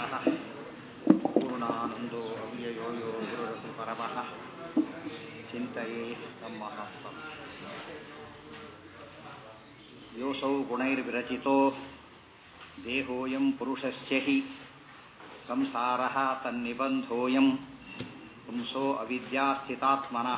पूर्णमदः पूर्णानन्दो अव्ययो यो गुरुरपि परमः चिन्तये तं महत्त्वम् योऽसौ गुणैर्विरचितो देहोऽयं पुरुषस्य हि संसारः तन्निबन्धोऽयं पुंसो अविद्यास्थितात्मनः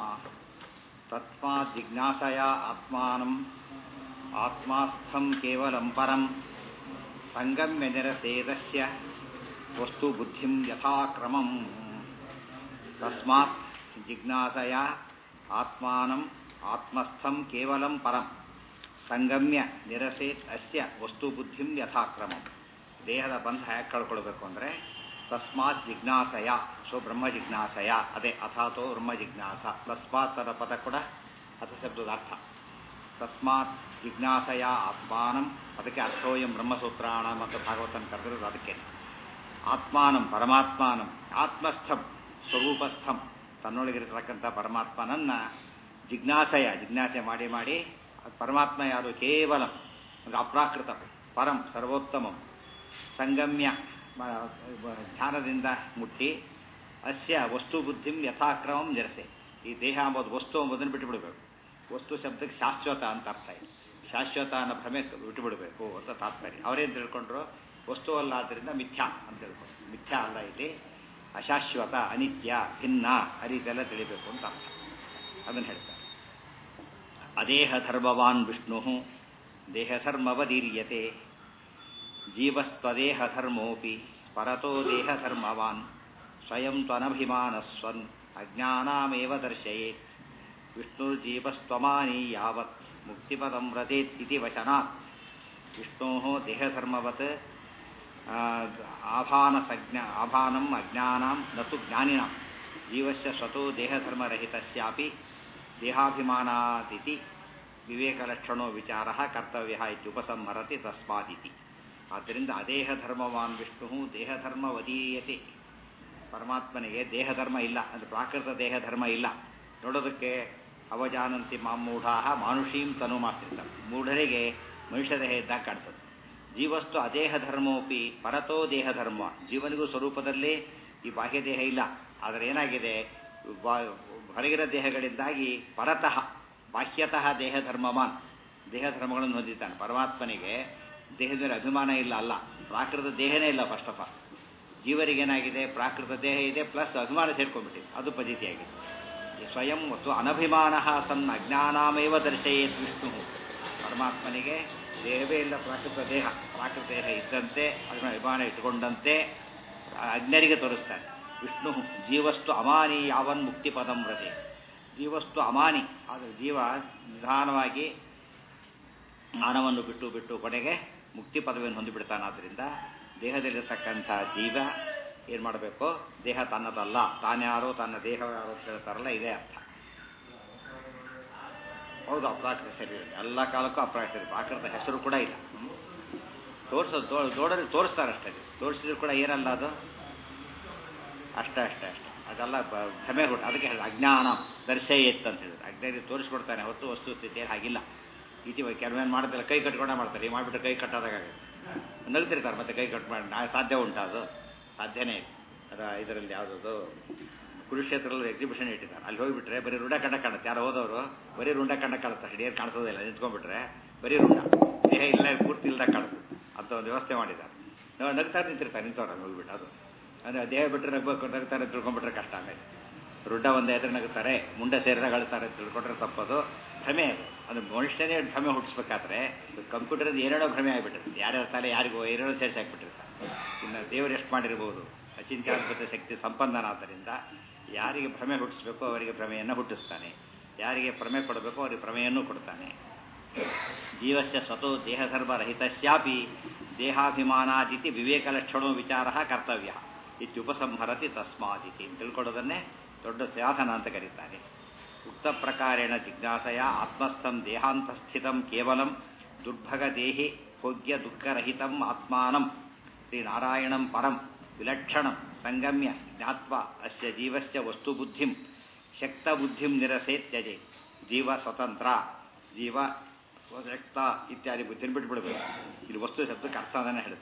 तस्माज्जिज्ञासया आत्मानम् आत्मास्थं केवलं परं सङ्गम्य निरसेदस्य वस्तुबुद्धिं यथाक्रमम् तस्मात् जिज्ञासया आत्मानम् ಆತ್ಮಸ್ಥಂ ಕೇವಲಂ ಪರಂ ಸಂಗಮ್ಯ ನಿರಸೇತ್ ಅಸ್ಯ ವಸ್ತುಬುದ್ಧಿಂ ಯಥಾಕ್ರಮಂ ದೇಹದ ಬಂಧ ಯಾಕೆ ಕಳ್ಕೊಳ್ಬೇಕು ಅಂದರೆ ತಸ್ಮಾತ್ ಜಿಜ್ಞಾಸಯ ಸೊ ಬ್ರಹ್ಮ ಜಿಜ್ಞಾಸಯ ಅದೇ ಅಥಾತೋ ಬ್ರಹ್ಮ ಜಿಜ್ಞಾಸ ತಸ್ಮಾತ್ ಅದರ ಪದ ಕೂಡ ಅಥ ಶಬ್ದದ ಅರ್ಥ ತಸ್ಮಾತ್ ಜಿಜ್ಞಾಸಯ ಆತ್ಮಾನಂ ಅದಕ್ಕೆ ಅರ್ಥೋಯಂ ಬ್ರಹ್ಮಸೂತ್ರಾಣ ಮತ್ತು ಭಾಗವತನ ಕರೆದಿರೋದು ಅದಕ್ಕೆ ಆತ್ಮಾನಂ ಪರಮಾತ್ಮಾನಂ ಆತ್ಮಸ್ಥಂ ಸ್ವರೂಪಸ್ಥಂ ತನ್ನೊಳಗಿರತಕ್ಕಂಥ ಪರಮಾತ್ಮನನ್ನ ಜಿಜ್ಞಾಸಯ ಜಿಜ್ಞಾಸೆ ಮಾಡಿ ಮಾಡಿ ಪರಮಾತ್ಮ ಯಾರು ಕೇವಲ ಒಂದು ಅಪ್ರಾಕೃತ ಪರಂ ಸರ್ವೋತ್ತಮಂ ಸಂಗಮ್ಯ ಧ್ಯಾನದಿಂದ ಮುಟ್ಟಿ ಅಸ್ಯ ವಸ್ತು ಬುದ್ಧಿಂ ಯಥಾಕ್ರಮಂ ನಿರಸೆ ಈ ದೇಹ ಎಂಬುದು ವಸ್ತು ಎಂಬುದನ್ನು ಬಿಟ್ಟುಬಿಡಬೇಕು ವಸ್ತು ಶಬ್ದಕ್ಕೆ ಶಾಶ್ವತ ಅಂತ ಅರ್ಥ ಇದೆ ಶಾಶ್ವತ ಅನ್ನೋ ಭ್ರಮೆ ಬಿಟ್ಟುಬಿಡಬೇಕು ಅಂತ ತಾತ್ಪರ್ಯ ಅವರೇನು ತಿಳ್ಕೊಂಡ್ರು ವಸ್ತು ಅಲ್ಲ ಆದ್ದರಿಂದ ಮಿಥ್ಯಾ ಅಂತ ತಿಳ್ಕೊಂಡು ಮಿಥ್ಯಾ ಅಲ್ಲ ಇಲ್ಲಿ ಅಶಾಶ್ವತ ಅನಿತ್ಯ ಭಿನ್ನ ಆ ರೀತಿಯೆಲ್ಲ ತಿಳಿಬೇಕು ಅಂತ ಅರ್ಥ ಅದನ್ನು ಹೇಳ್ತಾರೆ ಅದೇಹ ಧರ್ಮವಾನ್ ವಿಷ್ಣು ದೇಹಧರ್ಮವದೀರ್ಯತೆ ಜೀವಸ್ತ್ವದೇಹ ಧರ್ಮೋಪಿ ಪರತೋ ದೇಹಧರ್ಮವಾನ್ ಸ್ವಯಂ ತ್ವನಭಿಮಾನಸ್ವನ್ ಅಜ್ಞಾನಾಮೇವ ದರ್ಶಯೇತ್ ವಿಷ್ಣುರ್ಜೀವಸ್ತ್ವಮಾನಿ ಯಾವತ್ ಮುಕ್ತಿಪದಂ ವ್ರತೇತ್ ಇತಿ ವಚನಾತ್ ವಿಷ್ಣೋ ದೇಹಧರ್ಮವತ್ ಆಭಾನಸಜ್ಞ ಆಭಾನಂ ಅಜ್ಞಾನಾಂ ನತು ಜ್ಞಾನಿನಾಂ ಜೀವಸ್ಯ ಸ್ವತೋ ದೇಹಧರ್ಮರಹಿತಸ್ಯಾಪಿ ದೇಹಾಭಿಮಾನಾದಿತಿ ವಿವೇಕಲಕ್ಷಣೋ ವಿಚಾರ ಕರ್ತವ್ಯ ಇತ್ಯುಪಸಂಹರತಿ ತಸ್ಮಾದಿತಿ ಆದ್ದರಿಂದ ಅದೇಹ ಧರ್ಮವಾನ್ ವಿಷ್ಣು ದೇಹಧರ್ಮ ವದೀಯತೆ ಪರಮಾತ್ಮನಿಗೆ ದೇಹಧರ್ಮ ಇಲ್ಲ ಅಂದರೆ ಪ್ರಾಕೃತ ದೇಹಧರ್ಮ ಇಲ್ಲ ನೋಡೋದಕ್ಕೆ ಅವಜಾನಂತಿ ಮಾಮೂಢಾ ಮಾನುಷೀಂ ತನು ಮಾಸ್ತಿರ್ತಾರೆ ಮೂಢರಿಗೆ ಮನುಷ್ಯ ದೇಹ ಇದ್ದಾಗ ಕಾಣಿಸುತ್ತೆ ಜೀವಸ್ತು ಅದೇಹ ಧರ್ಮೋಪಿ ಪರತೋ ದೇಹಧರ್ಮ ಜೀವನಿಗೂ ಸ್ವರೂಪದಲ್ಲಿ ಈ ಬಾಹ್ಯ ದೇಹ ಇಲ್ಲ ಆದರೆ ಏನಾಗಿದೆ ಹೊರಗಿನ ದೇಹಗಳಿಂದಾಗಿ ಪರತಃ ಬಾಹ್ಯತಃ ದೇಹಧರ್ಮವಾನ್ ದೇಹಧರ್ಮಗಳನ್ನು ಹೊಂದಿದ್ದಾನೆ ಪರಮಾತ್ಮನಿಗೆ ದೇಹದ ಮೇಲೆ ಅಭಿಮಾನ ಇಲ್ಲ ಅಲ್ಲ ಪ್ರಾಕೃತ ದೇಹನೇ ಇಲ್ಲ ಫಸ್ಟ್ ಆಫ್ ಆಲ್ ಜೀವರಿಗೇನಾಗಿದೆ ಪ್ರಾಕೃತ ದೇಹ ಇದೆ ಪ್ಲಸ್ ಅಭಿಮಾನ ಸೇರ್ಕೊಂಡ್ಬಿಟ್ಟಿದೆ ಅದು ಪದ್ಧತಿಯಾಗಿದೆ ಸ್ವಯಂ ಮತ್ತು ಅನಭಿಮಾನ ಸನ್ ಅಜ್ಞಾನಾಮೇವ ದರ್ಶಯೇತ್ ವಿಷ್ಣು ಪರಮಾತ್ಮನಿಗೆ ದೇಹವೇ ಇಲ್ಲ ಪ್ರಾಕೃತ ದೇಹ ಪ್ರಾಕೃತ ದೇಹ ಇದ್ದಂತೆ ಅದನ್ನ ಅಭಿಮಾನ ಇಟ್ಟುಕೊಂಡಂತೆ ಅಜ್ಞರಿಗೆ ತೋರಿಸ್ತಾನೆ ವಿಷ್ಣು ಜೀವಸ್ತು ಅಮಾನಿ ಯಾವನ್ ಮುಕ್ತಿ ಪದಂ ವ್ರತೆ ಜೀವಸ್ತು ಅಮಾನಿ ಆದರೆ ಜೀವ ನಿಧಾನವಾಗಿ ಮಾನವನ್ನು ಬಿಟ್ಟು ಬಿಟ್ಟು ಕೊನೆಗೆ ಮುಕ್ತಿ ಪದವಿಯನ್ನು ಹೊಂದಿಬಿಡ್ತಾನಾದ್ರಿಂದ ದೇಹದಲ್ಲಿರ್ತಕ್ಕಂಥ ಜೀವ ಏನು ಮಾಡಬೇಕು ದೇಹ ತನ್ನದಲ್ಲ ತಾನ್ಯಾರೋ ತನ್ನ ದೇಹ ಯಾರೋ ಅಂತ ಹೇಳ್ತಾರಲ್ಲ ಇದೇ ಅರ್ಥ ಹೌದು ಅಪ್ರಾಕೃತ ಶರೀರ ಎಲ್ಲ ಕಾಲಕ್ಕೂ ಅಪ್ರಾಕೃತ ಶರೀರ ಪ್ರಾಕೃತ ಹೆಸರು ಕೂಡ ಇಲ್ಲ ತೋರಿಸೋದು ದೊಡ್ಡ ತೋರಿಸ್ತಾರೆ ಅಷ್ಟೇ ತೋರಿಸಿದ್ರು ಕೂಡ ಏನಲ್ಲ ಅದು ಅಷ್ಟೇ ಅಷ್ಟೇ ಅಷ್ಟೇ ಅದೆಲ್ಲ ಭ್ರಮೆ ಹುಟ್ಟು ಅದಕ್ಕೆ ಹೇಳಿದ ಅಜ್ಞಾನ ದರ್ಶಯೇತ್ ಅಂತ ಹೇಳಿದ್ರು ಅಜ್ಞಾನಿ ತೋರಿಸ್ಕೊಡ್ತಾನೆ ಹೊರತು ವಸ್ತು ಸ್ಥಿತಿಯಲ್ಲಿ ಹಾಗಿಲ್ಲ ಇತಿ ಕೆಲವೇನು ಮಾಡ್ತಾರೆ ಕೈ ಕಟ್ಕೊಂಡೇ ಮಾಡ್ತಾರೆ ಈ ಮಾಡಿಬಿಟ್ರೆ ಕೈ ಕಟ್ಟೋದಾಗುತ್ತೆ ನಗ್ತಿರ್ತಾರೆ ಮತ್ತೆ ಕೈ ಕಟ್ ಮಾಡಿ ನಾ ಸಾಧ್ಯ ಉಂಟಾ ಅದು ಸಾಧ್ಯನೇ ಇಲ್ಲ ಅದ ಇದರಲ್ಲಿ ಯಾವುದದು ಕುರುಕ್ಷೇತ್ರದಲ್ಲಿ ಎಕ್ಸಿಬಿಷನ್ ಇಟ್ಟಿದ್ದಾರೆ ಅಲ್ಲಿ ಹೋಗಿಬಿಟ್ರೆ ಬರೀ ರುಂಡ ಕಂಡ ಕಾಣುತ್ತೆ ಯಾರು ಹೋದವರು ಬರೀ ರುಂಡ ಕಂಡ ಕಾಣುತ್ತೆ ಅಷ್ಟೇ ಏನು ಕಾಣಿಸೋದಿಲ್ಲ ನಿಂತ್ಕೊಂಡ್ಬಿಟ್ರೆ ಬರೀ ರುಂಡ ದೇಹ ಇಲ್ಲ ಪೂರ್ತಿ ಇಲ್ದಾಗ ಕಾಣುತ್ತೆ ಅಂತ ಒಂದು ವ್ಯವಸ್ಥೆ ಮಾಡಿದ್ದಾರೆ ನಾವು ನಗ್ತಾರೆ ನಿಂತಿರ್ತಾರೆ ನಿಂತವ್ರು ಅಲ್ಲಿ ಹೋಗ್ಬಿಟ್ಟು ಅದು ಅಂದರೆ ದೇಹ ಬಿಟ್ಟರೆ ನಗ್ಬೇಕು ನಗ್ತಾರೆ ತಿಳ್ಕೊಂಡ್ಬಿಟ್ರೆ ಕಷ್ಟ ಆಮೇಲೆ ರುಡ್ಡ ಒಂದೇ ಎದುರು ನಗುತ್ತಾರೆ ಮುಂಡೆ ಸೇರಿದಾಗ ಅಳ್ತಾರೆ ತಿಳ್ಕೊಂಡ್ರೆ ತಪ್ಪದು ಭ್ರಮೆ ಅದು ಅದು ಮನುಷ್ಯನೇ ಭ್ರಮೆ ಹುಟ್ಟಿಸ್ಬೇಕಾದ್ರೆ ಕಂಪ್ಯೂಟರ್ ಏನೇನೋ ಭ್ರಮೆ ಆಗಿಬಿಟ್ಟಿರುತ್ತೆ ಯಾರ್ಯಾರ ತಲೆ ಯಾರಿಗೋ ಏನೇನೋ ಸೇರಿಸಿ ಹಾಕ್ಬಿಟ್ಟಿರ್ತಾರೆ ಇನ್ನು ದೇವರು ಎಷ್ಟು ಮಾಡಿರ್ಬೋದು ಅಚಿಂತ್ಯಾದ್ಭುತ ಶಕ್ತಿ ಸಂಪನ್ನನಾದ್ದರಿಂದ ಯಾರಿಗೆ ಭ್ರಮೆ ಹುಟ್ಟಿಸ್ಬೇಕು ಅವರಿಗೆ ಭ್ರಮೆಯನ್ನು ಹುಟ್ಟಿಸ್ತಾನೆ ಯಾರಿಗೆ ಭ್ರಮೆ ಕೊಡಬೇಕು ಅವರಿಗೆ ಭ್ರಮೆಯನ್ನು ಕೊಡ್ತಾನೆ ಜೀವಸ್ಯ ಸ್ವತೋ ದೇಹಧರ್ಮರಹಿತಸ್ಯಾಪಿ ದೇಹಾಭಿಮಾನಾದಿತಿ ವಿವೇಕಲಕ್ಷಣೋ ವಿಚಾರ ಕರ್ತವ್ಯ ಇತ್ಯುಪಸಂಹರತಿ ತಸ್ಮಾದಿತಿ ತಿಳ್ಕೊಳ್ಳೋದನ್ನೇ ದೊಡ್ಡ ಸಾಧನ ಅಂತ ಕರೀತಾರೆ ಉಕ್ತ ಪ್ರಕಾರೇಣ ಜಿಜ್ಞಾಸೆಯ ಆತ್ಮಸ್ಥಂ ದೇಹಾಂತಸ್ಥಿತಂ ಕೇವಲಂ ದುರ್ಭಗ ದೇಹಿ ಭೋಗ್ಯ ದುಃಖರಹಿತಂ ಆತ್ಮಾನಂ ಶ್ರೀನಾರಾಯಣಂ ಪರಂ ವಿಲಕ್ಷಣಂ ಸಂಗಮ್ಯ ಜ್ಞಾತ್ವ ಅಸ್ಯ ಜೀವಸ್ಯ ವಸ್ತುಬುದ್ಧಿಂ ಶಕ್ತಬುದ್ಧಿಂ ನಿರಸೇ ತ್ಯಜೆ ಜೀವ ಸ್ವತಂತ್ರ ಜೀವ ಶಕ್ತ ಇತ್ಯಾದಿ ಬುದ್ಧಿನ ಬಿಟ್ಬಿಡ್ಬೇಕು ಇಲ್ಲಿ ವಸ್ತು ಶಬ್ದಕ್ಕೆ ಅರ್ಥ ಅದನ್ನೇ ಹೇಳ್ತಾರೆ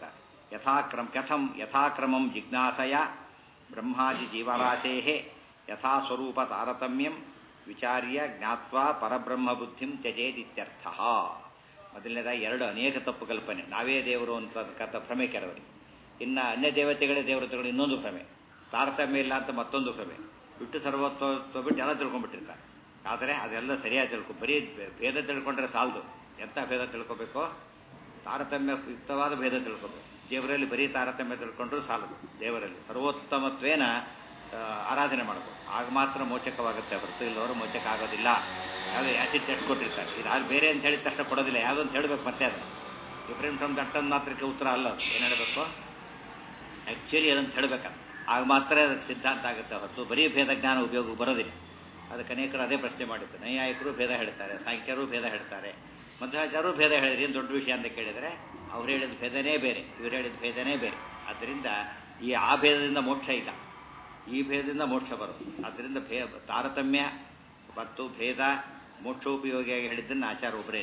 ಯಥಾಕ್ರಮ ಕಥಂ ಯಥಾಕ್ರಮಂ ಜಿಜ್ಞಾಸಯ ಬ್ರಹ್ಮಾದಿ ಜೀವರಾಶೇ ಯಥಾ ಸ್ವರೂಪ ತಾರತಮ್ಯಂ ವಿಚಾರ್ಯ ಜ್ಞಾತ್ವಾ ಪರಬ್ರಹ್ಮ ಬುದ್ಧಿಂ ತ್ಯಜೇದಿತ್ಯರ್ಥ ಮೊದಲನೇದಾಗಿ ಎರಡು ಅನೇಕ ತಪ್ಪು ಕಲ್ಪನೆ ನಾವೇ ದೇವರು ಅಂತಕ್ಕಂಥ ಭ್ರಮೆ ಕೆಲವರಿಗೆ ಇನ್ನು ಅನ್ಯ ದೇವತೆಗಳೇ ದೇವತೆಗಳು ಇನ್ನೊಂದು ಭ್ರಮೆ ತಾರತಮ್ಯ ಇಲ್ಲ ಅಂತ ಮತ್ತೊಂದು ಭ್ರಮೆ ಬಿಟ್ಟು ಸರ್ವತ್ವ ಬಿಟ್ಟು ಎಲ್ಲ ತಿಳ್ಕೊಂಡ್ಬಿಟ್ಟಿರ್ತಾರೆ ಆದರೆ ಅದೆಲ್ಲ ಸರಿಯಾಗಿ ತಿಳ್ಕೊ ಬರೀ ಭೇದ ತಿಳ್ಕೊಂಡ್ರೆ ಸಾಲದು ಎಂಥ ಭೇದ ತಿಳ್ಕೊಬೇಕು ತಾರತಮ್ಯ ಯುಕ್ತವಾದ ಭೇದ ತಿಳ್ಕೊಬೇಕು ದೇವರಲ್ಲಿ ಬರೀ ತಾರತಮ್ಯ ತಿಳ್ಕೊಂಡ್ರೂ ಸಾಲದು ದೇವರಲ್ಲಿ ಸರ್ವೋತ್ತಮತ್ವೇನ ಆರಾಧನೆ ಮಾಡಬೇಕು ಆಗ ಮಾತ್ರ ಮೋಚಕವಾಗುತ್ತೆ ಹೊರತು ಇಲ್ಲವರು ಮೋಚಕ ಆಗೋದಿಲ್ಲ ಯಾವುದೇ ಆ್ಯಸಿಡ್ ಟೆಸ್ಟ್ ಕೊಟ್ಟಿರ್ತಾರೆ ಇದು ಅದು ಬೇರೆ ಅಂತ ಹೇಳಿದ ತಕ್ಷಣ ಕೊಡೋದಿಲ್ಲ ಯಾವುದೋ ಅಂತ ಹೇಳಬೇಕು ಮತ್ತೆ ಅದು ಡಿಫ್ರೆಂಟ್ ಫ್ರಮ್ ದಟ್ಟನ್ ಮಾತ್ರಕ್ಕೆ ಉತ್ತರ ಅಲ್ಲ ಅದು ಏನು ಹೇಳಬೇಕು ಆ್ಯಕ್ಚುಲಿ ಅದಂತ ಹೇಳಬೇಕಲ್ಲ ಆಗ ಮಾತ್ರ ಅದಕ್ಕೆ ಸಿದ್ಧಾಂತ ಆಗುತ್ತೆ ಹೊರತು ಬರೀ ಭೇದ ಜ್ಞಾನ ಉಪಯೋಗಕ್ಕೆ ಬರೋದಿಲ್ಲ ಅದಕ್ಕೆ ಅನೇಕರು ಅದೇ ಪ್ರಶ್ನೆ ಮಾಡಿದ್ದು ನೈಯಾಯಿಕರು ಭೇದ ಹೇಳ್ತಾರೆ ಸಾಂಖ್ಯರು ಭೇದ ಹೇಳ್ತಾರೆ ಮಧ್ವಾಚಾರ್ಯರು ಭೇದ ಹೇಳಿದ್ರೆ ಏನು ದೊಡ್ಡ ವಿಷಯ ಅಂತ ಕೇಳಿದರೆ ಅವ್ರು ಹೇಳಿದ ಭೇದನೇ ಬೇರೆ ಇವ್ರು ಹೇಳಿದ ಭೇದನೇ ಬೇರೆ ಆದ್ದರಿಂದ ಈ ಆ ಭೇದದಿಂದ ಮೋಕ್ಷ ಇಲ್ಲ ಈ ಭೇದದಿಂದ ಮೋಕ್ಷ ಬರೋದು ಆದ್ದರಿಂದ ಭೇ ತಾರತಮ್ಯ ಮತ್ತು ಭೇದ ಮೋಕ್ಷೋಪಯೋಗಿಯಾಗಿ ಹೇಳಿದ್ದನ್ನು ಆಚಾರ ಒಬ್ಬರೇ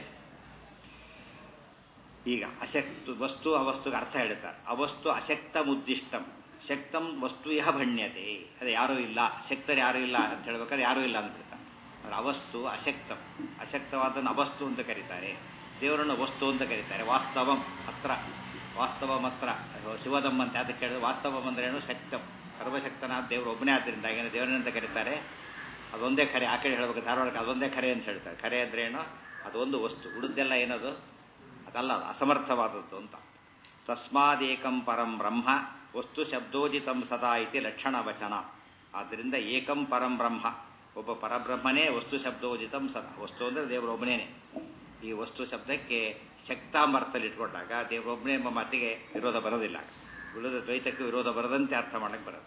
ಈಗ ಅಶಕ್ತ ವಸ್ತು ಅವಸ್ತುಗೆ ಅರ್ಥ ಹೇಳ್ತಾರೆ ಅವಸ್ತು ಅಶಕ್ತ ಮುದ್ದಿಷ್ಟಂ ಶಕ್ತಂ ವಸ್ತು ಯಹ ಭಣ್ಯತೆ ಅದು ಯಾರೂ ಇಲ್ಲ ಶಕ್ತರು ಯಾರೂ ಇಲ್ಲ ಅಂತ ಹೇಳ್ಬೇಕಾದ್ರೆ ಯಾರೂ ಇಲ್ಲ ಅಂದ್ಬಿಡ್ತಾರೆ ಅದು ಅವಸ್ತು ಅಶಕ್ತಂ ಅಶಕ್ತವಾದನ್ನು ಅವಸ್ತು ಅಂತ ಕರೀತಾರೆ ದೇವರನ್ನು ವಸ್ತು ಅಂತ ಕರೀತಾರೆ ವಾಸ್ತವಂ ಹತ್ರ ವಾಸ್ತವಂ ಹತ್ರ ಶಿವದಮ್ಮ ಅಂತ ಅದಕ್ಕೆ ಹೇಳಿದ್ರೆ ವಾಸ್ತವಂ ಅಂದ್ರೆ ಏನು ಶಕ್ತಂ ಸರ್ವಶಕ್ತನಾದ ದೇವರು ಒಬ್ಬನೇ ಆದ್ದರಿಂದ ಏನು ದೇವರನ್ನಂತ ಕರೀತಾರೆ ಅದೊಂದೇ ಖರೆ ಆ ಕಡೆ ಹೇಳ್ಬೇಕು ಧಾರವಾಡಕ್ಕೆ ಅದೊಂದೇ ಖರೆ ಅಂತ ಹೇಳ್ತಾರೆ ಖರೆ ಅಂದ್ರೆ ಏನು ಅದೊಂದು ವಸ್ತು ಉಳಿದೆಲ್ಲ ಏನದು ಅದಲ್ಲ ಅದು ಅಸಮರ್ಥವಾದದ್ದು ಅಂತ ತಸ್ಮಾದೇಕಂ ಪರಂ ಬ್ರಹ್ಮ ವಸ್ತು ಶಬ್ದೋಜಿತಂ ಸದಾ ಇತಿ ಲಕ್ಷಣ ವಚನ ಆದ್ದರಿಂದ ಏಕಂ ಪರಂ ಬ್ರಹ್ಮ ಒಬ್ಬ ಪರಬ್ರಹ್ಮನೇ ವಸ್ತು ಶಬ್ದೋಜಿತಂ ಸದಾ ವಸ್ತು ಅಂದರೆ ದೇವರೊಬ್ಬನೇನೆ ಈ ವಸ್ತು ಶಬ್ದಕ್ಕೆ ಶಕ್ತಾಂಬರ್ಥದಲ್ಲಿ ಇಟ್ಕೊಂಡಾಗ ದೇವರೊಬ್ಬನೇ ಎಂಬ ಮಾತಿಗೆ ವಿರೋಧ ಬರೋದಿಲ್ಲ ಉಳಿದ ದ್ವೈತಕ್ಕೆ ವಿರೋಧ ಬರದಂತೆ ಅರ್ಥ ಮಾಡಕ್ಕೆ ಬರುತ್ತೆ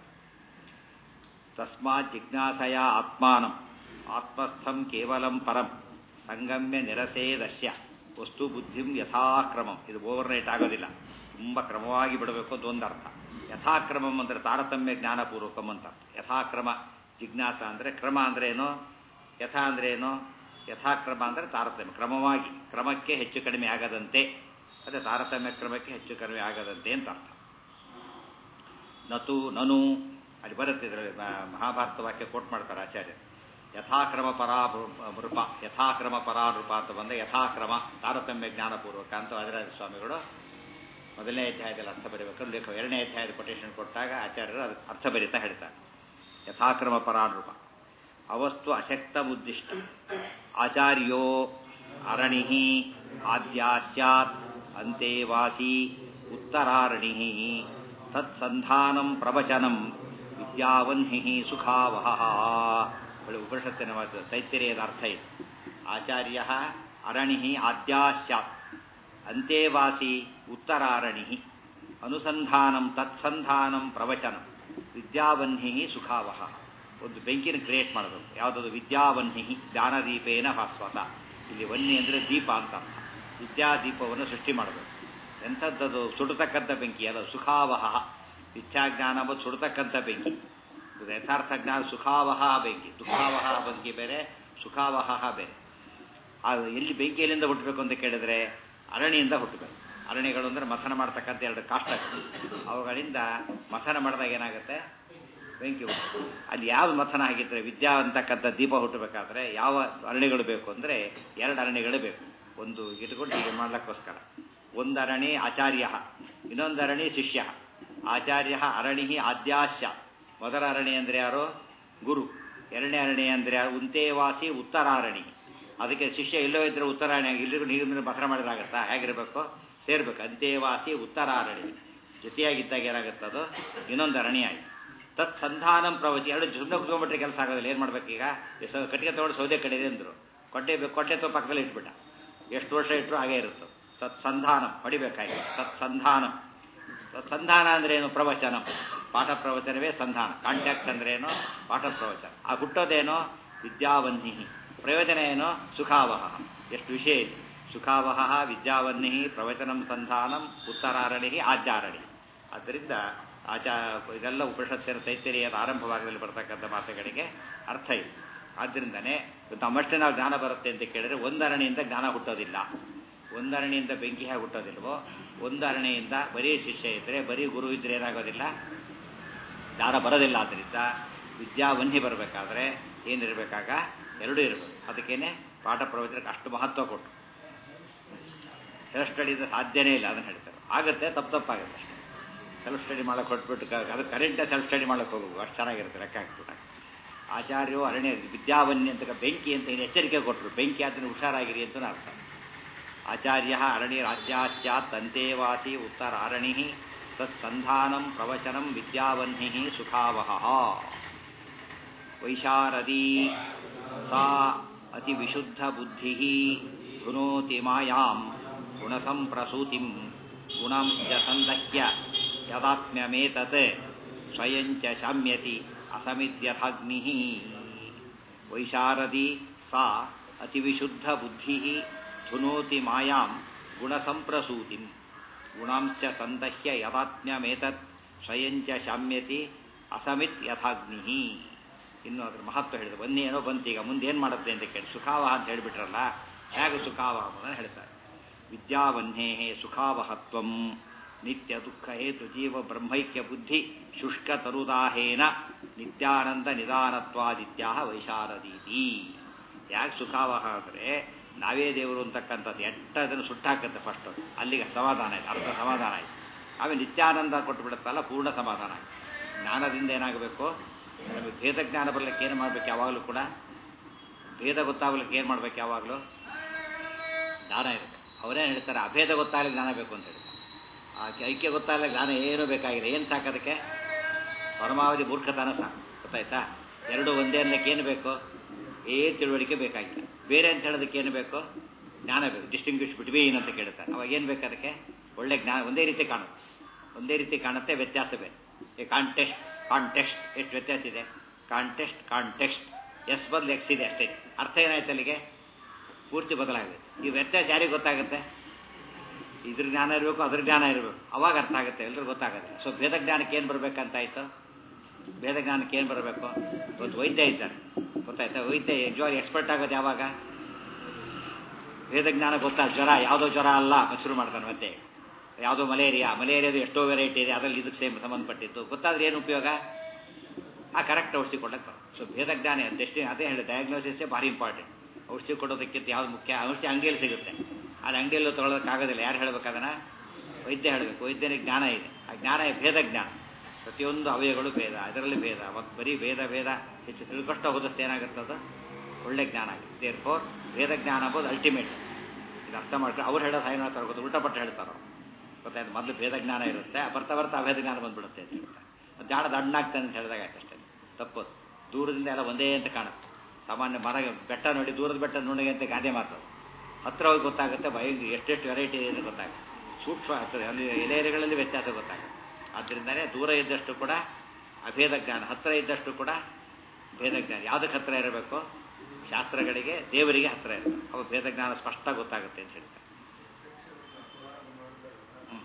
ತಸ್ಮಾತ್ ಜಿಜ್ಞಾಸಯ ಆತ್ಮಾನಂ ಆತ್ಮಸ್ಥಂ ಕೇವಲಂ ಪರಂ ಸಂಗಮ್ಯ ನಿರಸೇದಸ್ಯ ವಸ್ತು ಬುದ್ಧಿಂ ಯಥಾಕ್ರಮಂ ಇದು ಓವರ್ ನೈಟ್ ಆಗೋದಿಲ್ಲ ತುಂಬ ಕ್ರಮವಾಗಿ ಬಿಡಬೇಕು ಅಂತ ಒಂದು ಅರ್ಥ ಯಥಾಕ್ರಮಂ ಅಂದರೆ ತಾರತಮ್ಯ ಜ್ಞಾನಪೂರ್ವಕಂ ಅಂತ ಅರ್ಥ ಯಥಾಕ್ರಮ ಜಿಜ್ಞಾಸ ಅಂದರೆ ಕ್ರಮ ಅಂದ್ರೆ ಏನು ಯಥಾ ಅಂದ್ರೆ ಏನು ಯಥಾಕ್ರಮ ಅಂದರೆ ತಾರತಮ್ಯ ಕ್ರಮವಾಗಿ ಕ್ರಮಕ್ಕೆ ಹೆಚ್ಚು ಕಡಿಮೆ ಆಗದಂತೆ ಅದೇ ತಾರತಮ್ಯ ಕ್ರಮಕ್ಕೆ ಹೆಚ್ಚು ಕಡಿಮೆ ಆಗದಂತೆ ಅಂತ ಅರ್ಥ ನತು ನನು ಅಲ್ಲಿ ಬರುತ್ತೆ ಇದರಲ್ಲಿ ಮಹಾಭಾರತ ವಾಕ್ಯ ಕೋಟ್ ಮಾಡ್ತಾರೆ ಆಚಾರ್ಯ ಯಥಾಕ್ರಮ ಪರಾ ನೃಪ ಯಥಾಕ್ರಮ ಪರಾ ನೃಪ ಅಂತ ಬಂದ ಯಥಾಕ್ರಮ ತಾರತಮ್ಯ ಜ್ಞಾನಪೂರ್ವಕ ಅಂತ ವಾದಿರಾಜ ಸ್ವಾಮಿಗಳು ಮೊದಲನೇ ಅಧ್ಯಾಯದಲ್ಲಿ ಅರ್ಥ ಬರೀಬೇಕಾದ್ರೆ ಲೇಖ ಎರಡನೇ ಅಧ್ಯಾಯದ ಕೊಟೇಶನ್ ಕೊಟ್ಟಾಗ ಆಚಾರ್ಯರು ಅದಕ್ಕೆ ಅರ್ಥ ಬರೀತಾ ಹೇಳ್ತಾರೆ ಯಥಾಕ್ರಮ ಪರಾನೃಪ ಅವಸ್ತು ಅಶಕ್ತ ಉದ್ದಿಷ್ಟ ಆಚಾರ್ಯೋ ಅರಣಿ ಆದ್ಯಾ ಸ್ಯಾತ್ ಅಂತೇವಾಸಿ ಉತ್ತರಾರಣಿ ತತ್ಸಂಧಾನಂ ಪ್ರವಚನಂ ವಿದ್ಯಾವನ್ಹಿ ಸುಖಾವಹ ಒಳ್ಳೆ ಉಪನಿಷತ್ತಿನ ಮಾತು ತೈತ್ತಿರೇಯದ ಅರ್ಥ ಇದೆ ಆಚಾರ್ಯ ಅರಣಿ ಆದ್ಯಾ ಸ್ಯಾತ್ ಅಂತೇವಾಸಿ ಉತ್ತರಾರಣಿ ಅನುಸಂಧಾನಂ ತತ್ಸಂಧಾನಂ ಪ್ರವಚನಂ ವಿದ್ಯಾವನ್ಹಿ ಸುಖಾವಹ ಒಂದು ಬೆಂಕಿನ ಕ್ರಿಯೇಟ್ ಮಾಡಬೇಕು ಯಾವುದಾದ್ರು ವಿದ್ಯಾವನ್ಹಿ ಜ್ಞಾನದೀಪೇನ ಭಾಸ್ವತ ಇಲ್ಲಿ ವನ್ನಿ ಅಂದರೆ ದೀಪ ಅಂತ ಅರ್ಥ ವಿದ್ಯಾದೀಪವನ್ನು ಸೃಷ್ಟಿ ಮಾಡಬೇಕು ಎಂಥದ್ದದು ಸುಡತಕ್ಕಂಥ ಬೆಂಕಿ ಅಲ್ಲ ಸುಖಾವಹ ವಿದ್ಯಾಜ್ಞಾನ ಮತ್ತು ಸುಡತಕ್ಕಂಥ ಬೆಂಕಿ ಯಥಾರ್ಥ ಜ್ಞಾನ ಸುಖಾವಹ ಬೆಂಕಿ ದುಃಖಾವಹ ಬೆಂಕಿ ಬೇರೆ ಸುಖಾವಹ ಬೇರೆ ಅದು ಎಲ್ಲಿ ಬೆಂಕಿ ಎಲ್ಲಿಂದ ಹುಟ್ಟಬೇಕು ಅಂತ ಕೇಳಿದ್ರೆ ಅರಣಿಯಿಂದ ಹುಟ್ಟಬೇಕು ಅರಣ್ಯಗಳು ಅಂದರೆ ಮಥನ ಮಾಡ್ತಕ್ಕಂಥ ಎರಡು ಕಾಷ್ಟ ಅವುಗಳಿಂದ ಮಥನ ಮಾಡಿದಾಗ ಏನಾಗುತ್ತೆ ಬೆಂಕಿ ಹುಟ್ಟು ಅಲ್ಲಿ ಯಾವ ಮಥನ ಆಗಿದ್ರೆ ವಿದ್ಯಾ ಅಂತಕ್ಕಂಥ ದೀಪ ಹುಟ್ಟಬೇಕಾದ್ರೆ ಯಾವ ಅರಣ್ಯಗಳು ಬೇಕು ಅಂದರೆ ಎರಡು ಅರಣ್ಯಗಳು ಬೇಕು ಒಂದು ಇಟ್ಕೊಂಡು ಹೀಗೆ ಮಾಡ್ಲಿಕ್ಕೋಸ್ಕರ ಒಂದು ಅರಣಿ ಆಚಾರ್ಯ ಇನ್ನೊಂದು ಅರಣಿ ಶಿಷ್ಯ ಆಚಾರ್ಯ ಅರಣಿ ಆದ್ಯಾಶ್ಯ ಮೊದಲ ಅರಣಿ ಅಂದರೆ ಯಾರು ಗುರು ಎರಡನೇ ಅರಣಿ ಅಂದರೆ ಯಾರು ಉಂತೇವಾಸಿ ಉತ್ತರಾರಣಿ ಅದಕ್ಕೆ ಶಿಷ್ಯ ಇಲ್ಲೋ ಇದ್ರೆ ಉತ್ತರಾಯಣ ಇಲ್ಲಿಗೂ ನೀರಿನ ಮಥನ ಮಾಡಿದಾಗತ್ತಾ ಹೇಗಿರಬೇಕು ಸೇರ್ಬೇಕು ಅಂತೇವಾಸಿ ಉತ್ತರಾರಣಿ ಜೊತೆಯಾಗಿದ್ದಾಗ ಏನಾಗುತ್ತದು ಇನ್ನೊಂದು ಅರಣಿ ಆಯ್ತು ತತ್ ಸಂಧಾನಂ ಪ್ರವಚಿ ಎರಡು ಸುಮ್ಮನೆ ಕುತ್ಕೊಂಡ್ಬಿಟ್ರೆ ಕೆಲಸ ಆಗೋದಿಲ್ಲ ಏನು ಮಾಡ್ಬೇಕೀಗ ಕಟ್ಟಿಗೆ ತೊಗೊಂಡು ಸೌದೆ ಕಡಿದೆ ಅಂದರು ಕೊಟ್ಟೆ ಕೊಟ್ಟೆ ತೋ ಪಕ್ಕದಲ್ಲಿ ಇಟ್ಬಿಟ್ಟ ಎಷ್ಟು ವರ್ಷ ಇಟ್ಟರು ಹಾಗೇ ಇರುತ್ತೆ ತತ್ ಸಂಧಾನಂ ಹೊಡಿಬೇಕಾಗಿ ತತ್ ಸಂಧಾನಂ ಸಂಧಾನ ಅಂದ್ರೆ ಏನು ಪ್ರವಚನ ಪಾಠ ಪ್ರವಚನವೇ ಸಂಧಾನ ಕಾಂಟ್ಯಾಕ್ಟ್ ಅಂದ್ರೆ ಏನು ಪಾಠ ಪ್ರವಚನ ಆ ಹುಟ್ಟೋದೇನೋ ವಿದ್ಯಾವನ್ಹಿ ಪ್ರಯೋಜನ ಏನೋ ಸುಖಾವಹ ಎಷ್ಟು ವಿಷಯ ಇದೆ ಸುಖಾವಹ ವಿದ್ಯಾವನ್ಹಿ ಪ್ರವಚನಂ ಸಂಧಾನಂ ಉತ್ತರಾರಣಿ ಆದ್ಯಾರಣಿ ಆದ್ದರಿಂದ ಆಚಾ ಇದೆಲ್ಲ ಉಪನಿಷತ್ತಿನ ತೈತರಿಯದ ಆರಂಭವಾಗದಲ್ಲಿ ಬರ್ತಕ್ಕಂಥ ಮಾತುಗಳಿಗೆ ಅರ್ಥ ಇದೆ ಆದ್ದರಿಂದನೇ ನಮ್ಮಷ್ಟೇ ನಾವು ಜ್ಞಾನ ಬರುತ್ತೆ ಅಂತ ಕೇಳಿದ್ರೆ ಒಂದರಣಿಯಿಂದ ಜ್ಞಾನ ಹುಟ್ಟೋದಿಲ್ಲ ಒಂದು ಅರಣೆಯಿಂದ ಬೆಂಕಿ ಹೇಗೆ ಹುಟ್ಟೋದಿಲ್ವೋ ಒಂದು ಅರಣೆಯಿಂದ ಬರೀ ಶಿಷ್ಯ ಇದ್ದರೆ ಬರೀ ಗುರು ಇದ್ರೆ ಏನಾಗೋದಿಲ್ಲ ಜ್ಞಾನ ಬರೋದಿಲ್ಲ ಆದ್ದರಿಂದ ವಿದ್ಯಾವನ್ನಿ ಬರಬೇಕಾದ್ರೆ ಏನಿರಬೇಕಾಗ ಎರಡೂ ಇರಬೇಕು ಅದಕ್ಕೇನೆ ಪಾಠ ಪ್ರವಚನಕ್ಕೆ ಅಷ್ಟು ಮಹತ್ವ ಕೊಟ್ಟು ಸೆಲ್ಫ್ ಸ್ಟಡಿಯಿಂದ ಸಾಧ್ಯನೇ ಇಲ್ಲ ಅದನ್ನು ಹೇಳ್ತಾರೆ ಆಗುತ್ತೆ ತಪ್ಪು ತಪ್ಪಾಗುತ್ತೆ ಅಷ್ಟೇ ಸೆಲ್ಫ್ ಸ್ಟಡಿ ಮಾಡೋಕೆ ಕೊಟ್ಬಿಟ್ಟು ಕ- ಅದು ಕರೆಂಟೇ ಸೆಲ್ಫ್ ಸ್ಟಡಿ ಮಾಡೋಕೆ ಹೋಗ್ಬೇಕು ಅಷ್ಟು ಚೆನ್ನಾಗಿರುತ್ತೆ ಲೆಕ್ಕ ಹಾಕ್ಬಿಟ್ಟಾಗ ಆಚಾರ್ಯರು ಅರಣ್ಯ ವಿದ್ಯಾವನ್ನಿ ಅಂತ ಬೆಂಕಿ ಅಂತ ಏನು ಎಚ್ಚರಿಕೆ ಕೊಟ್ಟರು ಬೆಂಕಿ ಅದನ್ನು ಹುಷಾರಾಗಿರಿ ಅಂತ ಅರ್ಥ ಆಚಾರ್ಯ ಅರಣಿ ರಾಜ್ಯಾಶ್ಚಾತ್ ತಂತೇವಾಸಿ ಉತ್ತರ ಅರಣಿ ತತ್ಸಂಧಾನಂ ಪ್ರವಚನಂ ವಿದ್ಯಾವನ್ನಿ ಸುಖಾವಹ ವೈಶಾರದಿ ಸಾ ಅತಿ ವಿಶುದ್ಧ ಬುದ್ಧಿ ಧುನೋತಿ ಮಾಯಾಂ ಗುಣಸಂಪ್ರಸೂತಿಂ ಗುಣಂಶ್ಚ ಸಂದಹ್ಯ ಯದಾತ್ಮ್ಯಮೇತತ್ ಸ್ವಯಂಚ ಶಾಮ್ಯತಿ ಅಸಮಿದ್ಯಥಾಗ್ನಿ ವೈಶಾರದಿ ಸಾ ಅತಿವಿಶುದ್ಧ ಬುದ್ಧಿ ಧುನೋತಿ ಮಾಯಾಂ ಗುಣಸಂಪ್ರಸೂತಿಂ ಗುಣಾಂಶ ಸಂದಹ್ಯ ಯದಾತ್ಮ್ಯಮೇತತ್ ಸ್ವಯಂಚ ಶಾಮ್ಯತಿ ಅಸಮಿತ್ ಯಥಾಗ್ನಿ ಇನ್ನು ಅದ್ರ ಮಹತ್ವ ಹೇಳಿದ್ರು ಬನ್ನಿ ಏನೋ ಬಂತು ಈಗ ಮುಂದೆ ಏನು ಮಾಡುತ್ತೆ ಅಂತ ಕೇಳಿ ಸುಖಾವಹ ಅಂತ ಹೇಳಿಬಿಟ್ರಲ್ಲ ಹೇಗೆ ಸುಖಾವಹ ಅಂತ ಹೇಳ್ತಾರೆ ವಿದ್ಯಾವನ್ನೇ ಸುಖಾವಹತ್ವಂ ನಿತ್ಯ ದುಃಖ ಹೇತು ಜೀವ ಬ್ರಹ್ಮೈಕ್ಯ ಬುದ್ಧಿ ಶುಷ್ಕ ತರುದಾಹೇನ ನಿತ್ಯಾನಂದ ನಿಧಾನತ್ವಾದಿತ್ಯ ವೈಶಾರದೀತಿ ಯಾಕೆ ಸುಖಾವಹ ಅಂದರೆ ನಾವೇ ದೇವರು ಅಂತಕ್ಕಂಥದ್ದು ಎಟ್ಟ ಅದನ್ನು ಸುಟ್ಟಾಕತ್ತೆ ಫಸ್ಟ್ ಅಲ್ಲಿಗೆ ಸಮಾಧಾನ ಆಯ್ತು ಅರ್ಧ ಸಮಾಧಾನ ಆಯ್ತು ಆಮೇಲೆ ನಿತ್ಯಾನಂದ ಕೊಟ್ಟು ಬಿಡುತ್ತಲ್ಲ ಪೂರ್ಣ ಸಮಾಧಾನ ಆಯ್ತು ಜ್ಞಾನದಿಂದ ಏನಾಗಬೇಕು ನಮಗೆ ಭೇದ ಜ್ಞಾನ ಬರಲಿಕ್ಕೆ ಏನು ಮಾಡ್ಬೇಕು ಯಾವಾಗಲೂ ಕೂಡ ಭೇದ ಗೊತ್ತಾಗ್ಲಿಕ್ಕೆ ಏನು ಮಾಡ್ಬೇಕು ಯಾವಾಗಲೂ ಜ್ಞಾನ ಇರುತ್ತೆ ಅವರೇ ಹೇಳ್ತಾರೆ ಅಭೇದ ಗೊತ್ತಾಗಲಿಕ್ಕೆ ಜ್ಞಾನ ಬೇಕು ಅಂತ ಹೇಳ್ತಾರೆ ಆ ಐಕ್ಯ ಗೊತ್ತಾಗಲಿಕ್ಕೆ ಜ್ಞಾನ ಏನೂ ಬೇಕಾಗಿಲ್ಲ ಏನು ಸಾಕೋದಕ್ಕೆ ಪರಮಾವಧಿ ಮೂರ್ಖತನ ಸಾಕು ಗೊತ್ತಾಯ್ತಾ ಎರಡು ಒಂದೇ ಅನ್ನಕ್ಕೆ ಏನು ಬೇಕು ಏ ತಿಳುವಳಿಕೆ ಬೇಕಾಗಿಲ್ಲ ಬೇರೆ ಅಂತ ಹೇಳೋದಕ್ಕೆ ಏನು ಬೇಕು ಜ್ಞಾನ ಬೇಕು ಡಿಸ್ಟಿಂಗ್ವಿಷ್ ಬಿಟ್ವೀನ್ ಅಂತ ಕೇಳ್ತಾರೆ ಅವಾಗ ಏನು ಬೇಕು ಅದಕ್ಕೆ ಒಳ್ಳೆ ಜ್ಞಾನ ಒಂದೇ ರೀತಿ ಕಾಣುತ್ತೆ ಒಂದೇ ರೀತಿ ಕಾಣುತ್ತೆ ವ್ಯತ್ಯಾಸ ಬೇರೆ ಈ ಕಾಂಟೆಸ್ಟ್ ಕಾಂಟೆಕ್ಸ್ಟ್ ಎಷ್ಟು ವ್ಯತ್ಯಾಸ ಇದೆ ಕಾಂಟೆಸ್ಟ್ ಕಾಂಟೆಕ್ಸ್ಟ್ ಎಸ್ ಬದಲು ಎಕ್ಸ್ ಇದೆ ಅಷ್ಟೇ ಅರ್ಥ ಏನಾಯ್ತು ಅಲ್ಲಿಗೆ ಪೂರ್ತಿ ಬದಲಾಗುತ್ತೆ ಈ ವ್ಯತ್ಯಾಸ ಯಾರಿಗೆ ಗೊತ್ತಾಗುತ್ತೆ ಇದ್ರ ಜ್ಞಾನ ಇರಬೇಕು ಅದ್ರ ಜ್ಞಾನ ಇರಬೇಕು ಅವಾಗ ಅರ್ಥ ಆಗುತ್ತೆ ಎಲ್ರಿಗೂ ಗೊತ್ತಾಗುತ್ತೆ ಸೊ ಭೇದ ಜ್ಞಾನಕ್ಕೆ ಏನು ಬರಬೇಕಂತಾಯ್ತು ಭೇದ ಜ್ಞಾನಕ್ಕೆ ಏನು ಬರಬೇಕು ಇವತ್ತು ವೈದ್ಯ ಇದ್ದಾರೆ ಗೊತ್ತಾಯ್ತಾ ವೈದ್ಯ ನಿಜವಾಗಿ ಎಕ್ಸ್ಪರ್ಟ್ ಆಗೋದು ಯಾವಾಗ ಭೇದ ಜ್ಞಾನ ಗೊತ್ತಾಗ ಜ್ವರ ಯಾವುದೋ ಜ್ವರ ಅಲ್ಲ ಅಂತ ಶುರು ಮಾಡ್ತಾನೆ ಮತ್ತೆ ಯಾವುದೋ ಮಲೇರಿಯಾ ಮಲೇರಿಯಾದು ಎಷ್ಟೋ ವೆರೈಟಿ ಇದೆ ಅದರಲ್ಲಿ ಇದಕ್ಕೆ ಸೇಮ್ ಸಂಬಂಧಪಟ್ಟಿದ್ದು ಗೊತ್ತಾದ್ರೆ ಏನು ಉಪಯೋಗ ಆ ಕರೆಕ್ಟ್ ಔಷಧಿ ಕೊಡಕ್ಕೆ ಸೊ ಭೇದ ಜ್ಞಾನ ಅದೆಷ್ಟೇ ಅದೇ ಹೇಳಿ ಡಯಾಗ್ನೋಸಿಸೇ ಭಾರಿ ಇಂಪಾರ್ಟೆಂಟ್ ಔಷಧಿ ಕೊಡೋದಕ್ಕಿಂತ ಯಾವ್ದು ಮುಖ್ಯ ಔಷಧಿ ಅಂಗಡಿಯಲ್ಲಿ ಸಿಗುತ್ತೆ ಅದು ಅಂಗಡಿಯಲ್ಲೂ ತೊಗೊಳೋದಕ್ಕಾಗೋದಿಲ್ಲ ಯಾರು ಹೇಳ್ಬೇಕು ಅದನ್ನು ವೈದ್ಯ ಹೇಳಬೇಕು ವೈದ್ಯನಿಗೆ ಜ್ಞಾನ ಇದೆ ಆ ಜ್ಞಾನ ಭೇದ ಜ್ಞಾನ ಪ್ರತಿಯೊಂದು ಅವಯಗಳು ಭೇದ ಅದರಲ್ಲಿ ಭೇದ ಮತ್ತು ಬರೀ ಭೇದ ಭೇದ ಹೆಚ್ಚು ತಿಳ್ಕೊಷ್ಟ ಹೋದಷ್ಟು ಏನಾಗುತ್ತದ ಒಳ್ಳೆ ಜ್ಞಾನ ಆಗುತ್ತೆ ದೇರ್ ಫೋರ್ ಭೇದ ಜ್ಞಾನ ಅಂಬೋದು ಅಲ್ಟಿಮೇಟ್ ಇದು ಅರ್ಥ ಮಾಡ್ಕೊಂಡು ಅವ್ರು ಹೇಳೋದು ಏನು ಹೇಳ್ತಾರೆ ಗೊತ್ತು ಉಲ್ಟಾ ಪಟ್ಟು ಹೇಳ್ತಾರೋ ಗೊತ್ತಾಯ್ತು ಮೊದಲು ಭೇದ ಜ್ಞಾನ ಇರುತ್ತೆ ಬರ್ತಾ ಬರ್ತಾ ಅಭೇದ ಜ್ಞಾನ ಬಂದ್ಬಿಡುತ್ತೆ ಅಂತ ಹೇಳ್ತಾರೆ ಜಾಣ ದಣ್ಣಾಗ್ತಾನೆ ಅಂತ ಹೇಳಿದಾಗ ಆಯ್ತು ಅಷ್ಟೇ ತಪ್ಪದು ದೂರದಿಂದ ಎಲ್ಲ ಒಂದೇ ಅಂತ ಕಾಣುತ್ತೆ ಸಾಮಾನ್ಯ ಮರ ಬೆಟ್ಟ ನೋಡಿ ದೂರದ ಬೆಟ್ಟ ನೋಡಿ ಅಂತ ಗಾದೆ ಮಾತು ಹತ್ರ ಹೋಗಿ ಗೊತ್ತಾಗುತ್ತೆ ಭಯ ಎಷ್ಟೆಷ್ಟು ವೆರೈಟಿ ಇದೆ ಅಂತ ಗೊತ್ತಾಗುತ್ತೆ ಸೂಕ್ಷ್ಮ ಆಗ್ತದೆ ಅಲ್ಲಿ ಎಲೆಗಳಲ್ಲಿ ವ್ಯತ್ಯಾಸ ಗೊತ್ತಾಗುತ್ತೆ ಆದ್ದರಿಂದಲೇ ದೂರ ಇದ್ದಷ್ಟು ಕೂಡ ಅಭೇದ ಜ್ಞಾನ ಹತ್ತಿರ ಇದ್ದಷ್ಟು ಕೂಡ ಭೇದ ಜ್ಞಾನ ಯಾವುದಕ್ಕೆ ಹತ್ತಿರ ಇರಬೇಕು ಶಾಸ್ತ್ರಗಳಿಗೆ ದೇವರಿಗೆ ಹತ್ತಿರ ಇರಬೇಕು ಅವ ಭೇದ ಜ್ಞಾನ ಸ್ಪಷ್ಟ ಗೊತ್ತಾಗುತ್ತೆ ಅಂತ ಹೇಳ್ತಾರೆ ಹ್ಮ್.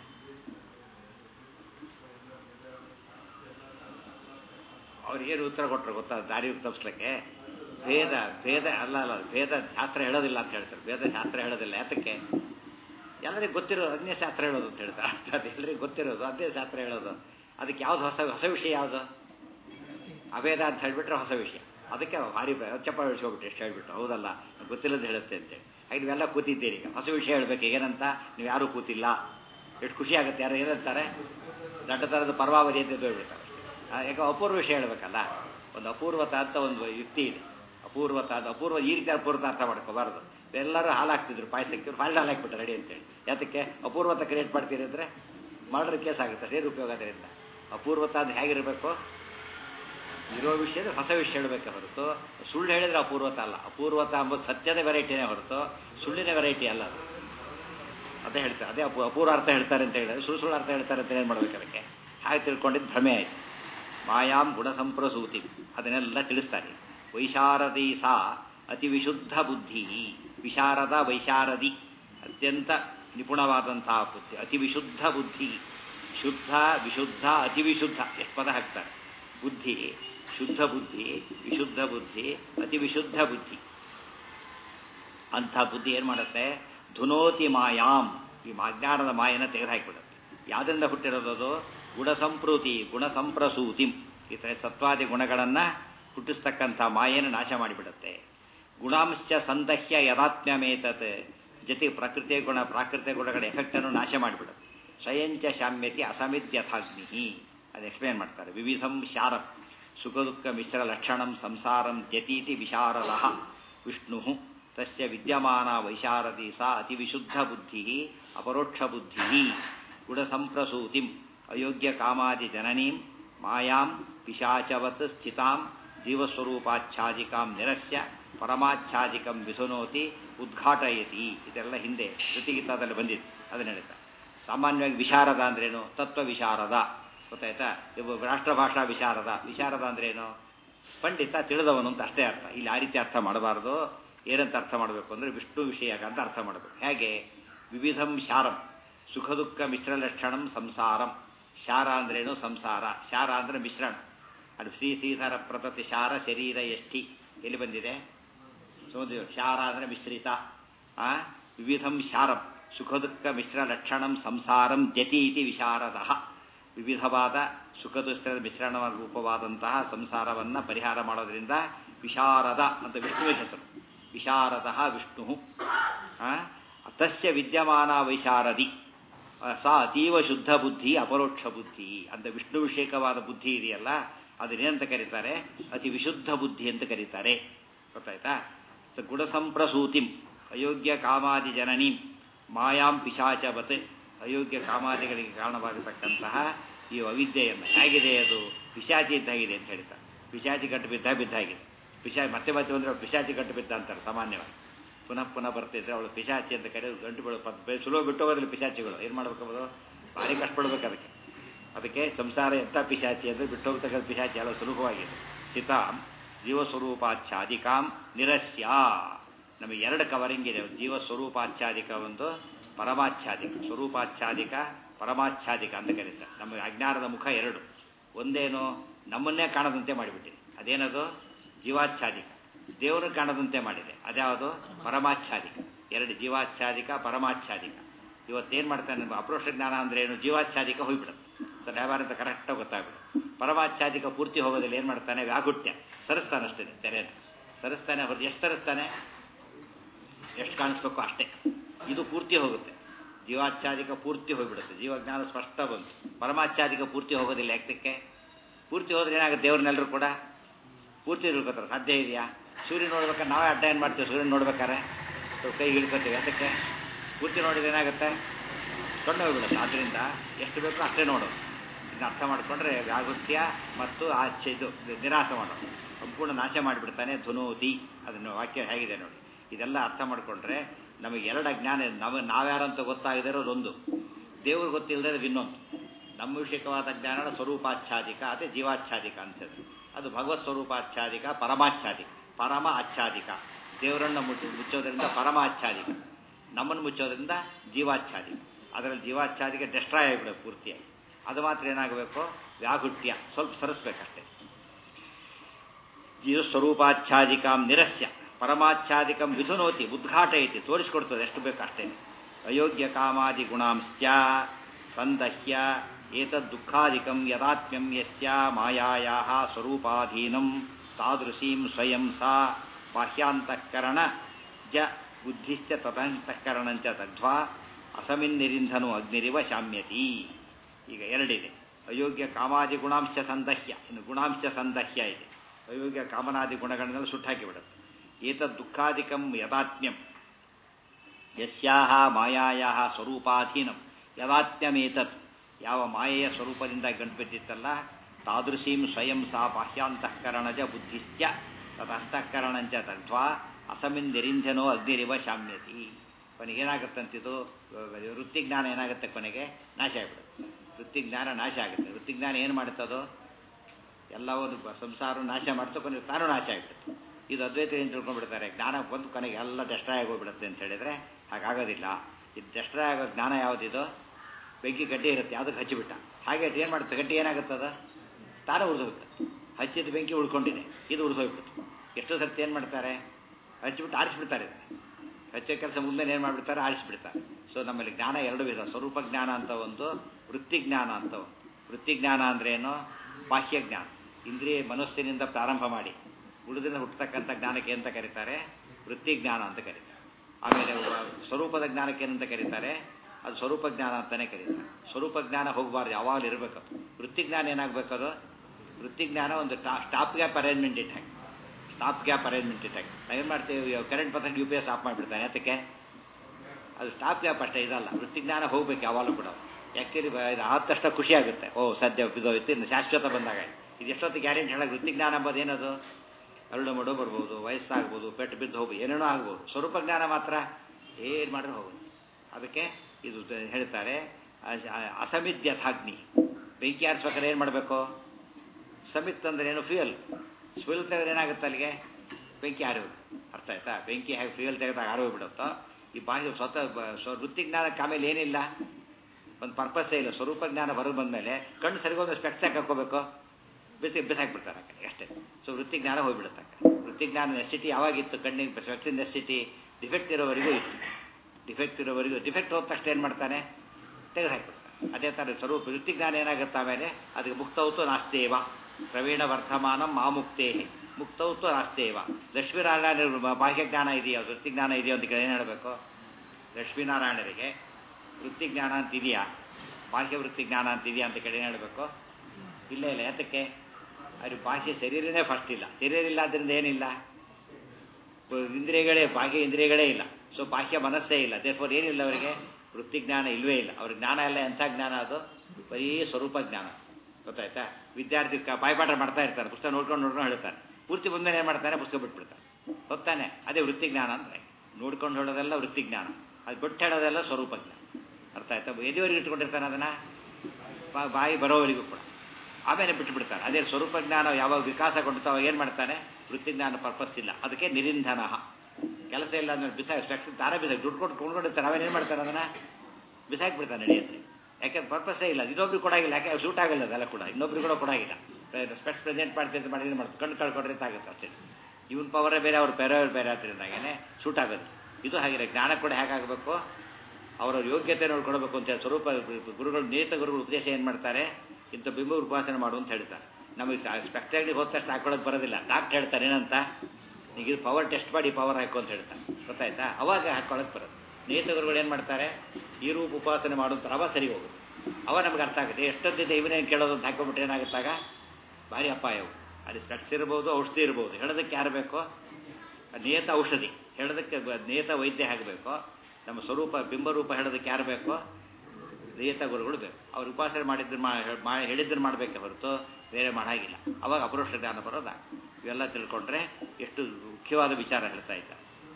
ಅವ್ರು ಏನು ಉತ್ತರ ಕೊಟ್ಟರು ಗೊತ್ತಾ ದಾರಿ ತಪ್ಪಿಸ್ಲಿಕ್ಕೆ ಭೇದ ಭೇದ ಅಲ್ಲ ಅಲ್ಲ ಭೇದ ಶಾಸ್ತ್ರ ಹೇಳೋದಿಲ್ಲ ಅಂತ ಹೇಳ್ತಾರೆ ಭೇದ ಶಾಸ್ತ್ರ ಹೇಳೋದಿಲ್ಲ ಯಾತಕ್ಕೆ ಎಲ್ಲರಿಗೂ ಗೊತ್ತಿರೋ ಅದನ್ನೇ ಶಾಸ್ತ್ರ ಹೇಳೋದು ಅಂತ ಹೇಳ್ತಾರೆ ಅದು ಎಲ್ಲರಿಗೂ ಗೊತ್ತಿರೋದು ಅದೇ ಶಾಸ್ತ್ರ ಹೇಳೋದು ಅದಕ್ಕೆ ಯಾವ್ದು ಹೊಸ ಹೊಸ ವಿಷಯ ಯಾವುದು ಅಭೇದ ಅಂತ ಹೇಳ್ಬಿಟ್ರೆ ಹೊಸ ವಿಷಯ ಅದಕ್ಕೆ ಭಾರಿ ಚಪ್ಪ ಇಳಿಸ್ಕೊಬಿಟ್ಟು ಎಷ್ಟು ಹೇಳ್ಬಿಟ್ಟು ಹೌದಲ್ಲ ಗೊತ್ತಿಲ್ಲದ ಹೇಳುತ್ತೆ ಅಂತೇಳಿ ಹಾಗೆ ನೀವೆಲ್ಲ ಕೂತಿದ್ದೀರಿ ಈಗ ಹೊಸ ವಿಷಯ ಹೇಳ್ಬೇಕು ಏನಂತ ನೀವು ಯಾರೂ ಕೂತಿಲ್ಲ ಎಷ್ಟು ಖುಷಿ ಆಗುತ್ತೆ ಯಾರು ಏನಂತಾರೆ ದೊಡ್ಡ ಥರದ ಪರ್ವಾವಧಿ ಅಂತ ಹೇಳ್ಬಿಡ್ತಾರೆ ಆ, ಯಾಕೆ ಅಪೂರ್ವ ವಿಷಯ ಹೇಳ್ಬೇಕಲ್ಲ ಒಂದು ಅಪೂರ್ವತ ಅಂತ ಒಂದು ಯುಕ್ತಿ ಇದೆ ಅಪೂರ್ವತ ಅದು ಅಪೂರ್ವ ಈ ರೀತಿ ಅಪೂರ್ವತ ಅರ್ಥ ಮಾಡ್ಕೋಬಾರ್ದು ಎಲ್ಲರೂ ಹಾಲು ಹಾಕ್ತಿದ್ರು ಪಾಯಸಕ್ಕೆ ಹಾಲು ಹಾಲು ಹಾಕ್ಬಿಟ್ಟು ರೆಡಿ ಅಂತೇಳಿ ಯಾತಕ್ಕೆ ಅಪೂರ್ವತ ಕ್ರಿಯೇಟ್ ಮಾಡ್ತೀರಿ ಅಂದರೆ ಮಾಡಿದ್ರೆ ಕೇಸ್ ಆಗುತ್ತೆ ಸೇರಿ ಉಪಯೋಗ ಅದರಿಂದ ಅಪೂರ್ವತ ಅದು ಹೇಗಿರಬೇಕು ಇರೋ ವಿಷಯದ ಹೊಸ ವಿಷಯ ಹೇಳಬೇಕೆ ಹೊರತು ಸುಳ್ಳು ಹೇಳಿದ್ರೆ ಅಪೂರ್ವತ ಅಲ್ಲ ಅಪೂರ್ವತ ಅಂಬೋದು ಸತ್ಯದ ವೆರೈಟಿನೇ ಹೊರತು ಸುಳ್ಳಿನ ವೆರೈಟಿ ಅಲ್ಲ ಅದು ಅದೇ ಹೇಳ್ತಾರೆ ಅದೇ ಅಪೂ ಅಪೂರ್ವ ಅರ್ಥ ಹೇಳ್ತಾರೆ ಅಂತ ಹೇಳಿದ್ರೆ ಸುಳ್ಳು ಸುಳ್ಳು ಅರ್ಥ ಹೇಳ್ತಾರೆ ಅಂತ ಏನು ಮಾಡ್ಬೇಕು ಅದಕ್ಕೆ ಹಾಗೆ ತಿಳ್ಕೊಂಡಿದ್ದು ಭ್ರಮೆ ಆಯಿತು ಮಾಯಾಂ ಗುಣ ಸಂಪ್ರಸೂತಿ ಅದನ್ನೆಲ್ಲ ತಿಳಿಸ್ತಾರೆ ವೈಶಾರದಿ ಸಾ ಅತಿ ವಿಶುದ್ಧ ಬುದ್ಧಿ ವಿಶಾರದ ವೈಶಾರದಿ ಅತ್ಯಂತ ನಿಪುಣವಾದಂತಹ ಬುದ್ಧಿ ಅತಿ ವಿಶುದ್ಧ ಬುದ್ಧಿ ಶುದ್ಧ ವಿಶುದ್ಧ ಅತಿ ವಿಶುದ್ಧ ಎಷ್ಟು ಪದ ಹಾಕ್ತಾರೆ ಬುದ್ಧಿ ಶುದ್ಧ ಬುದ್ಧಿ ವಿಶುದ್ಧ ಬುದ್ಧಿ ಅತಿ ವಿಶುದ್ಧ ಬುದ್ಧಿ ಅಂಥ ಬುದ್ಧಿ ಏನು ಮಾಡುತ್ತೆ ಧುನೋತಿ ಮಾಯಾಮ್ ಈ ಅಜ್ಞಾನದ ಮಾಯನ ತೆಗೆದುಹಾಕಿಬಿಡುತ್ತೆ ಯಾವುದರಿಂದ ಹುಟ್ಟಿರೋದು ಗುಣ ಸಂಪ್ರೂತಿ ಗುಣ ಸಂಪ್ರಸೂತಿಂ ಈ ತರ ಸತ್ವಾದಿ ಗುಣಗಳನ್ನು ಹುಟ್ಟಿಸ್ತಕ್ಕಂಥ ಮಾಯನ ನಾಶ ಮಾಡಿಬಿಡುತ್ತೆ ಗುಣಾಂಶ ಸಂದಹ್ಯ ಯದಾತ್ಮ್ಯಮೇತತ್ ಜೊತೆಗೆ ಪ್ರಕೃತಿಯ ಗುಣ ಪ್ರಾಕೃತಿಕ ಗುಣಗಳ ಎಫೆಕ್ಟನ್ನು ನಾಶ ಮಾಡಿಬಿಡುತ್ತೆ ಸ್ವಯಂಚ ಶಾಮ್ಯತಿ ಅಸಮಿದ್ಯಥಾಗ್ನಿ ಅದು ಎಕ್ಸ್ಪ್ಲೇನ್ ಮಾಡ್ತಾರೆ ವಿವಿಧಂ ಶಾರಂ ಸುಖ ದುಃಖ ಮಿಶ್ರ ಲಕ್ಷಣಂ ಸಂಸಾರಂ ತ್ಯತೀತಿ ವಿಶಾರದಃ ವಿಷ್ಣು ತಸ್ಯ ವಿದ್ಯಮಾನ ವೈಶಾರದಿ ಸಾ ಅತಿ ವಿಶುದ್ಧ ಬುದ್ಧಿ ಅಪರೋಕ್ಷ ಬುದ್ಧಿ ಗುಣಸಂಪ್ರಸೂತಿಂ ಅಯೋಗ್ಯ ಕಾಮಾದಿ ಜನನೀಂ ಮಾಯಾಂ ಪಿಶಾಚವತ್ ಸ್ಥಿತಾಂ ಜೀವಸ್ವರೂಪಾಚ್ಛಾದಿಕಾಂ ನಿರಸ್ಯ ಪರಮಾಚ್ಛಾದಿಕಂ ವಿಸುನೋತಿ ಉದ್ಘಾಟಯತಿ ಇದೆಲ್ಲ ಹಿಂದೆ ಶ್ರುತಿಗೀತಾದಲ್ಲಿ ಬಂದಿತ್ತು ಅದನ್ನ ಹೇಳ್ತಾ ಸಾಮಾನ್ಯವಾಗಿ ವಿಶಾರದ ಅಂದ್ರೇನು ತತ್ವ ವಿಶಾರದ ಗೊತ್ತಾಯ್ತಾ ಇವು ರಾಷ್ಟ್ರ ಭಾಷಾ ವಿಶಾರದ ವಿಶಾರದ ಅಂದ್ರೇನು ಪಂಡಿತ ತಿಳಿದವನು ಅಂತ ಅಷ್ಟೇ ಅರ್ಥ ಇಲ್ಲಿ ಆ ರೀತಿ ಅರ್ಥ ಮಾಡಬಾರ್ದು ಏನಂತ ಅರ್ಥ ಮಾಡಬೇಕು ಅಂದರೆ ವಿಷ್ಣು ವಿಷಯಕ ಅಂತ ಅರ್ಥ ಮಾಡಬೇಕು ಹೇಗೆ ವಿವಿಧಂ ಶಾರಂ ಸುಖ ದುಃಖ ಮಿಶ್ರ ಲಕ್ಷಣಂ ಸಂಸಾರಂ ಶಾರ ಅಂದ್ರೇನು ಸಂಸಾರ ಶಾರ ಅಂದ್ರೆ ಮಿಶ್ರಣ ಅದು ಶ್ರೀ ಶ್ರೀಧರ ಪ್ರತತಿ ಶಾರ ಶರೀರ ಎಷ್ಟಿ ಎಲ್ಲಿ ಬಂದಿದೆ ಸೋದಿ ಶಾರ ಅಂದ್ರೆ ಮಿಶ್ರಿತ ಆ ವಿವಿಧಂ ಶಾರಂ ಸುಖ ದುಃಖ ಮಿಶ್ರ ಲಕ್ಷಣಂ ಸಂಸಾರಂ ದ್ಯತಿ ಇತಿ ವಿಶಾರದಃ ವಿವಿಧವಾದ ಸುಖ ದುಷ್ಟದ ಮಿಶ್ರಣ ರೂಪವಾದಂತಹ ಸಂಸಾರವನ್ನು ಪರಿಹಾರ ಮಾಡೋದ್ರಿಂದ ವಿಶಾರದ ಅಂತ ವಿಷ್ಣುವಿನ ಹೆಸರು ವಿಶಾರದಃ ವಿಷ್ಣು ತಸ್ಯ ವಿದ್ಯಮಾನ ವೈಶಾರದಿ ಸಾ ಅತೀವ ಶುದ್ಧ ಬುದ್ಧಿ ಅಪರೋಕ್ಷ ಬುದ್ಧಿ ಅಂತ ವಿಷ್ಣು ವಿಷೇಕವಾದ ಬುದ್ಧಿ ಇದೆಯಲ್ಲ ಅದನ್ನೇನಂತ ಕರೀತಾರೆ ಅತಿ ವಿಶುದ್ಧ ಬುದ್ಧಿ ಅಂತ ಕರೀತಾರೆ ಗೊತ್ತಾಯ್ತಾ ಗುಣಸಂಪ್ರಸೂತಿಂ ಅಯೋಗ್ಯ ಕಾಮಾದಿ ಜನನೀಂ ಮಾಯಾಂ ಪಿಶಾಚವತ್ ಅಯೋಗ್ಯ ಕಾಮಾದಿಗಳಿಗೆ ಕಾರಣವಾಗಿರ್ತಕ್ಕಂತಹ ಈ ಅವಿದ್ಯೆಯನ್ನು ಹೇಗಿದೆ ಅದು ಪಿಶಾಚಿ ಇದ್ದಾಗಿದೆ ಅಂತ ಹೇಳ್ತಾರೆ ಪಿಶಾಚಿ ಗಂಟು ಬಿದ್ದ ಬಿದ್ದಾಗಿದೆ ಪಿಶಾ ಮತ್ತೆ ಮತ್ತೆ ಅಂದ್ರೆ ಪಿಶಾಚಿ ಗಂಟು ಬಿದ್ದ ಅಂತಾರೆ ಸಾಮಾನ್ಯವಾಗಿ ಪುನಃ ಪುನಃ ಬರ್ತಿದ್ರೆ ಅವಳು ಪಿಶಾಚಿ ಅಂತ ಕರೆಯೋದು ಗಂಟುಗಳು ಸುಲಭ ಬಿಟ್ಟು ಹೋಗೋದಿಲ್ಲ ಪಿಶಾಚಿಗಳು ಏನು ಮಾಡ್ಬೇಕು ಭಾರಿ ಕಷ್ಟಪಡ್ಬೇಕು ಅದಕ್ಕೆ ಅದಕ್ಕೆ ಸಂಸಾರ ಎಂಥ ಪಿಶಾಚಿ ಅಂದರೆ ಬಿಟ್ಟು ಹೋಗ್ತಕ್ಕಂಥ ಪಿಶಾಚಿ ಎಲ್ಲ ಸುಲಭವಾಗಿದೆ ಸ್ಥಿತಾಂ ಜೀವಸ್ವರೂಪಾಚ್ಛಾದಿಕಾಂ ನಿರಸ್ಯ ನಮಗೆ ಎರಡು ಕವರಿಂಗ್ ಇದೆ ಜೀವ ಸ್ವರೂಪಾಚ್ಛಾದಿಕ ಒಂದು ಪರಮಾಚ್ಛಾದಿಕ ಸ್ವರೂಪಾಚ್ಛಾದಿಕ ಪರಮಾಚ್ಛಾದಿಕ ಅಂತ ಕರೀತಾರೆ ನಮಗೆ ಅಜ್ಞಾನದ ಮುಖ ಎರಡು ಒಂದೇನು ನಮ್ಮನ್ನೇ ಕಾಣದಂತೆ ಮಾಡಿಬಿಟ್ಟಿದೆ ಅದೇನದು ಜೀವಾಚ್ಛಾದಿಕ ದೇವರು ಕಾಣದಂತೆ ಮಾಡಿದೆ ಅದ್ಯಾವುದು ಪರಮಾಚ್ಛಾದಿಕ ಎರಡು ಜೀವಾಚ್ಛಾದಿಕ ಪರಮಾಚ್ಛಾದಿಕ ಇವತ್ತೇನು ಮಾಡ್ತಾನೆ ಅಪ್ರೋಷ ಜ್ಞಾನ ಅಂದ್ರೆ ಏನು ಜೀವಾಚ್ಛಾದಿಕ ಹೋಗ್ಬಿಡುತ್ತೆ ಸರ್ ವ್ಯವಹಾರ ಅಂತ ಕರೆಕ್ಟಾಗಿ ಗೊತ್ತಾಗ್ಬಿಡುತ್ತೆ ಪರಮಾಚ್ಛಾದಿಕ ಪೂರ್ತಿ ಹೋಗೋದಿಲ್ಲ ಏನು ಮಾಡ್ತಾನೆ ವ್ಯಾಗುಟ್ಯ ಸರಿಸ್ತಾನೆ ಅಷ್ಟೇ ತೆರೆನ ಸರಿಸ್ತಾನೆ ಹೊರತು ಎಷ್ಟು ಸರಿಸ್ತಾನೆ ಎಷ್ಟು ಕಾಣಿಸ್ಬೇಕು ಅಷ್ಟೇ ಇದು ಪೂರ್ತಿ ಹೋಗುತ್ತೆ ಜೀವಾಚ್ಛಾದಿಕ ಪೂರ್ತಿ ಹೋಗ್ಬಿಡುತ್ತೆ ಜೀವಜ್ಞಾನ ಸ್ಪಷ್ಟ ಬಂತು ಪರಮಾಚ್ಛಾದಿಕ ಪೂರ್ತಿ ಹೋಗೋದಿಲ್ಲ ಯಾಕೆ ಪೂರ್ತಿ ಹೋದ್ರೆ ಏನಾಗುತ್ತೆ ದೇವ್ರನ್ನೆಲ್ಲರೂ ಕೂಡ ಪೂರ್ತಿ ತಿಳ್ಕೊತಾರೆ ಸಾಧ್ಯ ಇದೆಯಾ ಸೂರ್ಯ ನೋಡ್ಬೇಕಾದ್ರೆ ನಾವೇ ಅಡ್ಡ ಏನು ಮಾಡ್ತೀವಿ ಸೂರ್ಯನ ನೋಡ್ಬೇಕಾರೆ ಸ್ವಲ್ಪ ಕೈ ಹಿಡ್ಕೊತೀವಿ ಅದಕ್ಕೆ ಪೂರ್ತಿ ನೋಡಿದ್ರೆ ಏನಾಗುತ್ತೆ ಕಣ್ಣು ಹೋಗ್ಬಿಡುತ್ತೆ ಆದ್ದರಿಂದ ಎಷ್ಟು ಬೇಕೋ ಅಷ್ಟೇ ನೋಡೋದು ಇದನ್ನ ಅರ್ಥ ಮಾಡಿಕೊಂಡ್ರೆ ವ್ಯಾಗುತ್ಯ ಮತ್ತು ಆಚೆ ಇದು ನಿರಾಶ ಮಾಡೋದು ಸಂಪೂರ್ಣ ನಾಶ ಮಾಡಿಬಿಡ್ತಾನೆ ಧುನೋತಿ ಅದನ್ನು ವಾಕ್ಯ ಹೇಗಿದೆ ನೋಡಿ ಇದೆಲ್ಲ ಅರ್ಥ ಮಾಡಿಕೊಂಡ್ರೆ ನಮಗೆ ಎರಡು ಅಜ್ಞಾನ ನಮಗೆ ನಾವ್ಯಾರಂತ ಗೊತ್ತಾಗದಿರೋದೊಂದು ದೇವ್ರು ಗೊತ್ತಿಲ್ಲದೆ ಇನ್ನೊಂದು ನಮ್ಮ ವಿಷಯಕವಾದ ಜ್ಞಾನ ಸ್ವರೂಪಾಚ್ಛಾದಿಕ ಅದೇ ಜೀವಾಚ್ಛಾದಿಕ ಅನ್ಸುತ್ತೆ ಅದು ಭಗವತ್ ಸ್ವರೂಪಾಚ್ಛಾದಿಕ ಪರಮಾಚ್ಛಾದಿಕ ಪರಮ ಆಚ್ಛಾದಿಕ ದೇವರನ್ನು ಮುಚ್ಚ ಮುಚ್ಚೋದ್ರಿಂದ ಪರಮ ಆಚ್ಛಾದಿಕ ನಮ್ಮನ್ನು ಮುಚ್ಚೋದ್ರಿಂದ ಜೀವಾಚ್ಛಾದಿಕ ಅದರಲ್ಲಿ ಜೀವಾಚ್ಛಾದಿಕ ಡೆಸ್ಟ್ರಾಯ್ ಆಗಿಬಿಡೋದು ಪೂರ್ತಿಯಾಗಿ ಅದು ಮಾತ್ರ ಏನಾಗಬೇಕು ವ್ಯಾಗುಟ್ಯ ಸ್ವಲ್ಪ ಸರಿಸ್ಬೇಕಷ್ಟೇ ಜೀವಸ್ವರೂಪಾಚ್ಛಾದಿಕಾಂ ನಿರಸ್ಯ ಪರಮಾಚ್ಛಾದಿಕಂ ವಿಧುನೋತಿ ಉದ್ಘಾಟಯತಿ ತೋರಿಸ್ಕೊಡ್ತದೆ ಎಷ್ಟು ಬೇಕು ಅಷ್ಟೇ ಅಯೋಗ್ಯ ಕಾಮಾದಿ ಗುಣಾಂಶ್ಚ ಸಂದಹ್ಯ ಏತದ್ದುಃಖಾದಿಕಂ ಯದಾತ್ಮ್ಯಂ ಯಸ್ಯ ಮಾಯಾಯಾಹ ಸ್ವರೂಪಾಧೀನಂ ತಾದೃಶೀಂ ಸ್ವಯಂ ಸಾ ಬಾಹ್ಯಾಂತಃಕರಣ ಜ ಬುದ್ಧಿಶ್ಚ ತದಂತಃಕರಣಂಚ ತದ್ವಾ ಅಸಮಿನ್ನಿರಿಂಧನು ಅಗ್ನಿರಿವ ಶಾಮ್ಯತಿ ಈಗ ಎರಡಿದೆ ಅಯೋಗ್ಯ ಕಾಮಾದಿ ಗುಣಾಂಶ ಸಂದಹ್ಯ ಇನ್ನು ಗುಣಾಂಶ ಸಂದಹ್ಯ ಇದೆ ಅಯೋಗ್ಯ ಕಾಮನಾದಿ ಗುಣಗಳನ್ನೆಲ್ಲ ಸುಟ್ಟಾಕಿಬಿಡುತ್ತೆ ಏತದ್ ದುಃಖಾದಿಕಂ ಯದಾತ್ಮ್ಯಂ ಯಸ್ಯಾಹ ಮಾಯಾಯಾಹ ಸ್ವರೂಪಾಧೀನಂ ಯದಾತ್ಮ್ಯಮೇತತ್ ಯಾವ ಮಾಯೆಯ ಸ್ವರೂಪದಿಂದ ಗಂಟುಬಿದ್ದಿತ್ತಲ್ಲ ತಾದೃಶೀಂ ಸ್ವಯಂ ಸಾ ಬಾಹ್ಯಾಂತಃಕರಣಜ ಬುದ್ಧಿಶ್ಚ ತದಸ್ತಃಕರಣಂಚ ತದ್ವಾ ಅಸಮಿನ್ ನಿರಿಂಧನೋ ಅಗ್ನಿರಿವ ಶಾಮ್ಯತಿ ಕೊನೆಗೇನಾಗುತ್ತಂತಿದು ವೃತ್ತಿಜ್ಞಾನ ಏನಾಗುತ್ತೆ ಕೊನೆಗೆ ನಾಶ ಆಗಿಬಿಡುತ್ತೆ ವೃತ್ತಿಜ್ಞಾನ ನಾಶ ಆಗುತ್ತೆ ವೃತ್ತಿಜ್ಞಾನ ಏನು ಮಾಡುತ್ತದೋ ಎಲ್ಲವನ್ನು ಸಂಸಾರ ನಾಶ ಮಾಡ್ತಾ ಕೊನೆಗೆ ತಾನು ನಾಶ ಆಗಿಬಿಡುತ್ತೆ ಇದು ಅದ್ವೈತ ಏನು ತಿಳ್ಕೊಂಡ್ಬಿಡ್ತಾರೆ ಜ್ಞಾನ ಬಂದು ಕೊನೆಗೆ ಎಲ್ಲ ದಷ್ಟಾಯ ಆಗೋಗ್ಬಿಡುತ್ತೆ ಅಂತ ಹೇಳಿದರೆ ಹಾಗಾಗೋದಿಲ್ಲ ಇದು ದಷ್ಟಾಯ ಆಗೋ ಜ್ಞಾನ ಯಾವುದಿದು ಬೆಂಕಿ ಗಡ್ಡೆ ಇರುತ್ತೆ ಅದಕ್ಕೆ ಹಚ್ಚಿಬಿಟ್ಟ ಹಾಗೆ ಏನು ಮಾಡುತ್ತೆ ಗಡ್ಡೆ ಏನಾಗುತ್ತದ ತಾನೇ ಉಳಿದೋಗುತ್ತೆ ಹಚ್ಚಿದ ಬೆಂಕಿ ಉಳ್ಕೊಂಡಿದೆ ಇದು ಉಳಿದೋಗ್ಬಿಡುತ್ತೆ ಎಷ್ಟೋ ಸರ್ತಿ ಏನು ಮಾಡ್ತಾರೆ ಹಚ್ಚಿಬಿಟ್ಟು ಆರಿಸ್ಬಿಡ್ತಾರೆ ಹೆಚ್ಚು ಕೆಲಸ ಮುಂದೆ ಏನು ಮಾಡಿಬಿಡ್ತಾರೆ ಆರಿಸಿಬಿಡ್ತಾರೆ ಸೊ ನಮ್ಮಲ್ಲಿ ಜ್ಞಾನ ಎರಡು ವಿಧ ಸ್ವರೂಪ ಜ್ಞಾನ ಅಂತ ಒಂದು ವೃತ್ತಿ ಜ್ಞಾನ ಅಂತ ಒಂದು ವೃತ್ತಿ ಜ್ಞಾನ ಅಂದ್ರೇನು ಬಾಹ್ಯ ಜ್ಞಾನ ಇಂದ್ರಿಯ ಮನಸ್ಸಿನಿಂದ ಪ್ರಾರಂಭ ಮಾಡಿ ಉಳಿದಿನ ಹುಟ್ಟತಕ್ಕಂಥ ಜ್ಞಾನಕ್ಕೆ ಅಂತ ಕರೀತಾರೆ ವೃತ್ತಿ ಜ್ಞಾನ ಅಂತ ಕರೀತಾರೆ ಆಮೇಲೆ ವ- ಸ್ವರೂಪದ ಜ್ಞಾನಕ್ಕೆ ಏನಂತ ಕರೀತಾರೆ ಅದು ಸ್ವರೂಪ ಜ್ಞಾನ ಅಂತಲೇ ಕರೀತಾರೆ ಸ್ವರೂಪ ಜ್ಞಾನ ಹೋಗಬಾರ್ದು ಯಾವಾಗಲೂ ಇರಬೇಕು ವೃತ್ತಿ ಜ್ಞಾನ ಏನಾಗಬೇಕದು ವೃತ್ತಿ ಜ್ಞಾನ ಒಂದು ಸ್ಟಾಪ್ ಗ್ಯಾಪ್ ಅರೇಂಜ್ಮೆಂಟ್ ಇಟ್ಟಾಗ ಸ್ಟಾಪ್ ಗ್ಯಾಪ್ ಅರೇಂಜ್ಮೆಂಟ್ ಇಟ್ಟಾಗ ಏನು ಮಾಡ್ತೀವಿ ಕರೆಂಟ್ ಬಂದಾಗ ಯು ಪಿ ಎಸ್ ಆಫ್ ಮಾಡಿಬಿಡ್ತಾನೆ ಅದಕ್ಕೆ ಅದು ಸ್ಟಾಪ್ ಗ್ಯಾಪ್ ಅಷ್ಟೇ ಇದಲ್ಲ ವೃತ್ತಿ ಜ್ಞಾನ ಹೋಗ್ಬೇಕು ಯಾವಾಗಲೂ ಕೂಡ ಆ್ಯಕ್ಚುಲಿ ಇದು ಆದ ತಕ್ಷಣ ಖುಷಿ ಆಗುತ್ತೆ ಓ ಸದ್ಯ ಬಿದ್ದೋಯ್ತು ಇನ್ನು ಶಾಶ್ವತ ಬಂದಾಗ ಇದು ಎಷ್ಟೊತ್ತು ಗ್ಯಾರಂಟಿ ಹೇಳಕ್ಕೆ ವೃತ್ತಿ ಜ್ಞಾನ ಅಂಬೋದು ಏನದು ಅರಳು ಮಡು ಬರ್ಬೋದು ವಯಸ್ಸಾಗ್ಬೋದು ಪೆಟ್ಟು ಬಿದ್ದು ಹೋಗ್ಬೋದು ಏನೇನೋ ಆಗ್ಬೋದು ಸ್ವರೂಪ ಜ್ಞಾನ ಮಾತ್ರ ಏನು ಮಾಡಿದ್ರೆ ಹೋಗೋದು ಅದಕ್ಕೆ ಇದು ತ- ಹೇಳ್ತಾರೆ ಅ- ಅ- ಅಸಮಿದ್ಯಥಾಗ್ನಿ ಬೆಂಕಿ ಆರಿಸ್ಬೇಕಾದ್ರೆ ಏನು ಮಾಡಬೇಕು ಸಮಿತ್ ಅಂದ್ರೆ ಏನು ಫ್ಯೂಯಲ್ ಫ್ಯೂಯಲ್ ತೆಗೆದ್ರೆ ಏನಾಗುತ್ತೆ ಅಲ್ಲಿಗೆ ಬೆಂಕಿ ಆರೋದು ಅರ್ಥ ಆಯ್ತಾ ಬೆಂಕಿ ಹೇಗೆ ಫ್ಯೂಯಲ್ ತೆಗೆದಾಗ ಆರೋಗ್ಬಿಡುತ್ತೋ ಈ ಬಾಹ್ಯ ಸ್ವತಃ ಬ- ಸ್ವ- ವೃತ್ತಿ ಜ್ಞಾನಕ್ಕೆ ಆಮೇಲೆ ಏನಿಲ್ಲ ಒಂದು ಪರ್ಪಸ್ಸೇ ಇಲ್ಲ ಸ್ವರೂಪ ಜ್ಞಾನ ಹೊರಗೆ ಬಂದಮೇಲೆ ಕಣ್ಣು ಸರಿಗೊಂದು ಸ್ಪೆಕ್ಸ್ ಹಾಕಿ ಹಾಕೋಬೇಕು ಬಿಸಿ ಬಿಸಾಕ್ಬಿಡ್ತಾರೆ ಆ ಕಡೆ ಅಷ್ಟೇ ಸೊ ವೃತ್ತಿ ಜ್ಞಾನ ಹೋಗ್ಬಿಡುತ್ತೆ ಆ ಕಡೆ. ವೃತ್ತಿ ಜ್ಞಾನ ನೆಸಿಟಿ ಯಾವಾಗಿತ್ತು ಕಣ್ಣಿಗೆ ಸ್ಪೆಕ್ಸಿನ ನೆಸಿಟಿ ಡಿಫೆಕ್ಟ್ ಇರೋವರೆಗೂ ಇತ್ತು ಡಿಫೆಕ್ಟ್ ಇರೋವರೆಗೂ ಡಿಫೆಕ್ಟ್ ಹೋದ ತಕ್ಷಣ ಏನು ಮಾಡ್ತಾನೆ ತೆಗೆದು ಹಾಕ್ಬಿಡ್ತಾನೆ ಅದೇ ಥರ ಸ್ವರೂಪ ವೃತ್ತಿ ಜ್ಞಾನ ಏನಾಗುತ್ತೆ ಆಮೇಲೆ ಅದಕ್ಕೆ ಮುಕ್ತೌತು ನಾಸ್ತೇವ ಪ್ರವೀಣ ವರ್ತಮಾನ ಮಾಮುಕ್ತೇ ಮುಕ್ತೌತು ನಾಸ್ತೇವ ಲಕ್ಷ್ಮೀನಾರಾಯಣ ಬಾಹ್ಯ ಜ್ಞಾನ ಇದೆಯಾ ವೃತ್ತಿ ಜ್ಞಾನ ಇದೆಯೋ ಅಂತ ಏನು ಹೇಳಬೇಕು ಲಕ್ಷ್ಮೀನಾರಾಯಣರಿಗೆ ವೃತ್ತಿ ಜ್ಞಾನ ಅಂತ ಇದೆಯಾ ಬಾಹ್ಯ ವೃತ್ತಿ ಜ್ಞಾನ ಅಂತ ಇದೆಯಾ ಅಂತ ಕೇಳಿ ಏನು ಹೇಳಬೇಕು ಇಲ್ಲ ಇಲ್ಲ ಯಾತಕ್ಕೆ ಅವ್ರಿಗೆ ಬಾಹ್ಯ ಶರೀರನೇ ಫಸ್ಟ್ ಇಲ್ಲ ಶರೀರ ಇಲ್ಲ ಅದರಿಂದ ಏನಿಲ್ಲ ಬ- ಇಂದ್ರಿಯಗಳೇ ಬಾಹ್ಯ ಇಂದ್ರಿಯಗಳೇ ಇಲ್ಲ ಸೊ ಬಾಹ್ಯ ಮನಸ್ಸೇ ಇಲ್ಲ ದೇರ್ಫೋರ್ ಏನಿಲ್ಲ ಅವರಿಗೆ ವೃತ್ತಿ ಜ್ಞಾನ ಇಲ್ವೇ ಇಲ್ಲ ಅವ್ರ ಜ್ಞಾನ ಎಲ್ಲ ಎಂಥ ಜ್ಞಾನ ಅದು ಬರೀ ಸ್ವರೂಪ ಜ್ಞಾನ ಗೊತ್ತಾಯ್ತಾ ವಿದ್ಯಾರ್ಥಿ ಕ- ಬಾಯ್ಪಾಠ ಮಾಡ್ತಾ ಇರ್ತಾರೆ ಪುಸ್ತಕ ನೋಡ್ಕೊಂಡು ನೋಡ್ಕೊಂಡು ಹೇಳ್ತಾರೆ ಪೂರ್ತಿ ಮುಂದೆ ಏನು ಮಾಡ್ತಾರೆ ಪುಸ್ತಕ ಬಿಟ್ಬಿಡ್ತಾರೆ ಗೊತ್ತಾನೆ ಅದೇ ವೃತ್ತಿ ಜ್ಞಾನ ಅಂದರೆ ನೋಡ್ಕೊಂಡು ಹೇಳೋದೆಲ್ಲ ವೃತ್ತಿ ಜ್ಞಾನ ಅದು ಬಿಟ್ಟು ಹೇಳೋದೆಲ್ಲ ಸ್ವರೂಪ ಜ್ಞಾನ ಅರ್ಥ ಆಯ್ತಾ ಎದುವರೆಗೆ ಇಟ್ಕೊಂಡಿರ್ತಾನೆ ಅದನ್ನು ಬಾಯಿ ಬರೋವರೆಗೂ ಕೂಡ ಆಮೇಲೆ ಬಿಟ್ಟು ಬಿಡ್ತಾನೆ ಅದೇ ಸ್ವರೂಪ ಜ್ಞಾನ ಯಾವಾಗ ವಿಕಾಸಗೊಂಡಿರ್ತೋ ಅವಾಗ ಏನು ಮಾಡ್ತಾನೆ ವೃತ್ತಿ ಜ್ಞಾನ ಪರ್ಪಸ್ ಇಲ್ಲ ಅದಕ್ಕೆ ನಿರಿಂಧನ ಕೆಲಸ ಇಲ್ಲ ಅಂದ್ರೆ ಬಿಸಾಕಿ ಸ್ಪೆಕ್ಸ್ ದಾರ ಬಿಸಾಕಿ ದುಡ್ಡು ಕೊಟ್ಟು ಕೊಂಡ್ಕೊಂಡಿರ್ತಾನೆ ಅವೇನು ಮಾಡ್ತಾನೆ ಅದನ್ನು ಬಿಸಾಕಿ ಬಿಡ್ತಾನೆ ನಡೆಯುತ್ತೆ ಯಾಕೆ ಪರ್ಪಸ್ಸೇ ಇಲ್ಲ ಇನ್ನೊಬ್ರಿಗೆ ಕೊಡಾಗಿಲ್ಲ ಯಾಕೆ ಸೂಟ್ ಆಗಿಲ್ಲ ಅದೆಲ್ಲ ಕೂಡ ಇನ್ನೊಬ್ರಿಗೆ ಕೂಡ ಕೊಡಾಗಿಲ್ಲ ಸ್ಪೆಕ್ಸ್ ಪ್ರೆಸೆಂಟ್ ಮಾಡ್ತೀನಿ ಅಂತ ಮಾಡಿ ಮಾಡ್ತಾರೆ ಕಣ್ಣು ಕಳ್ಕೊಂಡ್ರೆ ಆಗುತ್ತೆ ಅಷ್ಟೇ ಇವನ್ ಪವರೇ ಬೇರೆ ಅವ್ರು ಬೇರೆ ಬೇರೆ ಆದ್ರಿಂದಾಗೇನೆ ಸೂಟ್ ಆಗೋದು ಇದು ಹಾಗೆ ಜ್ಞಾನ ಕೂಡ ಹೇಗಾಗಬೇಕು ಅವರ ಯೋಗ್ಯತೆ ನೋಡ್ಕೊಳ್ಬೇಕು ಅಂತ ಹೇಳಿ ಸ್ವರೂಪ ಗುರುಗಳು ನೇತ ಗುರುಗಳು ಉಪದೇಶ ಏನು ಮಾಡ್ತಾರೆ ಇಂಥ ಬಿಂಬ ಉಪಾಸನೆ ಮಾಡು ಅಂತ ಹೇಳ್ತಾರೆ ನಮಗೆ ಸ್ಪೆಕ್ಟಾಗಿ ಹೋದ ತಕ್ಷಣ ಹಾಕೊಳ್ಳೋಕೆ ಬರೋದಿಲ್ಲ ಡಾಕ್ಟರ್ ಹೇಳ್ತಾರೆ ಏನಂತ ಈಗ ಇದು ಪವರ್ ಟೆಸ್ಟ್ ಮಾಡಿ ಪವರ್ ಹಾಕು ಅಂತ ಹೇಳ್ತಾರೆ ಗೊತ್ತಾಯ್ತಾ ಅವಾಗ ಹಾಕೊಳ್ಳೋಕೆ ಬರೋದು ನೇತ ಗುರುಗಳು ಏನು ಮಾಡ್ತಾರೆ ಈ ರೂಪ ಉಪಾಸನೆ ಮಾಡು ಅಂತ ಅವ ಸರಿ ಹೋಗುದು ಅವ ನಮ್ಗೆ ಅರ್ಥ ಆಗುತ್ತೆ ಎಷ್ಟೊತ್ತಿದೆ ಇವನೇನು ಕೇಳೋದು ಅಂತ ಹಾಕೊಂಡ್ಬಿಟ್ರೆ ಏನಾಗುತ್ತಾಗ ಭಾರಿ ಅಪಾಯವು ಅಲ್ಲಿ ಸ್ಪೆಕ್ಸ್ ಇರ್ಬೋದು ಔಷಧಿ ಇರ್ಬೋದು ಹೇಳೋದಕ್ಕೆ ಯಾರು ಬೇಕೋ ನಿಯತ ಔಷಧಿ ಹೇಳೋದಕ್ಕೆ ಬ- ನಿಯತ ವೈದ್ಯ ಆಗಬೇಕು ನಮ್ಮ ಸ್ವರೂಪ ಬಿಂಬರೂಪ ಹೇಳೋದಕ್ಕೆ ಯಾರು ಬೇಕೋ ನಿಯತ ಗುರುಗಳು ಬೇಕು ಅವ್ರು ಉಪಾಸನೆ ಮಾಡಿದ್ರು ಮಾ ಹೇಳಿದ್ರು ಮಾಡಬೇಕೆ ಹೊರತು ಬೇರೆ ಮಾಡಾಗಿಲ್ಲ ಅವಾಗ ಅಪರೋಕ್ಷ ಜ್ಞಾನ ಬರೋದ ಇವೆಲ್ಲ ತಿಳ್ಕೊಂಡ್ರೆ ಎಷ್ಟು ಮುಖ್ಯವಾದ ವಿಚಾರ ಹೇಳ್ತಾ ಇದ್ದ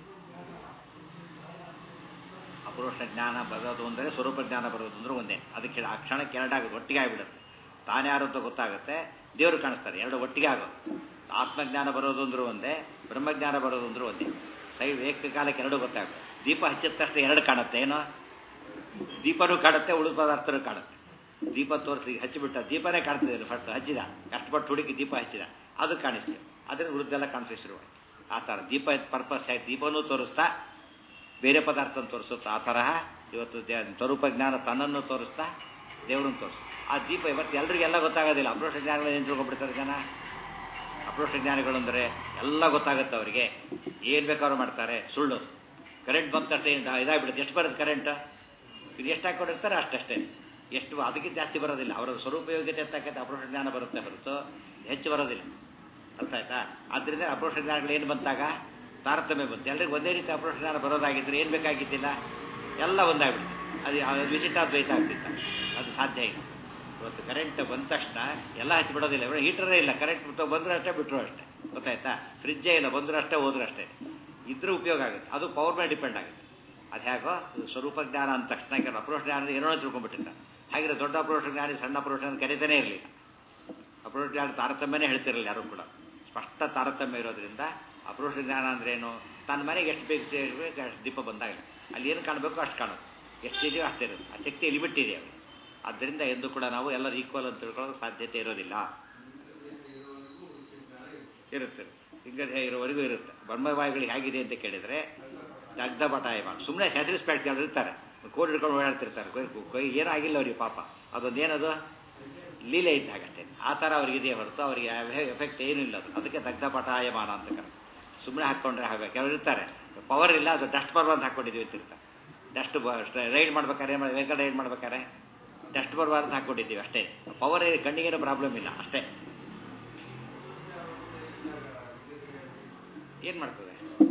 ಅಪರೋಕ್ಷ ಜ್ಞಾನ ಬರೋದು ಅಂದರೆ ಸ್ವರೂಪ ಜ್ಞಾನ ಬರೋದು ಅಂದ್ರೆ ಒಂದೇ ಅದಕ್ಕೆ ಆ ಕ್ಷಣಕ್ಕೆ ಎರಡಾಗುತ್ತೆ ಒಟ್ಟಿಗೆ ಆಗಿಬಿಡುತ್ತೆ ತಾನ್ಯಾರು ಅಂತ ಗೊತ್ತಾಗುತ್ತೆ ದೇವರು ಕಾಣಿಸ್ತಾರೆ ಎರಡು ಒಟ್ಟಿಗೆ ಆಗೋದು ಆತ್ಮಜ್ಞಾನ ಬರೋದು ಅಂದ್ರೂ ಒಂದೇ ಬ್ರಹ್ಮಜ್ಞಾನ ಬರೋದು ಅಂದ್ರೂ ಒಂದೇ ಸೈ ಏಕಕಾಲಕ್ಕೆ ಎರಡು ಗೊತ್ತಾಗುತ್ತೆ ದೀಪ ಹಚ್ಚಿದ ತಕ್ಷಣ ಎರಡು ಕಾಣುತ್ತೆ ಏನೋ ದೀಪನೂ ಕಾಣುತ್ತೆ ಉಳಿದ ಪದಾರ್ಥನೂ ಕಾಣುತ್ತೆ ದೀಪ ತೋರಿಸಿ ಹಚ್ಚಿಬಿಟ್ಟ ದೀಪನೇ ಕಾಣ್ತಿದೆ ಫಸ್ಟ್ ಹಚ್ಚಿದ ಕಷ್ಟಪಟ್ಟು ಹುಡುಕಿ ದೀಪ ಹಚ್ಚಿದ ಅದು ಕಾಣಿಸ್ತು ಅದನ್ನ ಉಳಿದೆಲ್ಲ ಕಾಣಿಸಿ ಶುರುವಾಯ್ತು ಆ ಥರ ದೀಪ ಪರ್ಪಸ್ ಆಯ್ತು ದೀಪನೂ ತೋರಿಸ್ತಾ ಬೇರೆ ಪದಾರ್ಥ ತೋರಿಸುತ್ತಾ ಆ ತರಹ ಇವತ್ತು ದೇ- ಸ್ವರೂಪ ಜ್ಞಾನ ತನ್ನನ್ನು ತೋರಿಸ್ತಾ ದೇವರನ್ನು ತೋರಿಸ್ತಾ ಆ ದೀಪ ಇವತ್ತು ಎಲ್ರಿಗೆಲ್ಲ ಗೊತ್ತಾಗೋದಿಲ್ಲ ಅಪ್ರೋಷ ಜ್ಞಾನಗಳು ಏನು ತಿಳ್ಕೊಂಡ್ಬಿಡ್ತಾರೆ ಜನ ಅಪ್ರೋಷ ಜ್ಞಾನಿಗಳು ಅಂದರೆ ಎಲ್ಲ ಗೊತ್ತಾಗುತ್ತೆ ಅವರಿಗೆ ಏನು ಬೇಕಾದ್ರೂ ಮಾಡ್ತಾರೆ ಸುಳ್ಳು ಕರೆಂಟ್ ಬಂದ ತಕ್ಷಣ ಏನು ಇದಾಗ್ಬಿಡುತ್ತೆ ಎಷ್ಟು ಬರುತ್ತೆ ಕರೆಂಟ್ ಇದು ಎಷ್ಟು ಹಾಕೊಂಡಿರ್ತಾರೆ ಅಷ್ಟಷ್ಟೇ ಎಷ್ಟು ಅದಕ್ಕಿಂತ ಜಾಸ್ತಿ ಬರೋದಿಲ್ಲ ಅವರ ಸ್ವರೂಪ ಯೋಗ್ಯತೆ ಅಂತಕ್ಕಂಥ ಅಪ್ರೋಷ ಜ್ಞಾನ ಬರುತ್ತೆ ಹೊರತು ಹೆಚ್ಚು ಬರೋದಿಲ್ಲ ಅರ್ಥ ಆಯ್ತಾ ಆದ್ದರಿಂದ ಅಪ್ರೋಷ ಜ್ಞಾನಗಳು ಏನು ಬಂತಾಗ ತಾರತಮ್ಯ ಬಂತು ಎಲ್ಲರಿಗೂ ಒಂದೇ ರೀತಿ ಅಪ್ರೋಷ ಜ್ಞಾನ ಬರೋದಾಗಿದ್ದರೆ ಏನು ಬೇಕಾಗಿದ್ದಿಲ್ಲ ಎಲ್ಲ ಒಂದಾಗ್ಬಿಡುತ್ತೆ ಅದು ಅದು ವಿಶಿಷ್ಟಾದ್ವೈತ ಆಗ್ತಿತ್ತು ಅದು ಸಾಧ್ಯ ಇಲ್ಲ ಇವತ್ತು ಕರೆಂಟ್ ಬಂದ ತಕ್ಷಣ ಎಲ್ಲ ಹಚ್ಚಿಬಿಡೋದಿಲ್ಲ ಇವಾಗ ಹೀಟರೇ ಇಲ್ಲ ಕರೆಂಟ್ ಬಂದರೂ ಅಷ್ಟೇ ಬಿಟ್ಟರು ಅಷ್ಟೇ ಗೊತ್ತಾಯ್ತಾ ಫ್ರಿಜ್ಜೇ ಇಲ್ಲ ಬಂದರೂ ಅಷ್ಟೇ ಹೋದ್ರೂ ಅಷ್ಟೇ ಇದ್ರೂ ಉಪಯೋಗ ಆಗುತ್ತೆ ಅದು ಪವರ್ ಮೇಲೆ ಡಿಪೆಂಡ್ ಆಗುತ್ತೆ ಅದು ಹೇಗೋ ಇದು ಸ್ವರೂಪ ಜ್ಞಾನ ಅಂದ ತಕ್ಷಣ ಕೆಲವು ಅಪ್ರೋಷ ಜ್ಞಾನ ಏನೋ ತಿಳ್ಕೊಂಡ್ಬಿಟ್ಟಿರ್ತಾರೆ ಹಾಗೆ ದೊಡ್ಡ ಅಪ್ರೋಷ ಜ್ಞಾನಿ ಸಣ್ಣ ಅಪ್ರೋಷ ಜ್ಞಾನ ಕರೀತಾನೇ ಇರಲಿಲ್ಲ ಅಪ್ರೋಷ ಜ್ಞಾನ ತಾರತಮ್ಯನೇ ಹೇಳ್ತಿರಲಿಲ್ಲ ಯಾರು ಕೂಡ ಸ್ಪಷ್ಟ ತಾರತಮ್ಯ ಇರೋದ್ರಿಂದ ಅಪ್ರೋಷ ಜ್ಞಾನ ಅಂದ್ರೇನು ತನ್ನ ಮನೆಗೆ ಎಷ್ಟು ಬೇಕು ಬೇಕು ಅಷ್ಟು ದೀಪ ಬಂದಾಗ ಅಲ್ಲಿ ಏನು ಕಾಣಬೇಕು ಅಷ್ಟು ಕಾಣೋದು ಎಷ್ಟಿದೆಯೋ ಅಷ್ಟೇ ಇರೋದು ಆ ಶಕ್ತಿ ಲಿಮಿಟ್ ಇದೆ ಅವ್ರಿಗೆ ಆದ್ದರಿಂದ ಎಂದು ಕೂಡ ನಾವು ಎಲ್ಲರೂ ಈಕ್ವಲ್ ಅಂತ ತಿಳ್ಕೊಳ್ಳೋಕೆ ಸಾಧ್ಯತೆ ಇರೋದಿಲ್ಲ ಇರುತ್ತೆ ಹಿಂಗದೆ ಇರೋವರೆಗೂ ಇರುತ್ತೆ ಬ್ರಹ್ಮವಾಯುಗಳು ಹೇಗಿದೆ ಅಂತ ಕೇಳಿದರೆ ದಗ್ಧ ಬಟಾಯ ಮಾಡಿ ಸುಮ್ಮನೆ ಸ್ಯಾಟಿಸ್ಫ್ಯಾಕ್ಟ್ ಎಲ್ಲರು ಇರ್ತಾರೆ ಕೋಡ್ ಹಿಡ್ಕೊಂಡು ಓಡಾಡ್ತಿರ್ತಾರೆ ಕೊಯ್ ಕೊಯ್ ಏನೂ ಆಗಿಲ್ಲ ಅವ್ರಿಗೆ ಪಾಪ ಅದೊಂದು ಏನದು ಲೀಲೆ ಇದ್ದಾಗಷ್ಟೇ ಆ ಥರ ಅವ್ರಿಗಿದೆ ಹೊರತು ಅವರಿಗೆ ಎಫೆಕ್ಟ್ ಏನೂ ಇಲ್ಲ ಅದು ಅದಕ್ಕೆ ದಗ್ಧ ಪಟಾಯಮಾನ ಅಂತ ಕರೆ ಸುಮ್ಮನೆ ಹಾಕ್ಕೊಂಡ್ರೆ ಹಾಗೆ ಕೆಲವರು ಇರ್ತಾರೆ ಪವರ್ ಇಲ್ಲ ಅದು ಡಸ್ಟ್ ಬರ್ ಅಂತ ಹಾಕ್ಕೊಂಡಿದ್ದೀವಿ ಅಂತಿರ್ತಾರೆ ಡಸ್ಟ್ ರೈಡ್ ಮಾಡ್ಬೇಕಾದ್ರೆ ಏನು ಮಾಡಿ ವೆಹಿಕಲ್ ರೈಡ್ ಮಾಡ್ಬೇಕಾದ್ರೆ ಡಸ್ಟ್ ಬರಬಾರ್ದು ಹಾಕ್ಕೊಂಡಿದ್ದೀವಿ ಅಷ್ಟೇ ಪವರ್ ಕಣ್ಣಿಗೇನು ಪ್ರಾಬ್ಲಮ್ ಇಲ್ಲ ಅಷ್ಟೇ ಏನು ಮಾಡ್ತದೆ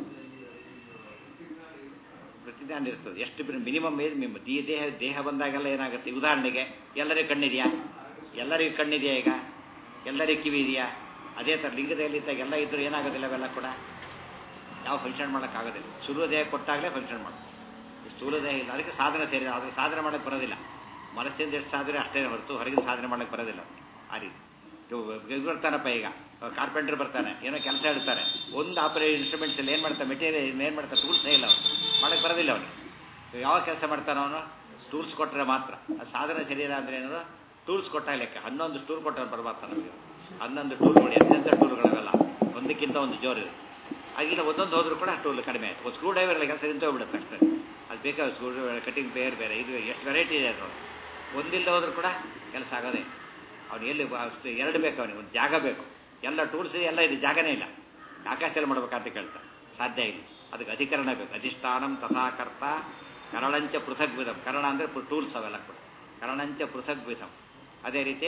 ಪ್ರತಿಜ್ಞಾನ ಇರ್ತದೆ ಎಷ್ಟು ಮಿನಿಮಮ್ ಏಜ್ ನಿಮ್ಮ ದೇ ದೇಹ ದೇಹ ಬಂದಾಗೆಲ್ಲ ಏನಾಗುತ್ತೆ ಉದಾಹರಣೆಗೆ ಎಲ್ಲರಿಗೂ ಕಣ್ಣಿದೆಯಾ ಎಲ್ಲರಿಗೂ ಕಣ್ಣಿದೆಯಾ ಈಗ ಎಲ್ಲರಿಗೂ ಕಿವಿ ಇದೆಯಾ ಅದೇ ಥರ ಲಿಂಗದಲ್ಲಿ ಇದ್ದಾಗ ಎಲ್ಲ ಇದ್ದರೂ ಏನಾಗೋದಿಲ್ಲ ಅವೆಲ್ಲ ಕೂಡ ಯಾವ ಫಂಕ್ಷನ್ ಮಾಡೋಕ್ಕಾಗೋದಿಲ್ಲ ಶುರು ದೇಹ ಕೊಟ್ಟಾಗಲೇ ಫಂಕ್ಷನ್ ಮಾಡೋದು ಸ್ಥೂಲ ದೇಹ ಇಲ್ಲ ಅದಕ್ಕೆ ಸಾಧನೆ ಸೇರಿ ಅದಕ್ಕೆ ಸಾಧನೆ ಮಾಡೋಕ್ಕೆ ಬರೋದಿಲ್ಲ ಮನಸ್ಸಿಂದ ಎಷ್ಟು ಸಾಧನೆ ಅಷ್ಟೇ ಹೊರತು ಹೊರಗಿನ ಸಾಧನೆ ಮಾಡೋಕ್ಕೆ ಬರೋದಿಲ್ಲ ಆ ರೀತಿ ಇವ್ ಬರ್ತಾನಪ್ಪ ಈಗ ಕಾರ್ಪೆಂಟರ್ ಬರ್ತಾನೆ ಏನೋ ಕೆಲಸ ಹೇಳ್ತಾರೆ ಒಂದು ಆಪರೇಟ್ ಇನ್ಸ್ಟ್ರೂಮೆಂಟ್ಸ್ ಎಲ್ಲ ಏನು ಮಾಡ್ತಾನೆ ಮೆಟೀರಿಯಲ್ ಏನು ಮಾಡ್ತಾರೆ ಟೂಲ್ಸೇ ಇಲ್ಲ ಅವನು ಮಾಡಕ್ಕೆ ಬರೋದಿಲ್ಲ ಅವನಿಗೆ ಯಾವ ಕೆಲಸ ಮಾಡ್ತಾನೆ ಅವನು ಟೂಲ್ಸ್ ಕೊಟ್ಟರೆ ಮಾತ್ರ ಅದು ಸಾಧನ ಶರೀರ ಅಂದರೆ ಏನದು ಟೂಲ್ಸ್ ಕೊಟ್ಟಾಗ ಲೆಕ್ಕ ಹನ್ನೊಂದು ಟೂಲ್ ಕೊಟ್ಟರೆ ಬರಬಾರ್ದು ನಮಗೆ ಹನ್ನೊಂದು ಟೂಲ್ಗಳು ಎಂತೆಂಥ ಟೂಲ್ಗಳವೆಲ್ಲ ಒಂದಕ್ಕಿಂತ ಒಂದು ಜೋರು ಆಗಿಲ್ಲ ಒಂದೊಂದು ಹೋದ್ರೂ ಕೂಡ ಟೂಲ್ ಕಡಿಮೆ ಆಯ್ತು ಒಂದು ಸ್ಕ್ರೂ ಡ್ರೈವರ್ ಕೆಲಸ ನಿಂತೋಗ್ಬಿಡುತ್ತೆ ಅಷ್ಟೇ ಅದು ಬೇಕಾದ ಸ್ಕ್ರೂ ಡ್ರೈವರ್ ಕಟಿಂಗ್ ಬೇರೆ ಬೇರೆ ಇದು ಎಷ್ಟು ವೆರೈಟಿ ಇದೆ ಅದು ಒಂದಿಲ್ಲ ಹೋದ್ರೂ ಕೂಡ ಕೆಲಸ ಆಗೋದೇ ಅವ್ನು ಎಲ್ಲಿ ಅಷ್ಟು ಎರಡು ಬೇಕು ಅವನಿಗೆ ಒಂದು ಜಾಗ ಬೇಕು ಎಲ್ಲ ಟೂಲ್ಸ್ ಇದೆ ಎಲ್ಲ ಇದೆ ಜಾಗನೇ ಇಲ್ಲ ಆಕಾಶದಲ್ಲಿ ಮಾಡ್ಬೇಕಂತ ಕೇಳ್ತಾರೆ ಸಾಧ್ಯ ಇಲ್ಲ ಅದಕ್ಕೆ ಅಧಿಕರಣ ಬೇಕು ಅಧಿಷ್ಠಾನಂ ತಥಾಕರ್ತ ಕರಣಂಚ ಪೃಥಕ್ ವಿಧಂ ಕರಣ ಅಂದರೆ ಟೂಲ್ಸ್ ಅವೆಲ್ಲ ಕೂಡ ಕರಣಂಚ ಪೃಥಕ್ ವಿಧಂ ಅದೇ ರೀತಿ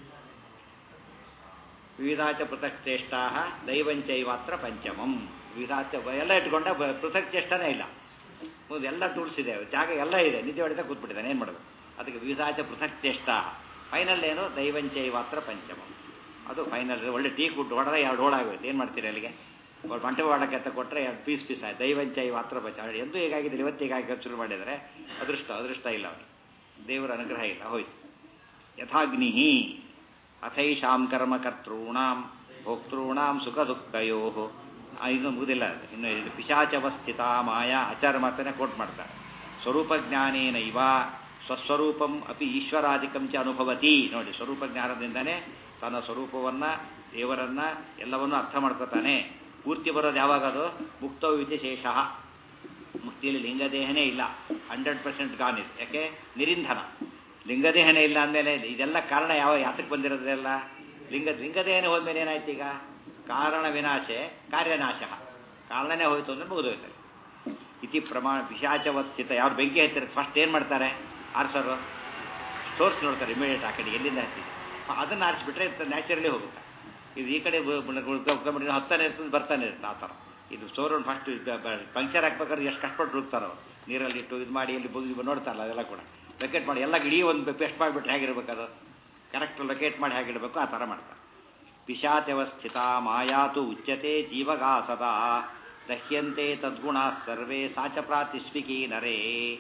ವಿವಿಧಾಚ ಪೃಥಕ್ ಚೇಷ್ಟಾ ದೈವಂಚೈವಾತ್ರ ಪಂಚಮಂ ವಿವಿಧಾಚ ಎಲ್ಲ ಇಟ್ಕೊಂಡ ಪೃಥಕ್ ಚೇಷ್ಟನೇ ಇಲ್ಲ ಮುಂದೆ ಎಲ್ಲ ಟೂಲ್ಸ್ ಇದೆ ಜಾಗ ಎಲ್ಲ ಇದೆ ನಿದ್ದೆ ಹೊಡಿತಾ ಕೂತ್ಬಿಟ್ಟಿದ್ದಾನೆ ಏನು ಮಾಡಬೇಕು ಅದಕ್ಕೆ ವಿವಿಧಾಚ ಪೃಥಕ್ ಚೇಷ್ಟಾ ಫೈನಲ್ ಏನು ದೈವಂಚೈವಾತ್ರ ಪಂಚಮಂ ಅದು ಫೈನಲ್ ಒಳ್ಳೆ ಟೀ ಕುಟ್ಟು ಹೊಡೆದ್ರೆ ಎರಡು ಹೋಳಾಗೋಯ್ತು ಏನು ಮಾಡ್ತೀರಿ ಅಲ್ಲಿಗೆ ಮಂಟಪ ಮಾಡಕ್ಕೆ ಅಂತ ಕೊಟ್ಟರೆ ಎರಡು ಪೀಸ್ ಪೀಸ್ ಆಯ್ತು ದೈವಂಚೈವಾತ್ರ ಪಂಚ ಎಂದೂ ಹೇಗಾಗಿದ್ದರೆ ಇವತ್ತು ಹೀಗಾಗಿ ಶುರು ಮಾಡಿದರೆ ಅದೃಷ್ಟ ಅದೃಷ್ಟ ಇಲ್ಲ ಅವನಿಗೆ ದೇವರ ಅನುಗ್ರಹ ಇಲ್ಲ ಹೋಯ್ತು ಯಥಾಗ್ನಿ ಅಥೈಷಾಂ ಕರ್ಮಕರ್ತॄಣಾಂ ಭೋಕ್ತॄಣಾಂ ಸುಖ ದುಃಖಯೋ ಇನ್ನು ಮುಗಿದಿಲ್ಲ ಇನ್ನು ಇದು ಪಿಶಾಚವಸ್ಥಿತ ಮಾಯ ಆಚಾರ ಮಾತನ್ನೇ ಕೋಟ್ ಮಾಡ್ತಾರೆ ಸ್ವರೂಪ ಜ್ಞಾನೇನ ಇವ ಸ್ವಸ್ವರೂಪಂ ಅಪಿ ಈಶ್ವರಾಧಿಕಂ ಚ ಅನುಭವತಿ ನೋಡಿ ಸ್ವರೂಪ ಜ್ಞಾನದಿಂದನೇ ತನ್ನ ಸ್ವರೂಪವನ್ನು ದೇವರನ್ನ ಎಲ್ಲವನ್ನೂ ಅರ್ಥ ಮಾಡ್ಕೋತಾನೆ ಪೂರ್ತಿ ಬರೋದು ಯಾವಾಗ ಅದು ಮುಕ್ತೋ ವಿಧಿಶೇಷ ಮುಕ್ತಿಯಲ್ಲಿ ಲಿಂಗದೇಹನೇ ಇಲ್ಲ ಹಂಡ್ರೆಡ್ ಪರ್ಸೆಂಟ್ ಗಾನ್ ಇದೆ ಯಾಕೆ ನಿರಿಂಧನ ಲಿಂಗದೇಹನೇ ಇಲ್ಲ ಅಂದಮೇಲೆ ಇದೆಲ್ಲ ಕಾರಣ ಯಾವ ಯಾತಕ್ಕೆ ಬಂದಿರೋದ್ರೆಲ್ಲ ಲಿಂಗ ಲಿಂಗದೇಹನೇ ಹೋದ್ಮೇಲೆ ಏನಾಯ್ತು ಈಗ ಕಾರಣ ವಿನಾಶೆ ಕಾರ್ಯನಾಶ ಕಾರಣನೇ ಹೋಯ್ತು ಅಂದ್ರೆ ಮುಗಿದೋಯ್ತು ಇತಿ ಪ್ರಮಾಣ ಪಿಶಾಚವಸ್ಥಿತ ಯಾರು ಬೆಂಕಿ ಹತ್ತಿರ ಫಸ್ಟ್ ಏನು ಮಾಡ್ತಾರೆ ಆರ್ಸರು ಸ್ಟೋರ್ಸ್ ನೋಡ್ತಾರೆ ಇಮಿಡಿಯೇಟ್ ಆ ಕಡೆ ಎಲ್ಲಿಂದ ಹತ್ತಿದೆ ಅದನ್ನು ಆರಿಸ್ಬಿಟ್ರೆ ನ್ಯಾಚುರಲಿ ಹೋಗುತ್ತೆ ಇದು ಈ ಕಡೆ ಹತ್ತಾನೆ ಇರ್ತದೆ ಬರ್ತಾನೆ ಇರುತ್ತೆ ಆ ಥರ ಇದು ಸ್ಟೋರ್ ಫಸ್ಟ್ ಪಂಕ್ಚರ್ ಹಾಕ್ಬೇಕಾದ್ರೆ ಎಷ್ಟು ಕಷ್ಟಪಟ್ಟು ಹುಡುಕ್ತಾರೋ ನೀರಲ್ಲಿ ಇಟ್ಟು ಇದು ಮಾಡಿ ಇಲ್ಲಿ ಬುಗಿ ನೋಡ್ತಾರಲ್ಲ ಅದೆಲ್ಲ ಕೂಡ ಲೊಕೇಟ್ ಮಾಡಿ ಎಲ್ಲ ಇಡೀ ಒಂದು ಪೇಸ್ಟ್ ಮಾಡಿಬಿಟ್ರೆ ಹೇಗಿರ್ಬೇಕು ಅದು ಕರೆಕ್ಟ್ ಲೊಕೇಟ್ ಮಾಡಿ ಹೇಗಿಡಬೇಕು ಆ ಥರ ಮಾಡ್ತಾರೆ ಪಿಶಾತ್ಯವಸ್ಥಿತ ಮಾಯಾತು ಉಚ್ಯತೆ ಜೀವಗಾಸದ ದಹ್ಯಂತೆ ತದ್ಗುಣ ಸರ್ವೇ ಸಾಚ ಪ್ರಾತಿಸ್ವಿಕಿ ನರೇ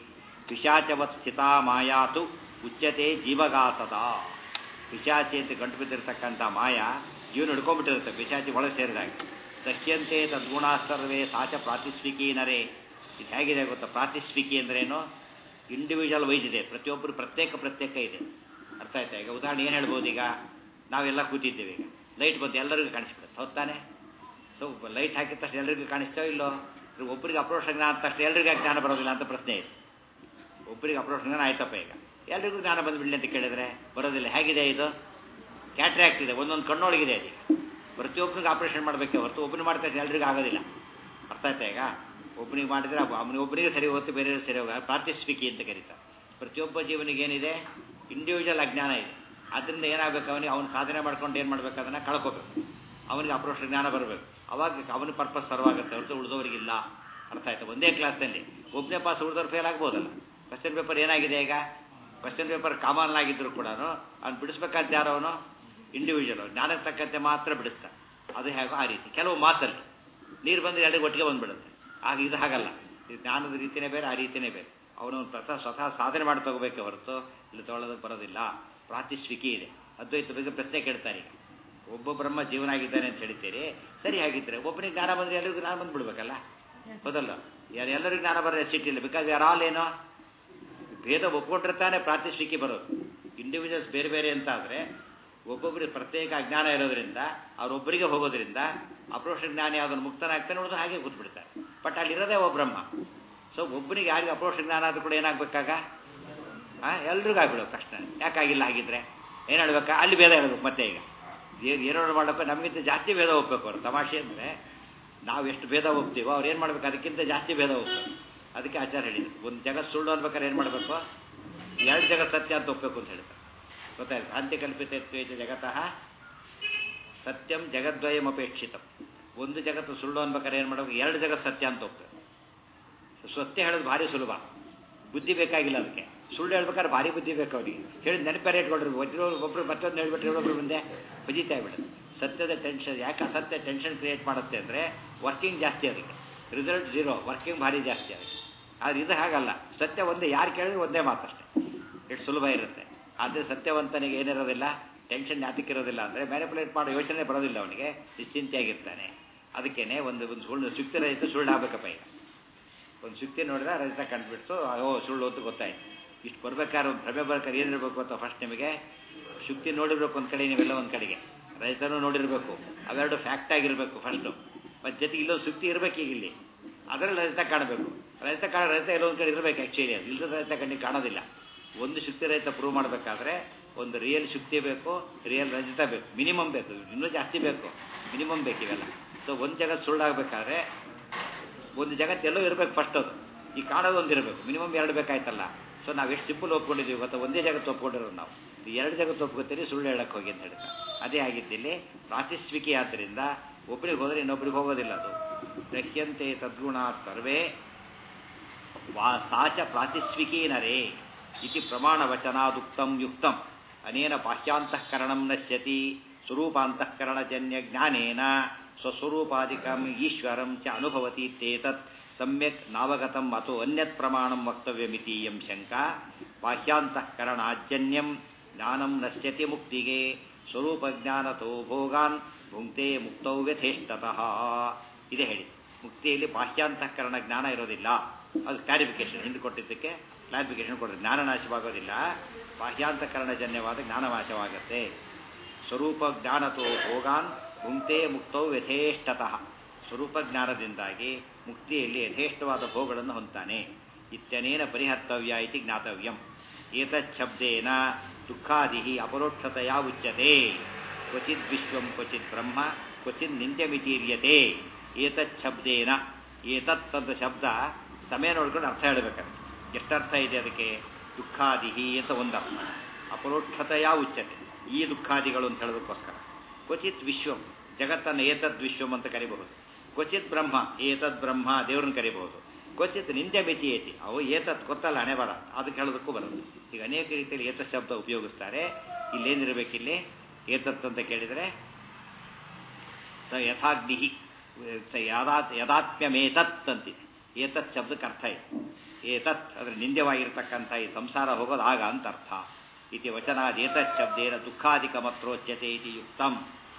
ಪಿಶಾಚವಸ್ಥಿತ ಮಾಯಾತು ಉಚ್ಯತೆ ಜೀವಗಾಸದ ಪಿಶಾಚಿ ಅಂತ ಗಂಟು ಬಿದ್ದಿರ್ತಕ್ಕಂಥ ಮಾಯ ಜೀವನ ಹಿಡ್ಕೊಂಡ್ಬಿಟ್ಟಿರುತ್ತೆ ಪಿಶಾಚಿ ಒಳಗೆ ಸೇರಿದಾಗ ದಹ್ಯಂತೆ ತದ್ಗುಣ ಸರ್ವೇ ಸಾಚ ಪ್ರಾತಿಸ್ವಿಕಿ ನರೇ ಇದು ಹೇಗಿದೆ ಗೊತ್ತಾ ಪ್ರಾತಿಸ್ವಿಕಿ ಅಂದ್ರೇನು ಇಂಡಿವಿಜುವಲ್ ವೈಸ್ ಇದೆ ಪ್ರತಿಯೊಬ್ಬರು ಪ್ರತ್ಯೇಕ ಪ್ರತ್ಯೇಕ ಇದೆ ಅರ್ಥ ಆಯ್ತಾ ಈಗ ಉದಾಹರಣೆ ಏನು ಹೇಳ್ಬೋದು ಈಗ ನಾವೆಲ್ಲ ಕೂತಿದ್ದೇವೆ ಈಗ ಲೈಟ್ ಬಂದು ಎಲ್ಲರಿಗೂ ಕಾಣಿಸ್ಬಿಡುತ್ತೆ ಹೊತ್ತಾನೆ ಸೊ ಲೈಟ್ ಹಾಕಿದ ತಕ್ಷಣ ಎಲ್ಲರಿಗೂ ಕಾಣಿಸ್ತೋ ಇಲ್ಲೋ ಒಬ್ಬರಿಗೆ ಅಪ್ರೋಷ ಜ್ಞಾನ ಆದ ತಕ್ಷಣ ಎಲ್ಲರಿಗೂ ಜ್ಞಾನ ಬರೋದಿಲ್ಲ ಅಂತ ಪ್ರಶ್ನೆ ಇದೆ ಒಬ್ಬರಿಗೆ ಅಪ್ರೋಷ ಜ್ಞಾನ ಆಯ್ತಪ್ಪ ಈಗ ಎಲ್ರಿಗೂ ಜ್ಞಾನ ಬಂದುಬಿಡಲಿ ಅಂತ ಕೇಳಿದ್ರೆ ಬರೋದಿಲ್ಲ ಹೇಗಿದೆ ಇದು ಕ್ಯಾಟ್ರಾಕ್ಟ್ ಇದೆ ಒಂದೊಂದು ಕಣ್ಣೊಳಗಿದೆ ಅದೀಗ ಪ್ರತಿಯೊಬ್ಬರಿಗೆ ಆಪರೇಷನ್ ಮಾಡಬೇಕೆ ಹೊರತು ಒಬ್ಬನಿಗೆ ಮಾಡ್ತಾ ಎಲ್ರಿಗೂ ಆಗೋದಿಲ್ಲ ಅರ್ಥ ಆಯ್ತಾ ಈಗ ಒಬ್ಬನಿಗೆ ಮಾಡಿದ್ರೆ ಅವನಿಗೆ ಒಬ್ಬನಿಗೆ ಸರಿ ಹೋಗುತ್ತೆ ಬೇರೆ ಸರಿ ಹೋಗ ಪ್ರಾತಿಸ್ವಿಕಿ ಅಂತ ಕರೀತಾರೆ ಪ್ರತಿಯೊಬ್ಬ ಜೀವನಿಗೆ ಏನಿದೆ ಇಂಡಿವಿಜುವಲ್ ಅಜ್ಞಾನ ಇದೆ ಅದರಿಂದ ಏನಾಗಬೇಕು ಅವನಿಗೆ ಅವನು ಸಾಧನೆ ಮಾಡ್ಕೊಂಡು ಏನು ಮಾಡ್ಬೇಕು ಅದನ್ನು ಕಳ್ಕೋಬೇಕು ಅವನಿಗೆ ಅಪ್ರೋಷ ಜ್ಞಾನ ಬರಬೇಕು ಅವಾಗ ಅವನ ಪರ್ಪಸ್ ಸರ್ವಾಗುತ್ತೆ ಹೊರತು ಉಳಿದವರಿಗಿಲ್ಲ ಅರ್ಥ ಆಯ್ತು ಒಂದೇ ಕ್ಲಾಸ್ನಲ್ಲಿ ಒಬ್ಬನೇ ಪಾಸ್ ಉಳಿದವ್ರು ಫೇಲ್ ಆಗ್ಬೋದಲ್ಲ ಕ್ವಶನ್ ಪೇಪರ್ ಏನಾಗಿದೆ ಈಗ ಕ್ವಶನ್ ಪೇಪರ್ ಕಾಮನ್ ಆಗಿದ್ರು ಕೂಡ ಅವ್ನು ಬಿಡಿಸ್ಬೇಕಾದ ಯಾರೋ ಅವನು ಇಂಡಿವಿಜುವಲ್ ಜ್ಞಾನಕ್ಕೆ ತಕ್ಕಂತೆ ಮಾತ್ರ ಬಿಡಿಸ್ತಾನೆ ಅದು ಹೇಗೋ ಆ ರೀತಿ ಕೆಲವು ಮಾಸಲ್ಲಿ ನೀರು ಬಂದರೆ ಎಲ್ಲರಿಗೂ ಒಟ್ಟಿಗೆ ಬಂದ್ಬಿಡುತ್ತೆ ಆಗ ಇದು ಹಾಗಲ್ಲ ಇದು ಜ್ಞಾನದ ರೀತಿಯೇ ಬೇರೆ ಆ ರೀತಿಯೇ ಬೇರೆ ಅವನು ಪ್ರಥ ಸ್ವತಃ ಸಾಧನೆ ಮಾಡಿ ತಗೋಬೇಕೆ ಹೊರತು ಇಲ್ಲಿ ತೊಗೊಳ್ಳೋದಕ್ಕೆ ಬರೋದಿಲ್ಲ ಪ್ರಾತಿಸ್ವಿಕಿ ಇದೆ ಅದ್ವೈತ ಬಗ್ಗೆ ಪ್ರಶ್ನೆ ಕೇಳ್ತಾರೆ ಈಗ ಒಬ್ಬ ಬ್ರಹ್ಮ ಜೀವನ ಆಗಿದ್ದಾನೆ ಅಂತ ಹೇಳ್ತೀರಿ ಸರಿ ಹಾಗಿದ್ರೆ ಒಬ್ಬನಿಗೆ ಜ್ಞಾನ ಬಂದರೆ ಎಲ್ಲರಿಗೂ ಜ್ಞಾನ ಬಂದ್ಬಿಡ್ಬೇಕಲ್ಲ ಹೌದಲ್ಲ ಯಾರು ಎಲ್ಲರಿಗೂ ಜ್ಞಾನ ಬರೋ ಸಿಟ್ಟಿಲ್ಲ ಬಿಕಾಸ್ ಯಾರು ಆಲ್ ಏನೋ ಭೇದ ಒಪ್ಕೊಂಡಿರ್ತಾನೆ ಪ್ರಾತಿಸ್ವಿಕಿ ಬರೋದು ಇಂಡಿವಿಜುವಲ್ಸ್ ಬೇರೆ ಬೇರೆ ಅಂತ ಆದರೆ ಒಬ್ಬೊಬ್ಬರಿಗೆ ಪ್ರತ್ಯೇಕ ಅಜ್ಞಾನ ಇರೋದ್ರಿಂದ ಅವರೊಬ್ಬರಿಗೆ ಹೋಗೋದ್ರಿಂದ ಅಪ್ರೋಷ ಜ್ಞಾನಿ ಯಾವುದನ್ನು ಮುಕ್ತನಾಗ್ತಾನೆ ನೋಡಿದ್ರೆ ಹಾಗೆ ಕೂತ್ಬಿಡ್ತಾರೆ ಬಟ್ ಅಲ್ಲಿರೋದೇ ಒಬ್ಬ ಬ್ರಹ್ಮ ಸೊ ಒಬ್ಬನಿಗೆ ಯಾರಿಗೆ ಅಪ್ರೋಕ್ಷ ಜ್ಞಾನ ಆದ್ರೂ ಕೂಡ ಏನಾಗಬೇಕಾಗ ಹಾಂ ಎಲ್ರಿಗೂ ಆಗ್ಬಿಡೋದು ತಕ್ಷಣ ಯಾಕಾಗಿಲ್ಲ ಹಾಗಿದ್ರೆ ಏನು ಹೇಳ್ಬೇಕಾ ಅಲ್ಲಿ ಭೇದ ಹೇಳ್ಬೇಕು ಮತ್ತೆ ಈಗ ಏನು ಏನೋ ಮಾಡಬೇಕು ನಮಗಿಂತ ಜಾಸ್ತಿ ಭೇದ ಹೋಗ್ಬೇಕು ಅವ್ರು ತಮಾಷೆ ಅಂದರೆ ನಾವು ಎಷ್ಟು ಭೇದ ಹೋಗ್ತೀವೋ ಅವ್ರು ಏನು ಮಾಡ್ಬೇಕು ಅದಕ್ಕಿಂತ ಜಾಸ್ತಿ ಭೇದ ಹೋಗ್ಬೇಕು ಅದಕ್ಕೆ ಆಚಾರ ಹೇಳಿದ್ರು ಒಂದು ಜಗತ್ ಸುಳ್ಳು ಅನ್ಬೇಕಾದ್ರೆ ಏನು ಮಾಡಬೇಕು ಎರಡು ಜಗತ್ ಸತ್ಯ ಅಂತ ಒಪ್ಪಬೇಕು ಅಂತ ಹೇಳ್ತಾರೆ ಗೊತ್ತಾಯ್ತು ಅಂತ್ಯಕಲ್ಪಿತತ್ವೇಚ ಜಗತಃ ಸತ್ಯಂ ಜಗದ್ವಯಂ ಅಪೇಕ್ಷಿತಂ ಒಂದು ಜಗತ್ತು ಸುಳ್ಳು ಅನ್ಬೇಕಾದ್ರೆ ಏನು ಮಾಡಬೇಕು ಎರಡು ಜಗತ್ ಸತ್ಯ ಅಂತ ಒಪ್ತಾರೆ ಸತ್ಯ ಹೇಳೋದು ಭಾರಿ ಸುಲಭ ಬುದ್ಧಿ ಬೇಕಾಗಿಲ್ಲ ಅದಕ್ಕೆ ಸುಳ್ಳು ಹೇಳ್ಬೇಕಾದ್ರೆ ಭಾರಿ ಬುದ್ಧಿ ಬೇಕು ಅವರಿಗೆ ಹೇಳಿದ ನೆನಪೇರೆ ಇಟ್ಕೊಳ್ರಿ ಒಬ್ಬರು ಒಬ್ಬರು ಮತ್ತೊಂದು ಹೇಳ್ಬಿಟ್ರೆ ಇನ್ನೊಬ್ರು ಮುಂದೆ ಬಜಿತಾ ಬಿಡೋದು ಸತ್ಯದ ಟೆನ್ಷನ್ ಯಾಕೆ ಸತ್ಯ ಟೆನ್ಷನ್ ಕ್ರಿಯೇಟ್ ಮಾಡುತ್ತೆ ಅಂದರೆ ವರ್ಕಿಂಗ್ ಜಾಸ್ತಿ ಅದಕ್ಕೆ ರಿಸಲ್ಟ್ ಜೀರೋ ವರ್ಕಿಂಗ್ ಭಾರಿ ಜಾಸ್ತಿ ಅದಕ್ಕೆ ಆದರೆ ಇದು ಹಾಗಲ್ಲ ಸತ್ಯ ಒಂದೇ ಯಾರು ಕೇಳಿದ್ರೆ ಒಂದೇ ಮಾತಷ್ಟೇ ಎಷ್ಟು ಸುಲಭ ಇರುತ್ತೆ ಆದರೆ ಸತ್ಯವಂತನಿಗೆ ಏನಿರೋದಿಲ್ಲ ಟೆನ್ಷನ್ ಯಾತಕ್ಕಿರೋದಿಲ್ಲ ಅಂದರೆ ಮ್ಯಾನಿಪುಲೇಟ್ ಮಾಡೋ ಯೋಚನೆ ಬರೋದಿಲ್ಲ ಅವನಿಗೆ ನಿಶ್ಚಿಂತೆಯಾಗಿರ್ತಾನೆ ಅದಕ್ಕೇನೆ ಒಂದು ಒಂದು ಸುಳ್ಳು ಸುಕ್ತಿ ರಹಿತ ಸುಳ್ಳು ಆಗ್ಬೇಕಪ್ಪ ಈಗ ಒಂದು ಸುಕ್ತಿ ನೋಡಿದ್ರೆ ರಹಿತ ಕಂಡುಬಿಡ್ತು ಓ ಸುಳ್ಳು ಅಂತ ಗೊತ್ತಾಯ್ತು ಇಷ್ಟು ಬರ್ಬೇಕಾದ್ರೆ ಒಂದು ಭ್ರಮೆ ಬರ್ಬೇಕಾದ್ರೆ ಏನಿರಬೇಕು ಅಂತ ಫಸ್ಟ್ ನಿಮಗೆ ಶುಕ್ತಿ ನೋಡಿರ್ಬೇಕು ಒಂದು ಕಡೆ ನೀವೆಲ್ಲ ಒಂದು ಕಡೆಗೆ ರೈತನೂ ನೋಡಿರಬೇಕು ಅವೆರಡು ಫ್ಯಾಕ್ಟ್ ಆಗಿರಬೇಕು ಫಸ್ಟು ಮತ್ತು ಜೊತೆಗೆ ಇಲ್ಲೊಂದು ಸುಕ್ತಿ ಇರಬೇಕು ಈಗ ಇಲ್ಲಿ ಅದರಲ್ಲಿ ರಹಿತ ಕಾಣಬೇಕು ರಹಿತ ಕಾಣ ರಹಿತ ಎಲ್ಲೊಂದು ಕಡೆ ಇರಬೇಕು ಆ್ಯಕ್ಚುಲಿ ಅದು ಇಲ್ಲದ ರಹಿತ ಕಣ್ಣಿಗೆ ಕಾಣೋದಿಲ್ಲ ಒಂದು ಶುಕ್ತಿ ರಹಿತ ಪ್ರೂವ್ ಮಾಡಬೇಕಾದ್ರೆ ಒಂದು ರಿಯಲ್ ಶುಕ್ತಿ ಬೇಕು ರಿಯಲ್ ರಜಿತ ಬೇಕು ಮಿನಿಮಮ್ ಬೇಕು ಇನ್ನೂ ಜಾಸ್ತಿ ಬೇಕು ಮಿನಿಮಮ್ ಬೇಕು ಇವೆಲ್ಲ ಸೊ ಒಂದು ಜಗತ್ತು ಸುಳ್ಳಾಗಬೇಕಾದ್ರೆ ಒಂದು ಜಗತ್ತು ಎಲ್ಲೋ ಇರಬೇಕು ಫಸ್ಟ್ ಅದು ಈ ಕಾಣೋದು ಒಂದು ಇರಬೇಕು ಮಿನಿಮಮ್ ಎರಡು ಬೇಕಾಯ್ತಲ್ಲ ಸೊ ನಾವು ಎಷ್ಟು ಸಿಂಪಲ್ ಒಪ್ಕೊಂಡಿದ್ದೀವಿ ಗೊತ್ತಾ ಒಂದೇ ಜಗತ್ತು ಒಪ್ಕೊಂಡಿರೋದು ನಾವು ಈ ಎರಡು ಜಗತ್ತು ಒಪ್ಕೊತೀರಿ ಸುಳ್ಳು ಹೇಳಕ್ಕೆ ಹೋಗಿ ಅಂತ ಹೇಳ್ತಾರೆ ಅದೇ ಆಗಿದ್ದಿಲ್ಲಿ ಪ್ರಾತಿಸ್ವಿಕೆ ಆದ್ದರಿಂದ ಒಬ್ಬರಿಗೆ ಹೋದರೆ ಇನ್ನೊಬ್ರಿಗೆ ಹೋಗೋದಿಲ್ಲ ಅದು ದಹ್ಯಂತೆ ತದ್ಗುಣ ಸರ್ವೇ ವಾ ಸಾಚ ಪ್ರಾತಿಸ್ವಿಕೇನರೇ ಇತಿ ಪ್ರಮಾಣವಚನಾದುಕ್ತಂ ಯುಕ್ತಂ ಅನೇನ ಬಾಹ್ಯಾಂತಃಕರಣಂ ನಶ್ಯತಿ ಸ್ವರೂಪಾಂತಃಕರಣಜನ್ಯ ಜ್ಞಾನೇನ ಸ್ವಸ್ವರೂಪಾದಿಕಂ ಈಶ್ವರಂ ಚ ಅನುಭವತಿ ತೇತತ್ ಸಮ್ಯಕ್ ನಾವಗತಂ ಅಥೋ ಅನ್ಯತ್ ಪ್ರಮಾಣಂ ವಕ್ತವ್ಯಮಿತಿ ಎಂ ಶಂಕಾ ಬಾಹ್ಯಾಂತಃಕರಣಾಜನ್ಯಂ ಜ್ಞಾನಂ ನಶ್ಯತಿ ಮುಕ್ತಿಗೆ ಸ್ವರೂಪಜ್ಞಾನತೋ ಭೋಗಾನ್ ಭುಂಕ್ತೆ ಮುಕ್ತೌ ವ್ಯಥೇಷ್ಟತಃ ಇದೆ ಹೇಳಿ ಮುಕ್ತಿಯಲ್ಲಿ ಬಾಹ್ಯಾಂತಃಕರಣ ಜ್ಞಾನ ಇರೋದಿಲ್ಲ ಅದು ಕ್ಲಾರಿಫಿಕೇಶನ್ ಹಿಂದೆ ಕೊಟ್ಟಿದ್ದಕ್ಕೆ ಕ್ಲಾರಿಫಿಕೇಶನ್ ಕೊಡೋದು ಜ್ಞಾನ ನಾಶವಾಗೋದಿಲ್ಲ ಬಾಹ್ಯಾಂತಃಕರಣಜನ್ಯವಾದ ಜ್ಞಾನ ನಾಶವಾಗುತ್ತೆ ಸ್ವರೂಪ ಜ್ಞಾನತೋ ಭೋಗಾನ್ ಭುಂಕ್ತೆ ಮುಕ್ತೌ ಯಥೇಷ್ಟತಃ ಸ್ವರೂಪ ಜ್ಞಾನದಿಂದಾಗಿ ಮುಕ್ತಿಯಲ್ಲಿ ಯಥೇಷ್ಟವಾದ ಭೋಗಗಳನ್ನು ಹೊಂತಾನೆ ಇತ್ಯನೇನ ಪರಿಹರ್ತವ್ಯ ಇತಿ ಜ್ಞಾತವ್ಯಂ ಏತಚ್ಛಬ್ದೇನ ದುಃಖಾದಿ ಅಪರೋಕ್ಷತೆಯ ಉಚ್ಯತೆ ಕ್ವಚಿತ್ ವಿಶ್ವಂ ಕ್ವಚಿತ್ ಬ್ರಹ್ಮ ಕ್ವಚಿತ್ ನಿಂದ್ಯಮಿತೀರ್ಯತೆ ಏತಚ್ಛಬ್ದೇನ ಏತತ್ ಅಂತ ಶಬ್ದ ಸಮಯ ನೋಡ್ಕೊಂಡು ಅರ್ಥ ಹೇಳಬೇಕಂತ ಎಷ್ಟರ್ಥ ಇದೆ ಅದಕ್ಕೆ ದುಃಖಾದಿ ಅಂತ ಒಂದು ಅರ್ಥ ಅಪರೋಕ್ಷತೆಯ ಉಚ್ಯತೆ ಈ ದುಃಖಾದಿಗಳು ಅಂತ ಹೇಳೋದಕ್ಕೋಸ್ಕರ ಕ್ವಚಿತ್ ವಿಶ್ವಂ ಜಗತ್ತನ್ನು ಏತದ್ ವಿಶ್ವಂ ಅಂತ ಕರಿಬಹುದು ಕ್ವಚಿತ್ ಬ್ರಹ್ಮ ಏತದ್ ಬ್ರಹ್ಮ ದೇವ್ರನ್ನ ಕರಿಬಹುದು ಕ್ವಚಿತ್ ನಿಂದ್ಯ ಮಿತಿ ಏತಿ ಅವು ಏತತ್ ಗೊತ್ತಲ್ಲ ಹಣೆ ಬರ ಅದಕ್ಕೆ ಹೇಳೋದಕ್ಕೂ ಬರೋದು ಈಗ ಅನೇಕ ರೀತಿಯಲ್ಲಿ ಏತತ್ ಶಬ್ದ ಉಪಯೋಗಿಸ್ತಾರೆ ಇಲ್ಲೇನಿರಬೇಕಿಲ್ಲಿ ಏತತ್ ಅಂತ ಕೇಳಿದರೆ ಸ ಯಥಾಗ್ನಿ ಸ ಯದಾ ಯದಾತ್ಮ್ಯಮೇತತ್ ಅಂತಿದೆ ಏತತ್ ಶಬ್ದಕ್ಕೆ ಅರ್ಥ ಇದೆ ಏತತ್ ಅಂದರೆ ನಿಂದ್ಯವಾಗಿರ್ತಕ್ಕಂಥ ಈ ಸಂಸಾರ ಹೋಗೋದು ಆಗ ಅಂತ ಅರ್ಥ ಇತಿ ವಚನಾದ ಏತತ್ ಶಬ್ದೇನ ದುಃಖಾಧಿಕ ಮತ್ರೋಚ್ಯತೆ ಇತಿ ಯುಕ್ತಂ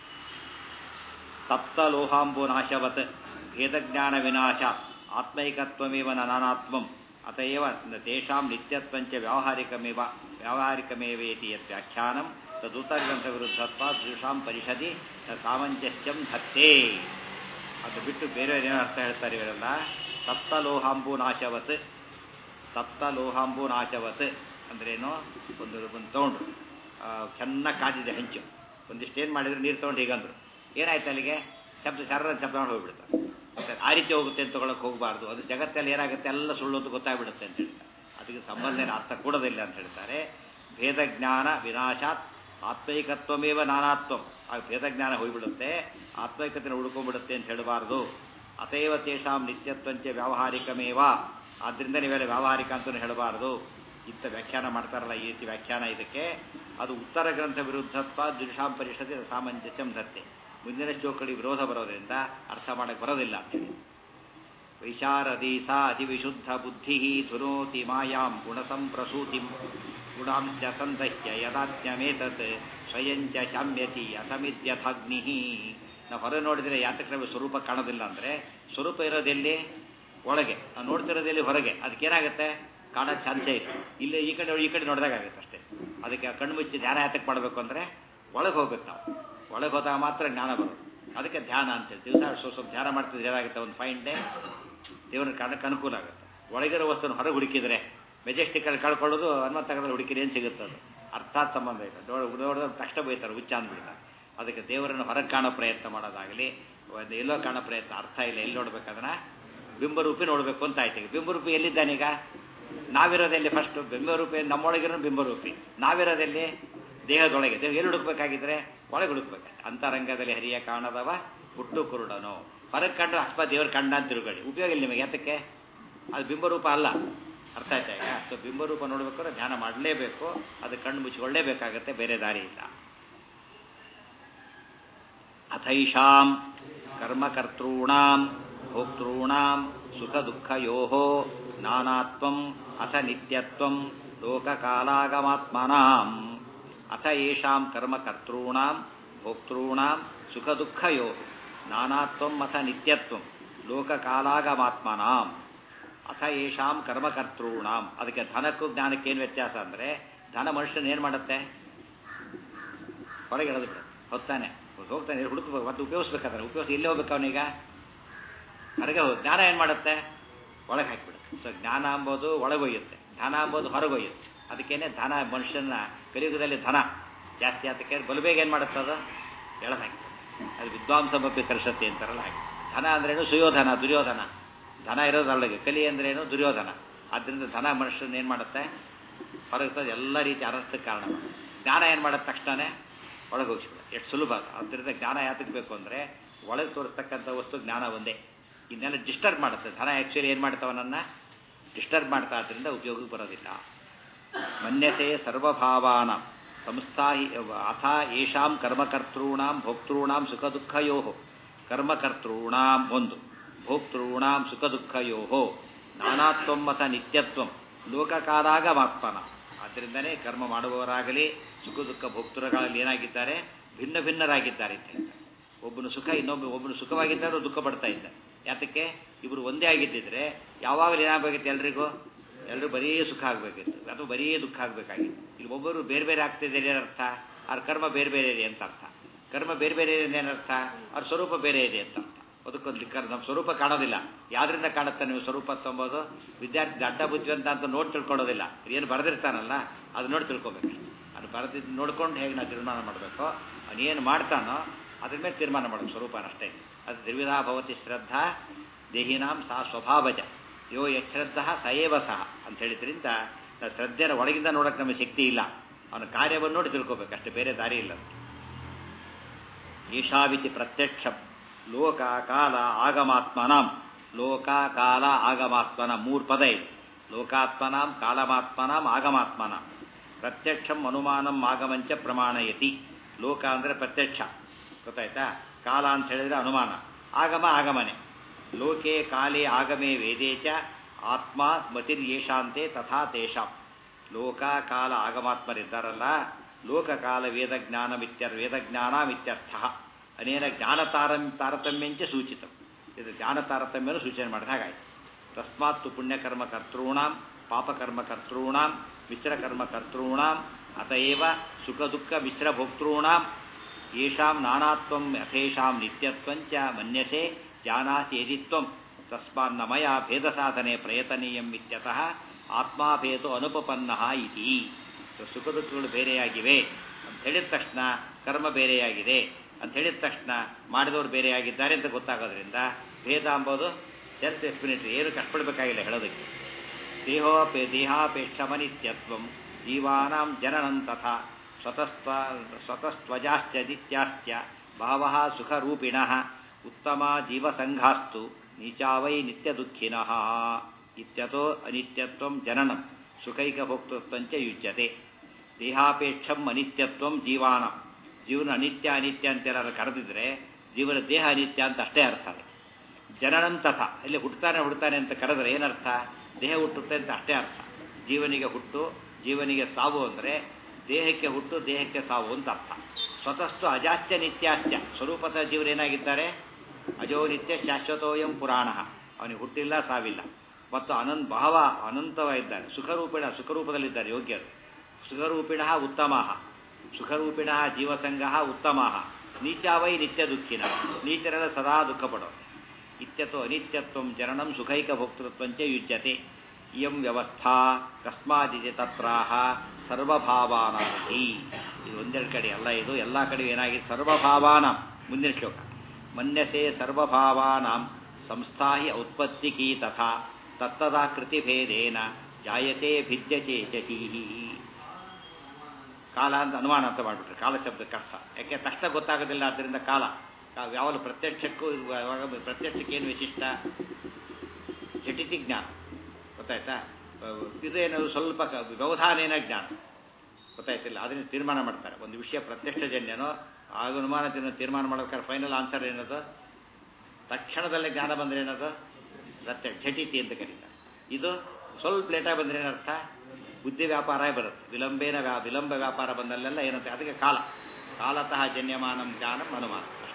ತಪ್ತಲೋಹಾಂಬುನಾಶವತ್ ಭೇದಜ್ಞಾನ ವಿನಾಶ ಆತ್ಮೈಕತ್ವಮೇವ ನಾನಾತ್ಮಂ ಅತಯವ ತೇಷಾಂ ನಿತ್ಯತ್ವಂಚ ವ್ಯಾವಹಾರಿಕಮೇವ ವ್ಯಾವಹಾರಿಕಮೇವೇತಿ ಯತ್ ವ್ಯಾಖ್ಯಾನಂ ತದುತ್ತರ್ಗಂಥ ವಿರುದ್ಧತ್ವ ದೃಶಾಂ ಪರಿಷದಿ ಸಾಮಂಜಸ್ಯಂ ಧತ್ತೆ ಅದು ಬಿಟ್ಟು ಬೇರೆ ಏನೋ ಅರ್ಥ ಹೇಳ್ತಾರೆ ಇವರೆಲ್ಲ ತಪ್ತಲೋಹಾಂಬು ನಾಶವತ್ ತಪ್ತಲೋಹಾಂಬು ನಾಶವತ್ ಅಂದ್ರೇನು ಒಂದು ಒಂದು ತೊಗೊಂಡ್ರು ಚೆನ್ನಾಗಿ ಕಾದಿದೆ ಹೆಂಚು ಒಂದಿಷ್ಟು ಏನು ಮಾಡಿದ್ರು ನೀರು ತೊಗೊಂಡು ಹೀಗಂದ್ರು ಏನಾಯ್ತು ಅಲ್ಲಿಗೆ ಶಬ್ದ ಶರ್ರ ಶಬ್ದ ಮಾಡಿ ಹೋಗ್ಬಿಡ್ತಾರೆ ಮತ್ತೆ ಆ ರೀತಿ ಹೋಗುತ್ತೆ ಅಂತ ತೊಗೊಳಕ್ಕೆ ಹೋಗಬಾರ್ದು ಅದು ಜಗತ್ತಲ್ಲಿ ಏನಾಗುತ್ತೆ ಎಲ್ಲ ಸುಳ್ಳು ಅಂತ ಗೊತ್ತಾಗ್ಬಿಡುತ್ತೆ ಅಂತ ಹೇಳ್ತಾರೆ ಅದಕ್ಕೆ ಸಂಬಂಧನ ಅರ್ಥ ಕೊಡೋದಿಲ್ಲ ಅಂತ ಹೇಳ್ತಾರೆ ಭೇದಜ್ಞಾನ ವಿನಾಶಾತ್ ಆತ್ಮೈಕತ್ವಮೇವ ನಾನಾತ್ವಂ ಆ ಭೇದಜ್ಞಾನ ಹೋಗ್ಬಿಡುತ್ತೆ ಆತ್ಮೈಕತೆನ ಉಳ್ಕೊಂಡ್ಬಿಡುತ್ತೆ ಅಂತ ಹೇಳಬಾರ್ದು ಅತೇವ ತೇಷಾಂ ನಿತ್ಯತ್ವಂಚ ವ್ಯಾವಹಾರಿಕಮೇವ ಆದ್ದರಿಂದ ನೀವೆಲ್ಲ ವ್ಯಾವಹಾರಿಕ ಅಂತಲೂ ಹೇಳಬಾರ್ದು ಇಂಥ ವ್ಯಾಖ್ಯಾನ ಮಾಡ್ತಾರಲ್ಲ ಈ ರೀತಿ ವ್ಯಾಖ್ಯಾನ ಇದಕ್ಕೆ ಅದು ಉತ್ತರ ಗ್ರಂಥ ವಿರುದ್ಧತ್ವ ದುರ್ಷಾಂ ಪರಿಷತ್ ಸಾಮಂಜಸ್ಯಂ ಧತ್ತೆ ಮುಂದಿನ ಶ್ಲೋಕಗಳಿಗೆ ವಿರೋಧ ಬರೋದ್ರಿಂದ ಅರ್ಥ ಮಾಡಕ್ಕೆ ಬರೋದಿಲ್ಲ ಅಂತೇಳಿ ವೈಶಾರದಿ ಸಾ ಅತಿವಿಶುದ್ಧ ಬುದ್ಧಿ ಧುನೋತಿ ಮಾಯಾಂ ಗುಣಸಂಪ್ರಸೂತಿಂ ಗುಣಾಂಶ್ಚ ಸಂದಹ್ಯ ಯದಾಜ್ಞಮೇತತ್ ಸ್ವಯಂಚ ಶಾಮ್ಯತಿ ಅಸಮಿದ್ಯಥಾಗ್ನಿ ನಾವು ಹೊರ ನೋಡಿದರೆ ಯಾತಕ್ರಮ ಸ್ವರೂಪ ಕಾಣೋದಿಲ್ಲ ಅಂದರೆ ಸ್ವರೂಪ ಇರೋದೆಲ್ಲಿ ಒಳಗೆ ನಾವು ನೋಡ್ತಿರೋದೆಲ್ಲಿ ಹೊರಗೆ ಅದಕ್ಕೇನಾಗುತ್ತೆ ಕಾಣೋ ಚಾನ್ಸೇ ಇಲ್ಲ ಇಲ್ಲಿ ಈ ಕಡೆ ಈ ಕಡೆ ನೋಡಿದಾಗುತ್ತೆ ಅಷ್ಟೇ ಅದಕ್ಕೆ ಕಣ್ಣು ಮುಚ್ಚಿ ಧ್ಯಾನ ಯಾತಕ್ಕೆ ಮಾಡಬೇಕು ಅಂದರೆ ಒಳಗೆ ಹೋಗ್ಬೇಕು ನಾವು ಒಳಗೆ ಹೋದಾಗ ಮಾತ್ರ ಜ್ಞಾನ ಬರೋದು ಅದಕ್ಕೆ ಧ್ಯಾನ ಅಂತೇಳಿ ದಿವಸ ಸ್ವಲ್ಪ ಸ್ವಲ್ಪ ಧ್ಯಾನ ಮಾಡ್ತಿದ್ರೆ ಏನಾಗುತ್ತೆ ಒಂದು ಫೈನ್ ಡೇ ದೇವ್ರನ್ನ ಕಾಣಕ್ಕೆ ಅನುಕೂಲ ಆಗುತ್ತೆ ಒಳಗಿರೋ ವಸ್ತುನ ಹೊರಗೆ ಹುಡುಕಿದ್ರೆ ಮೆಜೆಸ್ಟಿಕಲ್ಲಿ ಕಳ್ಕೊಳ್ಳೋದು ಹನುಮಂತಗದಲ್ಲಿ ಹುಡುಕಿದ್ರೆ ಏನು ಸಿಗುತ್ತೆ ಅದು ಅರ್ಥಾತ್ ಸಂಬಂಧ ಇದೆ ನೋಡ ನೋಡಿದ್ರೆ ತಕ್ಷಣ ಬೈತಾರೆ ಹುಚ್ಚ ಅಂದ್ಬಿಡ್ತಾರೆ ಅದಕ್ಕೆ ದೇವರನ್ನು ಹೊರಗೆ ಕಾಣೋ ಪ್ರಯತ್ನ ಮಾಡೋದಾಗಲಿ ಒಂದು ಎಲ್ಲೋ ಕಾಣೋ ಪ್ರಯತ್ನ ಅರ್ಥ ಇಲ್ಲ ಎಲ್ಲಿ ನೋಡ್ಬೇಕದನ್ನ ಬಿಂಬರೂಪಿ ನೋಡಬೇಕು ಅಂತ ಆಯ್ತು ಈಗ ಬಿಂಬರೂಪಿ ಎಲ್ಲಿದ್ದಾನೀಗ ನಾವಿರೋದೆಲ್ಲಿ ಫಸ್ಟ್ ಬಿಂಬರೂಪಿ ನಮ್ಮೊಳಗಿರೋ ಬಿಂಬರೂಪಿ ನಾವಿರೋದೆಲ್ಲಿ ದೇಹದೊಳಗೆ ದೇಹ ಎಲ್ಲಿ ಹುಡುಕ್ಬೇಕಾಗಿದ್ರೆ ಒಳಗೆ ಹುಡುಕ್ಬೇಕು ಅಂತರಂಗದಲ್ಲಿ ಹರಿಯ ಕಾಣದವ ಹುಟ್ಟು ಕುರುಡನು ಹೊರಗೆ ಕಂಡ್ರೆ ಅಸ್ಪ ದೇವ್ರ ಕಂಡ ಅಂತ ತಿರುಗಳಿ ಉಪಯೋಗ ಇಲ್ಲ ನಿಮಗೆ ಯಾತಕ್ಕೆ ಅದು ಬಿಂಬರೂಪ ಅಲ್ಲ ಅರ್ಥ ಆಯ್ತಾ ಈಗ ಸೊ ಬಿಂಬರೂಪ ನೋಡ್ಬೇಕಾದ್ರೆ ಧ್ಯಾನ ಮಾಡಲೇಬೇಕು ಅದು ಕಣ್ಣು ಮುಚ್ಚಿಕೊಳ್ಳೇಬೇಕಾಗತ್ತೆ ಬೇರೆ ದಾರಿ ಇಲ್ಲ ಅಥೈಷಾಂ ಕರ್ಮಕರ್ತॄಣಾಂ ಭೋಕ್ತॄಣಾಂ ಸುಖ ದುಃಖಯೋ ನಾನಾತ್ವಂ ಅಥ ನಿತ್ಯತ್ವಂ ಲೋಕಕಾಲಾಗಮಾತ್ಮನಾಂ ಅಥ ಯೇಷಾಂ ಕರ್ಮಕರ್ತॄಣಾಂ ಭೋಕ್ತॄಣಾಂ ಸುಖ ದುಃಖಯೋ ನಾನಾತ್ವಂ ಅಥ ನಿತ್ಯತ್ವಂ ಲೋಕಕಾಲಾಗಮಾತ್ಮನಾಂ ಅಥ ಯೇಷಾಂ ಕರ್ಮಕರ್ತॄಣಾಂ ಅದಕ್ಕೆ ಧನಕ್ಕೂ ಜ್ಞಾನಕ್ಕೆ ಏನು ವ್ಯತ್ಯಾಸ ಅಂದರೆ ಧನ ಮನುಷ್ಯನ ಏನು ಮಾಡುತ್ತೆ ಹೊರಗೆ ಎಳೆದು ಬಿಡುತ್ತೆ ಹೊತ್ತಾನೆ ಹೋಗ್ತಾನೆ ಹುಡುಕ್ಬೇಕು ಮತ್ತೆ ಉಪಯೋಗಿಸ್ಬೇಕಾದ್ರೆ ಉಪಯೋಗಿಸಿ ಎಲ್ಲಿ ಹೋಗ್ಬೇಕು ಅವನೀಗ ಹೊರಗೆ ಹೋಗಿ ಜ್ಞಾನ ಏನು ಮಾಡುತ್ತೆ ಒಳಗೆ ಹಾಕಿಬಿಡುತ್ತೆ ಸೊ ಜ್ಞಾನ ಅಂಬೋದು ಒಳಗೊಯ್ಯುತ್ತೆ ಧನ ಅಂಬೋದು ಹೊರಗೊಯ್ಯುತ್ತೆ ಅದಕ್ಕೇನೆ ಧನ ಮನುಷ್ಯನ ಕಲಿಯುಗದಲ್ಲಿ ಧನ ಜಾಸ್ತಿ ಆತಕ್ಕೆ ಬಲಬೇಗ ಏನು ಮಾಡುತ್ತೆ ಅದು ಎಳೆದು ಹಾಕಿ ಅದು ವಿದ್ವಾಂಸ ಬಗ್ಗೆ ಕರ್ಷತೆ ಅಂತಾರಲ್ಲ ಹಾಗೆ ಧನ ಅಂದ್ರೇನು ಸುಯೋಧನ ದುರ್ಯೋಧನ ಧನ ಇರೋದಲ್ಲಗೆ ಕಲಿ ಅಂದ್ರೇನು ದುರ್ಯೋಧನ ಆದ್ದರಿಂದ ಧನ ಮನುಷ್ಯನ ಏನು ಮಾಡುತ್ತೆ ಹೊರಗೆ ಎಲ್ಲ ರೀತಿ ಅನರ್ಥಕ್ಕೆ ಕಾರಣ ಜ್ಞಾನ ಏನು ಮಾಡುತ್ತೆ ತಕ್ಷಣ ಒಳಗೆ ಹೋಗಿಸ್ಬಿಡ ಎಷ್ಟು ಸುಲಭ ಅದರಿಂದ ಜ್ಞಾನ ಯಾತಕ್ಕೆ ಬೇಕು ಅಂದರೆ ಒಳಗೆ ತೋರಿಸ್ತಕ್ಕಂಥ ವಸ್ತು ಜ್ಞಾನ ಒಂದೇ ಇನ್ನೆಲ್ಲ ಡಿಸ್ಟರ್ಬ್ ಮಾಡುತ್ತೆ ಧನ ಆ್ಯಕ್ಚುಲಿ ಏನು ಮಾಡ್ತಾವನನ್ನ ಡಿಸ್ಟರ್ಬ್ ಮಾಡ್ತಾ ಆದ್ದರಿಂದ ಉಪಯೋಗಕ್ಕೆ ಬರೋದಿಲ್ಲ ಮನ್ಯತೆ ಸರ್ವಭಾವಾನ ಸಂಸ್ಥಾ ಅಥ ಯೇಷಾಂ ಕರ್ಮಕರ್ತॄಣಾಂ ಭೋಕ್ತॄಣಾಂ ಸುಖ ದುಃಖಯೋ ಕರ್ಮಕರ್ತॄಣಾಂ ಒಂದು ಭೋಕ್ತॄಣಾಂ ಸುಖ ದುಃಖಯೋ ನಾನಾತ್ವಂ ಮತ ನಿತ್ಯತ್ವಂ ಲೋಕಕಾಲಾಗಮಾತ್ಮನ ಆದ್ದರಿಂದನೇ ಕರ್ಮ ಮಾಡುವವರಾಗಲಿ ಸುಖ ದುಃಖ ಭೋಕ್ತೃಗಳಲ್ಲಿ ಏನಾಗಿದ್ದಾರೆ ಭಿನ್ನ ಭಿನ್ನರಾಗಿದ್ದಾರೆ ಅಂತ ಹೇಳ್ತಾರೆ ಒಬ್ಬನು ಸುಖ ಇನ್ನೊಬ್ಬ ಒಬ್ಬನು ಸುಖವಾಗಿದ್ದರೂ ದುಃಖ ಪಡ್ತಾ ಇದ್ದ ಯಾತಕ್ಕೆ ಇಬ್ಬರು ಒಂದೇ ಆಗಿದ್ದಿದ್ರೆ ಯಾವಾಗಲೂ ಏನಾಗಬೇಕಿತ್ತು ಎಲ್ರಿಗೂ ಎಲ್ಲರೂ ಬರೀ ಸುಖ ಆಗಬೇಕಿತ್ತು ಅಥವಾ ಬರೀ ದುಃಖ ಆಗಬೇಕಾಗಿತ್ತು ಇಲ್ಲಿ ಒಬ್ಬರು ಬೇರೆ ಬೇರೆ ಆಗ್ತಿದ್ದಾರೆ ಏನರ್ಥ ಅವ್ರ ಕರ್ಮ ಬೇರೆ ಬೇರೆ ಇದೆ ಅಂತ ಅರ್ಥ ಕರ್ಮ ಬೇರೆ ಬೇರೆ ಇದೆ ಏನರ್ಥ ಅವ್ರ ಸ್ವರೂಪ ಬೇರೆ ಇದೆ ಅಂತ ಅರ್ಥ ಅದಕ್ಕೊಂದು ಲಿಕ್ಕರ್ ನಮ್ಮ ಸ್ವರೂಪ ಕಾಣೋದಿಲ್ಲ ಯಾವ್ದ್ರಿಂದ ಕಾಣುತ್ತೆ ನೀವು ಸ್ವರೂಪ ತಂಬೋದು ವಿದ್ಯಾರ್ಥಿ ಅಡ್ಡ ಬುದ್ಧಿವಂತ ಅಂತ ನೋಡಿ ತಿಳ್ಕೊಳ್ಳೋದಿಲ್ಲ ಏನು ಬರೆದಿರ್ತಾನಲ್ಲ ಅದು ನೋಡಿ ತಿಳ್ಕೊಬೇಕು ಅದು ಬರೆದಿದ್ದು ನೋಡ್ಕೊಂಡು ಹೇಗೆ ನಾವು ತೀರ್ಮಾನ ಮಾಡಬೇಕು ಅವನೇನು ಮಾಡ್ತಾನೋ ಅದ್ರ ಮೇಲೆ ತೀರ್ಮಾನ ಮಾಡೋದು ಸ್ವರೂಪನಷ್ಟೇ ಅದು ತ್ರಿವಿಧಾ ಭವತಿ ಶ್ರದ್ಧಾ ದೇಹಿನಾಂ ಸಾ ಸ್ವಭಾವಜ ಯೋ ಯಶ್ರದ್ಧ ಸಯೇವ ಸಹ ಅಂತ ಹೇಳಿದ್ರಿಂದ ನಾವು ಶ್ರದ್ಧೆನ ಒಳಗಿಂದ ನೋಡೋಕೆ ನಮಗೆ ಶಕ್ತಿ ಇಲ್ಲ ಅವನ ಕಾರ್ಯವನ್ನು ನೋಡಿ ತಿಳ್ಕೊಬೇಕು ಅಷ್ಟೇ ಬೇರೆ ದಾರಿ ಇಲ್ಲ ಈಶಾವಿತಿ ಪ್ರತ್ಯಕ್ಷ ಲೋಕ ಕಾಲ ಆಗಮಾತ್ಮನಾಂ ಲೋಕ ಕಾಲ ಆಗಮಾತ್ಮನ ಮೂರು ಪದ ಇದೆ ಲೋಕಾತ್ಮನಾಂ ಕಾಲಮಾತ್ಮನಾಂ ಆಗಮಾತ್ಮನಾಂ ಪ್ರತ್ಯಕ್ಷಂ ಅನುಮಾನಂ ಆಗಮಂಚ ಪ್ರಮಾಣಯತಿ ಲೋಕ ಅಂದರೆ ಪ್ರತ್ಯಕ್ಷ ಗೊತ್ತಾಯ್ತಾ ಕಾಲ ಅಂತ ಹೇಳಿದ್ರೆ ಅನುಮಾನ ಆಗಮ ಆಗಮನೆ ಲೋಕೆ ಕಾಲೇ ಆಗಮೇ ವೇದೇ ಚ ಆತ್ಮ ಮತಿರ್ಯೇಷಾಂತೆ ತಥಾ ತೇಷಾಂ ಲೋಕ ಕಾಲ ಆಗಮಾತ್ಮರಿದ್ದಾರಲ್ಲ ಲೋಕಕಾಲ ವೇದಜ್ಞಾನಮಿತ್ಯರ್ ವೇದಜ್ಞಾನಮಿತ್ಯರ್ಥ ಅನೇನ ಜ್ಞಾನ ತಾರಂ ತಾರತಮ್ಯಂಚ ಸೂಚಿತ ಇದು ಜ್ಞಾನ ತಾರತಮ್ಯನು ಸೂಚನೆ ಮಾಡಿದ ಹಾಗಾಯ್ತು ತಸ್ಮಾತ್ತು ಪುಣ್ಯಕರ್ಮ ಕರ್ತॄಣಾಂ ಪಾಪಕರ್ಮ ಕರ್ತॄಣಾಂ ಮಿಶ್ರಕರ್ಮ ಕರ್ತॄಣಾಂ ಅತಏವ ಸುಖ ದುಃಖ ಮಿಶ್ರ ಭೋಕ್ತॄಣಾಂ ಯೇಷಾಂ ನಾನಾತ್ವಂ ಯಥೇಷಾಂ ನಿತ್ಯತ್ವಂಚ ಮನ್ಯಸೆ ಜಾನಾಸಿ ಯದಿತ್ವಂ ತಸ್ಮಾನ್ನ ಮಯ ಭೇದ ಸಾಧನೆ ಪ್ರಯತನೀಯಂ ಇತ್ಯತಃ ಆತ್ಮಾಭೇದೋ ಅನುಪಪನ್ನ ಇತಿ ಸುಖ ದುಃಖಗಳು ಬೇರೆಯಾಗಿವೆ ಅಂತ ಹೇಳಿದ ತಕ್ಷಣ ಕರ್ಮ ಬೇರೆಯಾಗಿದೆ ಅಂತ ಹೇಳಿದ ತಕ್ಷಣ ಮಾಡಿದವರು ಬೇರೆಯಾಗಿದ್ದಾರೆ ಅಂತ ಗೊತ್ತಾಗೋದ್ರಿಂದ ಭೇದ ಅಂಬೋದು ಸೆಲ್ಫ್ ಎಕ್ಸ್ಪಿನೇಟರಿ ಏನು ಕಷ್ಟಪಡಬೇಕಾಗಿಲ್ಲ ಹೇಳೋದಕ್ಕೆ ದೇಹೋಪೇ ದೇಹಾಪೇಕ್ಷಮನಿತ್ಯತ್ವ ಜೀವಾನಾಂ ಜನನಂ ತಥಾ ಸ್ವತಸ್ತ್ವ ಸ್ವತಸ್ತ್ವಜಾಶ್ಚ ದಿತ್ಯಾಶ್ಚ ಬಹವಃ ಸುಖರೂಪಿಣಃ ಉತ್ತಮ ಜೀವಸಂಘಾಸ್ತು ನೀಚಾವೈ ನಿತ್ಯದುಃಖಿನಃ ಇತ್ಯತೋ ಅನಿತ್ಯತ್ವಂ ಜನನಂ ಸುಖೈಕಭೋಕ್ತೃತ್ವಂಚ ಯುಜ್ಯತೆ ದೇಹಾಪೇಕ್ಷಂ ಅನಿತ್ಯತ್ವಂ ಜೀವಾನ ಜೀವನ ಅನಿತ್ಯ ಅನಿತ್ಯ ಅಂತೆಲ್ಲ ಕರೆದಿದ್ರೆ ಜೀವನ ದೇಹ ಅನಿತ್ಯ ಅಂತ ಅಷ್ಟೇ ಅರ್ಥ ಅದು ಜನನಂ ತಥ ಇಲ್ಲಿ ಹುಟ್ಟುತ್ತಾನೆ ಹುಡ್ತಾನೆ ಅಂತ ಕರೆದ್ರೆ ಏನರ್ಥ ದೇಹ ಹುಟ್ಟುತ್ತೆ ಅಂತ ಅಷ್ಟೇ ಅರ್ಥ ಜೀವನಿಗೆ ಹುಟ್ಟು ಜೀವನಿಗೆ ಸಾವು ಅಂದರೆ ದೇಹಕ್ಕೆ ಹುಟ್ಟು ದೇಹಕ್ಕೆ ಸಾವು ಅಂತ ಅರ್ಥ ಸ್ವತಸ್ತು ಅಜಾಸ್ತ್ಯ ನಿತ್ಯಾಶ್ಚ ಸ್ವರೂಪದ ಜೀವನೇನಾಗಿದ್ದಾರೆ ಅಜೋ ನಿತ್ಯ ಶಾಶ್ವತೋಯಂ ಪುರಾಣ ಅವನಿಗೆ ಹುಟ್ಟಿಲ್ಲ ಸಾವಿಲ್ಲ ಮತ್ತು ಅನಂತ ಭಾವ ಅನಂತವಾಗಿದ್ದಾರೆ ಸುಖರೂಪಿಣ ಸುಖರೂಪದಲ್ಲಿದ್ದಾರೆ ಯೋಗ್ಯರು ಸುಖರೂಪಿಣ ಉತ್ತಮ ಸುಖರೂಪಿಣ ಜೀವಸಂಗ ಉತ್ತಮ ನೀಚಾವೈ ನಿತ್ಯ ದುಃಖಿನ ನೀಚರೆಲ್ಲ ಸದಾ ದುಃಖ ಪಡೋ ಇತ್ಯತೋ ಅನಿತ್ಯತ್ವ ಜನನಂ ಸುಖೈಕ ಭೋಕ್ತೃತ್ವಂಚ ಯುಜ್ಯತೆ ಇಯಂ ವ್ಯವಸ್ಥಾ ಕಸ್ಮಾದಿತಿ ತತ್ರಾಹ ಸರ್ವಭಾವಾನಾಮಿ ಇದು ಒಂದೆರಡು ಕಡೆ ಅಲ್ಲ ಇದು ಎಲ್ಲ ಕಡೆ ಏನಾಗಿದೆ ಸರ್ವಭಾವಾನಾಂ ಮುಂದಿನ ಶ್ಲೋಕ ಮನ್ಯಸೆ ಸರ್ವಭಾವಾನಾಂ ಸಂಸ್ಥಾ ಹಿ ಔತ್ಪತ್ತಿಕೀ ತಥಾ ತತ್ತದಾಕೃತಿಭೇದೇನ ಜಾಯತೆ ಭಿದ್ಯಚೇ ಚಚೀಹಿ ಕಾಲ ಅಂತ ಅನುಮಾನ ಅಂತ ಮಾಡಿಬಿಟ್ರೆ ಕಾಲ ಶಬ್ದಕ್ಕೆ ಅರ್ಥ ಯಾಕೆ ತಕ್ಷಣ ಗೊತ್ತಾಗೋದಿಲ್ಲ ಆದ್ದರಿಂದ ಕಾಲ ಯಾವಾಗಲೂ ಪ್ರತ್ಯಕ್ಷಕ್ಕೂ ಯಾವಾಗ ಪ್ರತ್ಯಕ್ಷಕ್ಕೆ ಏನು ವಿಶಿಷ್ಟ ಜಟಿತಿ ಜ್ಞಾನ ಗೊತ್ತಾಯ್ತಾ ಇದೇನು ಸ್ವಲ್ಪ ಕ- ವ್ಯವಧಾನೇನ ಜ್ಞಾನ ಗೊತ್ತಾಯ್ತಿಲ್ಲ ಅದನ್ನು ತೀರ್ಮಾನ ಮಾಡ್ತಾರೆ ಒಂದು ವಿಷಯ ಪ್ರತ್ಯಕ್ಷಜನ್ಯನೋ ಆಗ ಅನುಮಾನದಿಂದ ತೀರ್ಮಾನ ಮಾಡ್ಬೇಕಾದ್ರೆ ಫೈನಲ್ ಆನ್ಸರ್ ಏನದು ತಕ್ಷಣದಲ್ಲೇ ಜ್ಞಾನ ಬಂದ್ರೆ ಏನದು ಪ್ರತ್ಯಕ್ಷ ಝಟಿತಿ ಅಂತ ಕರೀತಾರೆ ಇದು ಸ್ವಲ್ಪ ಲೇಟಾಗಿ ಬಂದ್ರೆ ಏನರ್ಥ ಬುದ್ಧಿ ವ್ಯಾಪಾರ ಬರುತ್ತೆ ವಿಳಂಬೇನ ವ್ಯಾ ವಿಳಂಬ ವ್ಯಾಪಾರ ಬಂದಲ್ಲೆಲ್ಲ ಏನಂತೆ ಅದಕ್ಕೆ ಕಾಲ ಕಾಲತಃ ಜನ್ಯಮಾನಂ ಜ್ಞಾನಂ ಅನುಮಾನ ಅಷ್ಟೇ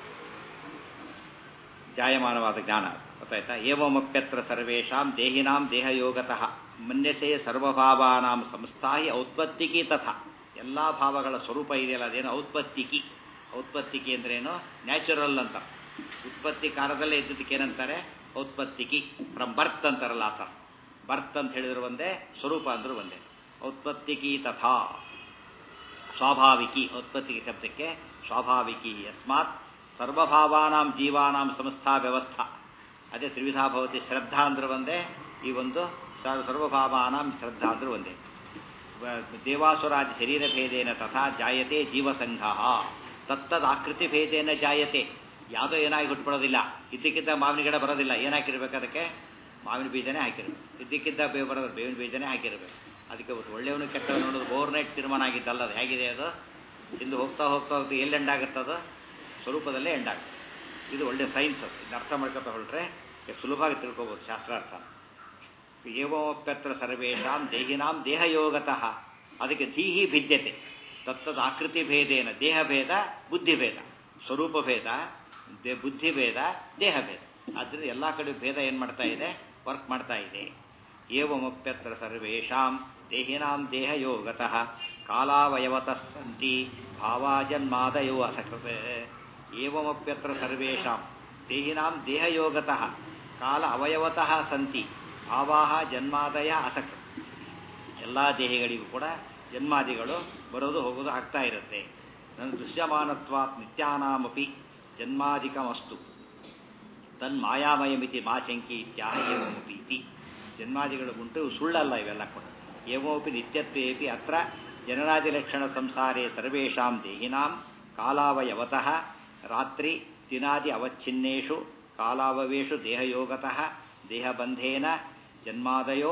ಜಾಯಮಾನವಾದ ಜ್ಞಾನ ಗೊತ್ತಾಯ್ತಾ ಏವಮಪ್ಯತ್ರ ಸರ್ವೇಷಾಂ ದೇಹಿನಾಂ ದೇಹಯೋಗತಃ ಮನ್ಯಸೆ ಸರ್ವಭಾವಾನಾಂ ಸಂಸ್ಥಾಹಿ ಔತ್ಪತ್ತಿಕಿ ತಥಾ ಎಲ್ಲ ಭಾವಗಳ ಸ್ವರೂಪ ಇದೆಯಲ್ಲ ಅದೇನು ಔತ್ಪತ್ತಿಕಿ ಔತ್ಪತ್ತಿಕಿ ಅಂದ್ರೇನು ನ್ಯಾಚುರಲ್ ಅಂತ ಉತ್ಪತ್ತಿ ಕಾಲದಲ್ಲೇ ಇದ್ದದಕ್ಕೆ ಏನಂತಾರೆ ಔತ್ಪತ್ತಿಕಿ ಫ್ರಮ್ ಬರ್ತ್ ಅಂತಾರಲ್ಲ ಆ ಥರ ಬರ್ತ್ ಅಂತ ಹೇಳಿದ್ರು ಒಂದೇ ಸ್ವರೂಪ ಅಂದ್ರೂ ಒಂದೇ ಔತ್ಪತ್ತಿಕಿ ತಥಾ ಸ್ವಾಭಾವಿಕಿ ಔತ್ಪತ್ತಿಗೆ ಶಬ್ದಕ್ಕೆ ಸ್ವಾಭಾವಿಕಿ ಯಸ್ಮಾತ್ ಸರ್ವಭಾವಾನಾಂ ಜೀವಾನಾಂ ಸಂಸ್ಥಾ ವ್ಯವಸ್ಥಾ ಅದೇ ತ್ರಿವಿಧಾ ಭವತಿ ಶ್ರದ್ಧಾ ಅಂದ್ರೆ ಒಂದೇ ಈ ಒಂದು ಸರ್ವ- ಸರ್ವಭಾವಾನಾಂ ಶ್ರದ್ಧಾ ಅಂದ್ರೆ ಒಂದೇ ವ- ದೇವಾಸುರಾದಿ ಶರೀರ ಭೇದೇನ ತಥಾ ಜಾಯತೆ ಜೀವಸಂಘ ತತ್ತದ ಆಕೃತಿ ಭೇದೇನ ಜಾಯತೆ ಯಾವುದೋ ಏನಾಗಿ ಹುಟ್ಬಿಡೋದಿಲ್ಲ ಇದ್ದಕ್ಕಿದ್ದ ಮಾವಿನ ಗಿಡ ಬರೋದಿಲ್ಲ ಏನಾಕಿರ್ಬೇಕು ಅದಕ್ಕೆ ಮಾವಿನ ಬೀಜನೇ ಹಾಕಿರ್ಬೇಕು ಇದ್ದಕ್ಕಿದ್ದ ಬೇ ಬರೋದು ಬೇವಿನ ಬೀಜನೇ ಹಾಕಿರ್ಬೇಕು ಅದಕ್ಕೆ ಒಂದು ಒಳ್ಳೆಯವನು ಕೆಟ್ಟವನು ಅನ್ನೋದು ಓವರ್ನೈಟ್ ತೀರ್ಮಾನ ಆಗಿದ್ದಲ್ಲ ಅದು ಹೇಗಿದೆ ಅದು ಇಂದು ಹೋಗ್ತಾ ಹೋಗ್ತಾ ಹೋಗ್ತಾ ಎಲ್ಲಿ ಎಂಡ್ ಆಗುತ್ತೆ ಅದು ಸ್ವರೂಪದಲ್ಲೇ ಎಂಡ್ ಆಗುತ್ತೆ ಇದು ಒಳ್ಳೆ ಸೈನ್ಸ್ ಅದು ಇದನ್ನ ಅರ್ಥ ಮಾಡ್ಕೊತಾ ಹೊರಟ್ರೆ ಸುಲಭವಾಗಿ ತಿಳ್ಕೊಬೋದು ಶಾಸ್ತ್ರಾರ್ಥ ಏವೋಪ್ಯತ್ರ ಸರ್ವೇಷಾಂ ದೇಹಿನಾಂ ದೇಹಯೋಗತಃ ಅದಕ್ಕೆ ಧೀಹಿ ಭಿದ್ಯತೆ ತತ್ತದ ಆಕೃತಿ ಭೇದೇನ ದೇಹ ಭೇದ ಬುದ್ಧಿ ಭೇದ ಸ್ವರೂಪ ಭೇದ ದೇ ಬುದ್ಧಿ ಭೇದ ದೇಹ ಭೇದ ಆದ್ದರಿಂದ ಎಲ್ಲ ಕಡೆ ಭೇದ ಏನು ಮಾಡ್ತಾ ಇದೆ ವರ್ಕ್ ಮಾಡ್ತಾ ಇದೆ ಏವಮಪ್ಯತ್ರ ಸರ್ವೇಷಾಂ ದೇಹಿನಾಂ ದೇಹಯೋಗತಃ ಕಾಲಾವಯವತಃ ಸಂತಿ ಭಾವಾಜನ್ಮಾದಯೋ ಅಸಕೃತೆ ಏವಮಪ್ಯತ್ರ ಸರ್ವೇಷಾಂ ದೇಹಿನಾಂ ದೇಹಯೋಗತಃ ಕಾಲ ಅವಯವತಃ ಸಂತಿ ಭಾವಾಹ ಜನ್ಮಾದಯ ಅಸಕೃತ ಎಲ್ಲ ದೇಹಿಗಳಿಗೂ ಕೂಡ ಜನ್ಮಾದಿಗಳು ಬರೋದು ಹೋಗೋದು ಆಗ್ತಾ ಇರುತ್ತೆ ನನ್ನ ದೃಶ್ಯಮಾನತ್ವಾತ್ ನಿತ್ಯಾನಾಮಪಿ ಜನ್ಮಾಧಿಕಮಸ್ತು ತನ್ಮಾಯಾಮಯಮಿತಿ ಮಾ ಶಂಕಿ ಇತ್ಯಾಹ ಏವಮಪಿ ಇತಿ ಜನ್ಮಾದಿಗಳು ಉಂಟು ಇವು ಸುಳ್ಳಲ್ಲ ಇವೆಲ್ಲ ಕೂಡ ಏವೋಪಿ ನಿತ್ಯತ್ವೇಪಿ ಅತ್ರ ಜನನಾದಿಲಕ್ಷಣ ಸಂಸಾರೇ ಸರ್ವೇಷಾಂ ದೇಹಿನಾಂ ಕಾಲಾವಯವತಃ ರಾತ್ರಿ ದಿನಾದಿ ಅವಚ್ಛಿನ್ನೇಷು ಕಾಲಾವವೇಷು ದೇಹಯೋಗತಃ ದೇಹಬಂಧೇನ ಜನ್ಮಾದಯೋ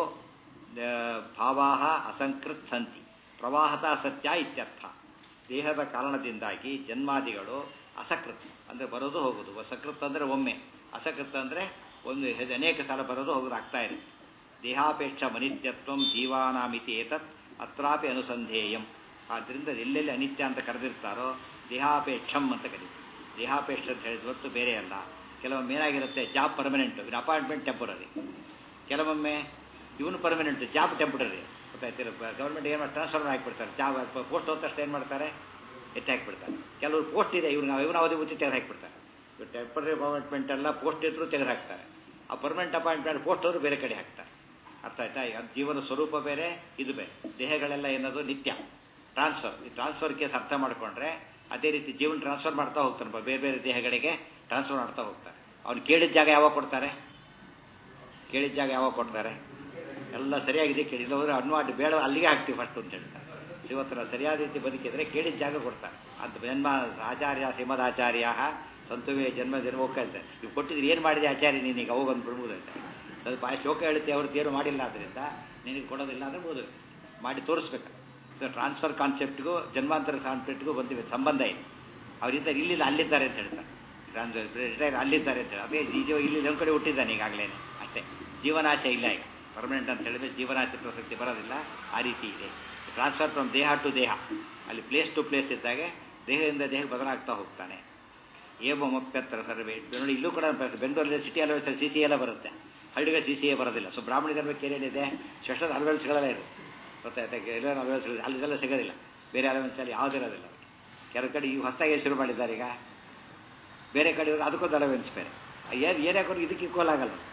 ಭಾವಾ ಅಸಂಕೃತ್ ಸಂತಿ ಪ್ರವಾಹತ ಸತ್ಯ ಇತ್ಯರ್ಥ ದೇಹದ ಕಾರಣದಿಂದಾಗಿ ಜನ್ಮಾದಿಗಳು ಅಸಕೃತ್ ಅಂದರೆ ಬರೋದು ಹೋಗೋದು ಸಕೃತ್ ಅಂದರೆ ಒಮ್ಮೆ ಅಸಕೃತ್ ಅಂದರೆ ಒಂದು ಹೆದ್- ಅನೇಕ ಸಲ ಬರೋದು ಹೋಗೋದು ಆಗ್ತಾ ಇದೆ ದೇಹಾಪೇಕ್ಷ ಮನಿತ್ಯತ್ವ ಜೀವಾನಾಮಿತಿ ಏತತ್ ಅತ್ರಾಪಿ ಅನುಸಂಧೇಯಂ ಆದ್ದರಿಂದ ಎಲ್ಲೆಲ್ಲಿ ಅನಿತ್ಯ ಅಂತ ಕರೆದಿರ್ತಾರೋ ದೇಹಾಪೇಕ್ಷಂ ಅಂತ ಕರೀತಾರೆ ದೇಹಾಪೇಕ್ಷ ಅಂತ ಹೇಳಿದ ಹೊರತು ಬೇರೆ ಅಲ್ಲ ಕೆಲವೊಮ್ಮೆ ಏನಾಗಿರುತ್ತೆ job permanent even appointment temporary ಕೆಲವೊಮ್ಮೆ ಇವನು ಪರ್ಮನೆಂಟ್ ಜಾಬ್ ಟೆಂಪರರಿ ಗೊತ್ತಾಯ್ತಿಲ್ಲ ಗೌರ್ಮೆಂಟ್ ಏನು ಮಾಡಿ ಟ್ರಾನ್ಸ್ಫರ್ ಹಾಕಿಬಿಡ್ತಾರೆ ಜಾಬ್ ಪೋಸ್ಟ್ ಹೋದ ತಕ್ಷಣ ಏನು ಮಾಡ್ತಾರೆ ಎತ್ತಿ ಹಾಕಿಬಿಡ್ತಾರೆ ಕೆಲವರು ಪೋಸ್ಟ್ ಇದೆ ಇವ್ರಿಗೆ ಇವನ ಅವಧಿ ಮುಚ್ಚಿ ತೆಗೆದು ಹಾಕಿಬಿಡ್ತಾರೆ ಇವ್ರು ಟೆಂಪರರಿ ಅಪಾಯಿಂಟ್ಮೆಂಟ್ ಎಲ್ಲ ಪೋಸ್ಟ್ ಇದ್ರು ತೆಗೆದು ಹಾಕ್ತಾರೆ ಆ ಪರ್ಮನೆಂಟ್ ಅಪಾಯಿಂಟ್ಮೆಂಟ್ ಪೋಸ್ಟ್ ಅವರು ಬೇರೆ ಕಡೆ ಹಾಕ್ತಾರೆ ಅರ್ಥ ಆಯ್ತಾ ಈಗ ಜೀವನ ಸ್ವರೂಪ ಬೇರೆ ಇದು ಬೇರೆ ದೇಹಗಳೆಲ್ಲ ಏನದು ನಿತ್ಯ ಟ್ರಾನ್ಸ್ಫರ್ ಈ ಟ್ರಾನ್ಸ್ಫರ್ ಕೇಸ್ ಅರ್ಥ ಮಾಡ್ಕೊಂಡ್ರೆ ಅದೇ ರೀತಿ ಜೀವನ ಟ್ರಾನ್ಸ್ಫರ್ ಮಾಡ್ತಾ ಹೋಗ್ತಾನೆ ಬೇರೆ ಬೇರೆ ದೇಹಗಳಿಗೆ ಟ್ರಾನ್ಸ್ಫರ್ ಮಾಡ್ತಾ ಹೋಗ್ತಾರೆ ಅವ್ನು ಕೇಳಿದ ಜಾಗ ಯಾವಾಗ ಕೊಡ್ತಾರೆ ಕೇಳಿದ ಜಾಗ ಯಾವಾಗ ಕೊಡ್ತಾರೆ ಎಲ್ಲ ಸರಿಯಾಗಿದೆ ಕೇಳಿಲ್ಲ ಹೋದ್ರೆ ಅನ್ವಾಡ್ ಬೇಡ ಅಲ್ಲಿಗೆ ಹಾಕ್ತೀವಿ ಫಸ್ಟ್ ಅಂತ ಹೇಳ್ತಾರೆ ಶಿವತ್ರ ಸರಿಯಾದ ರೀತಿ ಬದುಕಿದ್ರೆ ಕೇಳಿದ ಜಾಗ ಕೊಡ್ತಾರೆ ಅಂತ ಜನ್ಮ ಆಚಾರ್ಯ ಶ್ರೀಮದಾಚಾರ್ಯ ಸಂತುವೆ ಜನ್ಮ ಜನ್ಮ ಹೋಗ್ತಾ ಇದ್ದಾರೆ ನೀವು ಕೊಟ್ಟಿದ್ರೆ ಏನು ಮಾಡಿದೆ ಆಚಾರ್ಯ ನೀನೀಗ ಹೋಗೊಂದು ಬಿಡ್ಬೋದಂತೆ ಸ್ವಲ್ಪ ಆ ಶ್ಲೋಕ ಹೇಳುತ್ತೆ ಅವ್ರದ್ದು ಏನು ಮಾಡಿಲ್ಲ ಆದ್ದರಿಂದ ನಿನಗೆ ಕೊಡೋದಿಲ್ಲ ಅಂದರೆ ಬೋದು ಮಾಡಿ ತೋರಿಸ್ಬೇಕು ಸೊ ಟ್ರಾನ್ಸ್ಫರ್ ಕಾನ್ಸೆಪ್ಟ್ಗೂ ಜನ್ಮಾಂತರ ಕಾನ್ಸೆಪ್ಟ್ಗೂ ಬಂದಿವೆ ಸಂಬಂಧ ಇದೆ ಅವರಿದ್ದಾರೆ ಇಲ್ಲಿಲ್ಲ ಅಲ್ಲಿದ್ದಾರೆ ಅಂತ ಹೇಳ್ತಾರೆ ಟ್ರಾನ್ಸ್ಫರ್ ರಿಟೈರ್ ಅಲ್ಲಿದ್ದಾರೆ ಅಂತ ಹೇಳಿ ಅದೇ ಜೀವ ಇಲ್ಲಿ ನಮ್ಮ ಕಡೆ ಹುಟ್ಟಿದ್ದಾನೆ ಈಗಾಗಲೇ ಅಷ್ಟೇ ಜೀವನಾಶೆ ಇಲ್ಲ ಈಗ ಪರ್ಮನೆಂಟ್ ಅಂತ ಹೇಳಿದ್ರೆ ಜೀವನಾಶೆ ಪ್ರಸಕ್ತಿ ಬರೋದಿಲ್ಲ ಆ ರೀತಿ ಇದೆ ಟ್ರಾನ್ಸ್ಫರ್ ಫ್ರಮ್ ದೇಹ ಟು ದೇಹ ಅಲ್ಲಿ ಪ್ಲೇಸ್ ಟು ಪ್ಲೇಸ್ ಇದ್ದಾಗೆ ದೇಹದಿಂದ ದೇಹಕ್ಕೆ ಬದಲಾಗ್ತಾ ಹೋಗ್ತಾನೆ ಏವಮಪ್ಯತ್ರ ಸರ್ವೇ ನೋಡಿ ಇಲ್ಲೂ ಕೂಡ ಬೆಂಗಳೂರಲ್ಲಿ ಸಿಟಿ ಅಲವೆನ್ಸ್ ಸಿ ಸಿ ಎಲ್ಲ ಬರುತ್ತೆ ಹಳ್ಳಿಗೆ ಸಿ ಸಿ ಎ ಬರೋದಿಲ್ಲ ಸೊ ಬ್ರಾಹ್ಮಣ ಧರ್ಮಕ್ಕೆ ಏನೇನಿದೆ ಸ್ಪೆಷಲ್ ಅಲವೆನ್ಸ್ಗಳೆಲ್ಲ ಇರುತ್ತೆ ಗೊತ್ತಾಯ್ತಾ ಎಲ್ಲ ಅಲವೆನ್ಸ್ಗಳು ಅಲ್ಲಿದೆಲ್ಲ ಸಿಗೋದಿಲ್ಲ ಬೇರೆ ಅಲವೆನ್ಸಲ್ಲಿ ಯಾವುದಿರೋದಿಲ್ಲ ಕೆಲವು ಕಡೆ ಈಗ ಹೊಸದಾಗಿ ಶುರು ಮಾಡಿದ್ದಾರೆ ಈಗ ಬೇರೆ ಕಡೆ ಹೋದ್ರೆ ಅದಕ್ಕೊಂದು ಅಲವೆನ್ಸ್ ಬೇರೆ ಏನು ಏನೇ ಕೊಡಿ ಇದಕ್ಕೆ ಈಕ್ವಲ್ ಆಗಲ್ಲ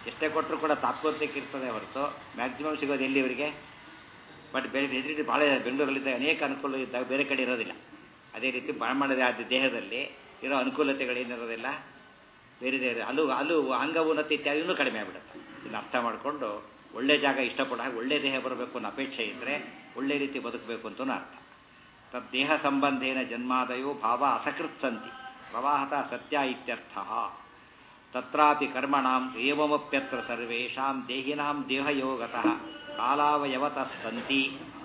ಎಷ್ಟೇ ಕೊಟ್ಟರು ಕೂಡ ತಾತ್ಪತ್ಯಕ್ಕೆ ಇರ್ತದೆ ಹೊರತು ಮ್ಯಾಕ್ಸಿಮಮ್ ಸಿಗೋದು ಎಲ್ಲಿ ಇವರಿಗೆ ಬಟ್ ಬೇರೆ ಫೆಸಿಲಿಟಿ ಭಾಳ ಇದೆ ಬೆಂಗಳೂರಲ್ಲಿದ್ದ ಅನೇಕ ಅನುಕೂಲ ಇದ್ದಾಗ ಬೇರೆ ಕಡೆ ಇರೋದಿಲ್ಲ ಅದೇ ರೀತಿ ಮಾಡಿದ ಆದ ದೇಹದಲ್ಲಿ ಇರೋ ಅನುಕೂಲತೆಗಳೇನಿರೋದಿಲ್ಲ ಬೇರೆ ಬೇರೆ ಅಲ್ಲೂ ಅಲ್ಲೂ ಅಂಗ ಉನ್ನತಿ ಇತ್ಯಾದಿನೂ ಕಡಿಮೆ ಆಗಿಬಿಡುತ್ತೆ ಇದನ್ನ ಅರ್ಥ ಮಾಡಿಕೊಂಡು ಒಳ್ಳೆ ಜಾಗ ಇಷ್ಟಪಡ ಹಾಗೆ ಒಳ್ಳೆ ದೇಹ ಬರಬೇಕು ಅನ್ನೋ ಅಪೇಕ್ಷೆ ಇದ್ದರೆ ಒಳ್ಳೆ ರೀತಿ ಬದುಕಬೇಕು ಅಂತಲೂ ಅರ್ಥ ತದ್ದೇಹ ಸಂಬಂಧೇನ ಜನ್ಮಾದಯೋ ಭಾವ ಅಸಕೃತ್ ಸಂತಿ ಪ್ರವಾಹತ ಸತ್ಯ ಇತ್ಯರ್ಥ ತತ್ರಾಪಿ ಕರ್ಮಣಾಂ ಏವಮಪ್ಯತ್ರ ಸರ್ವೇಷಾಂ ದೇಹಿನಾಂ ದೇಹಯೋಗತಃ ಕಾಲಾವಯವತಃ ಸಂತಿ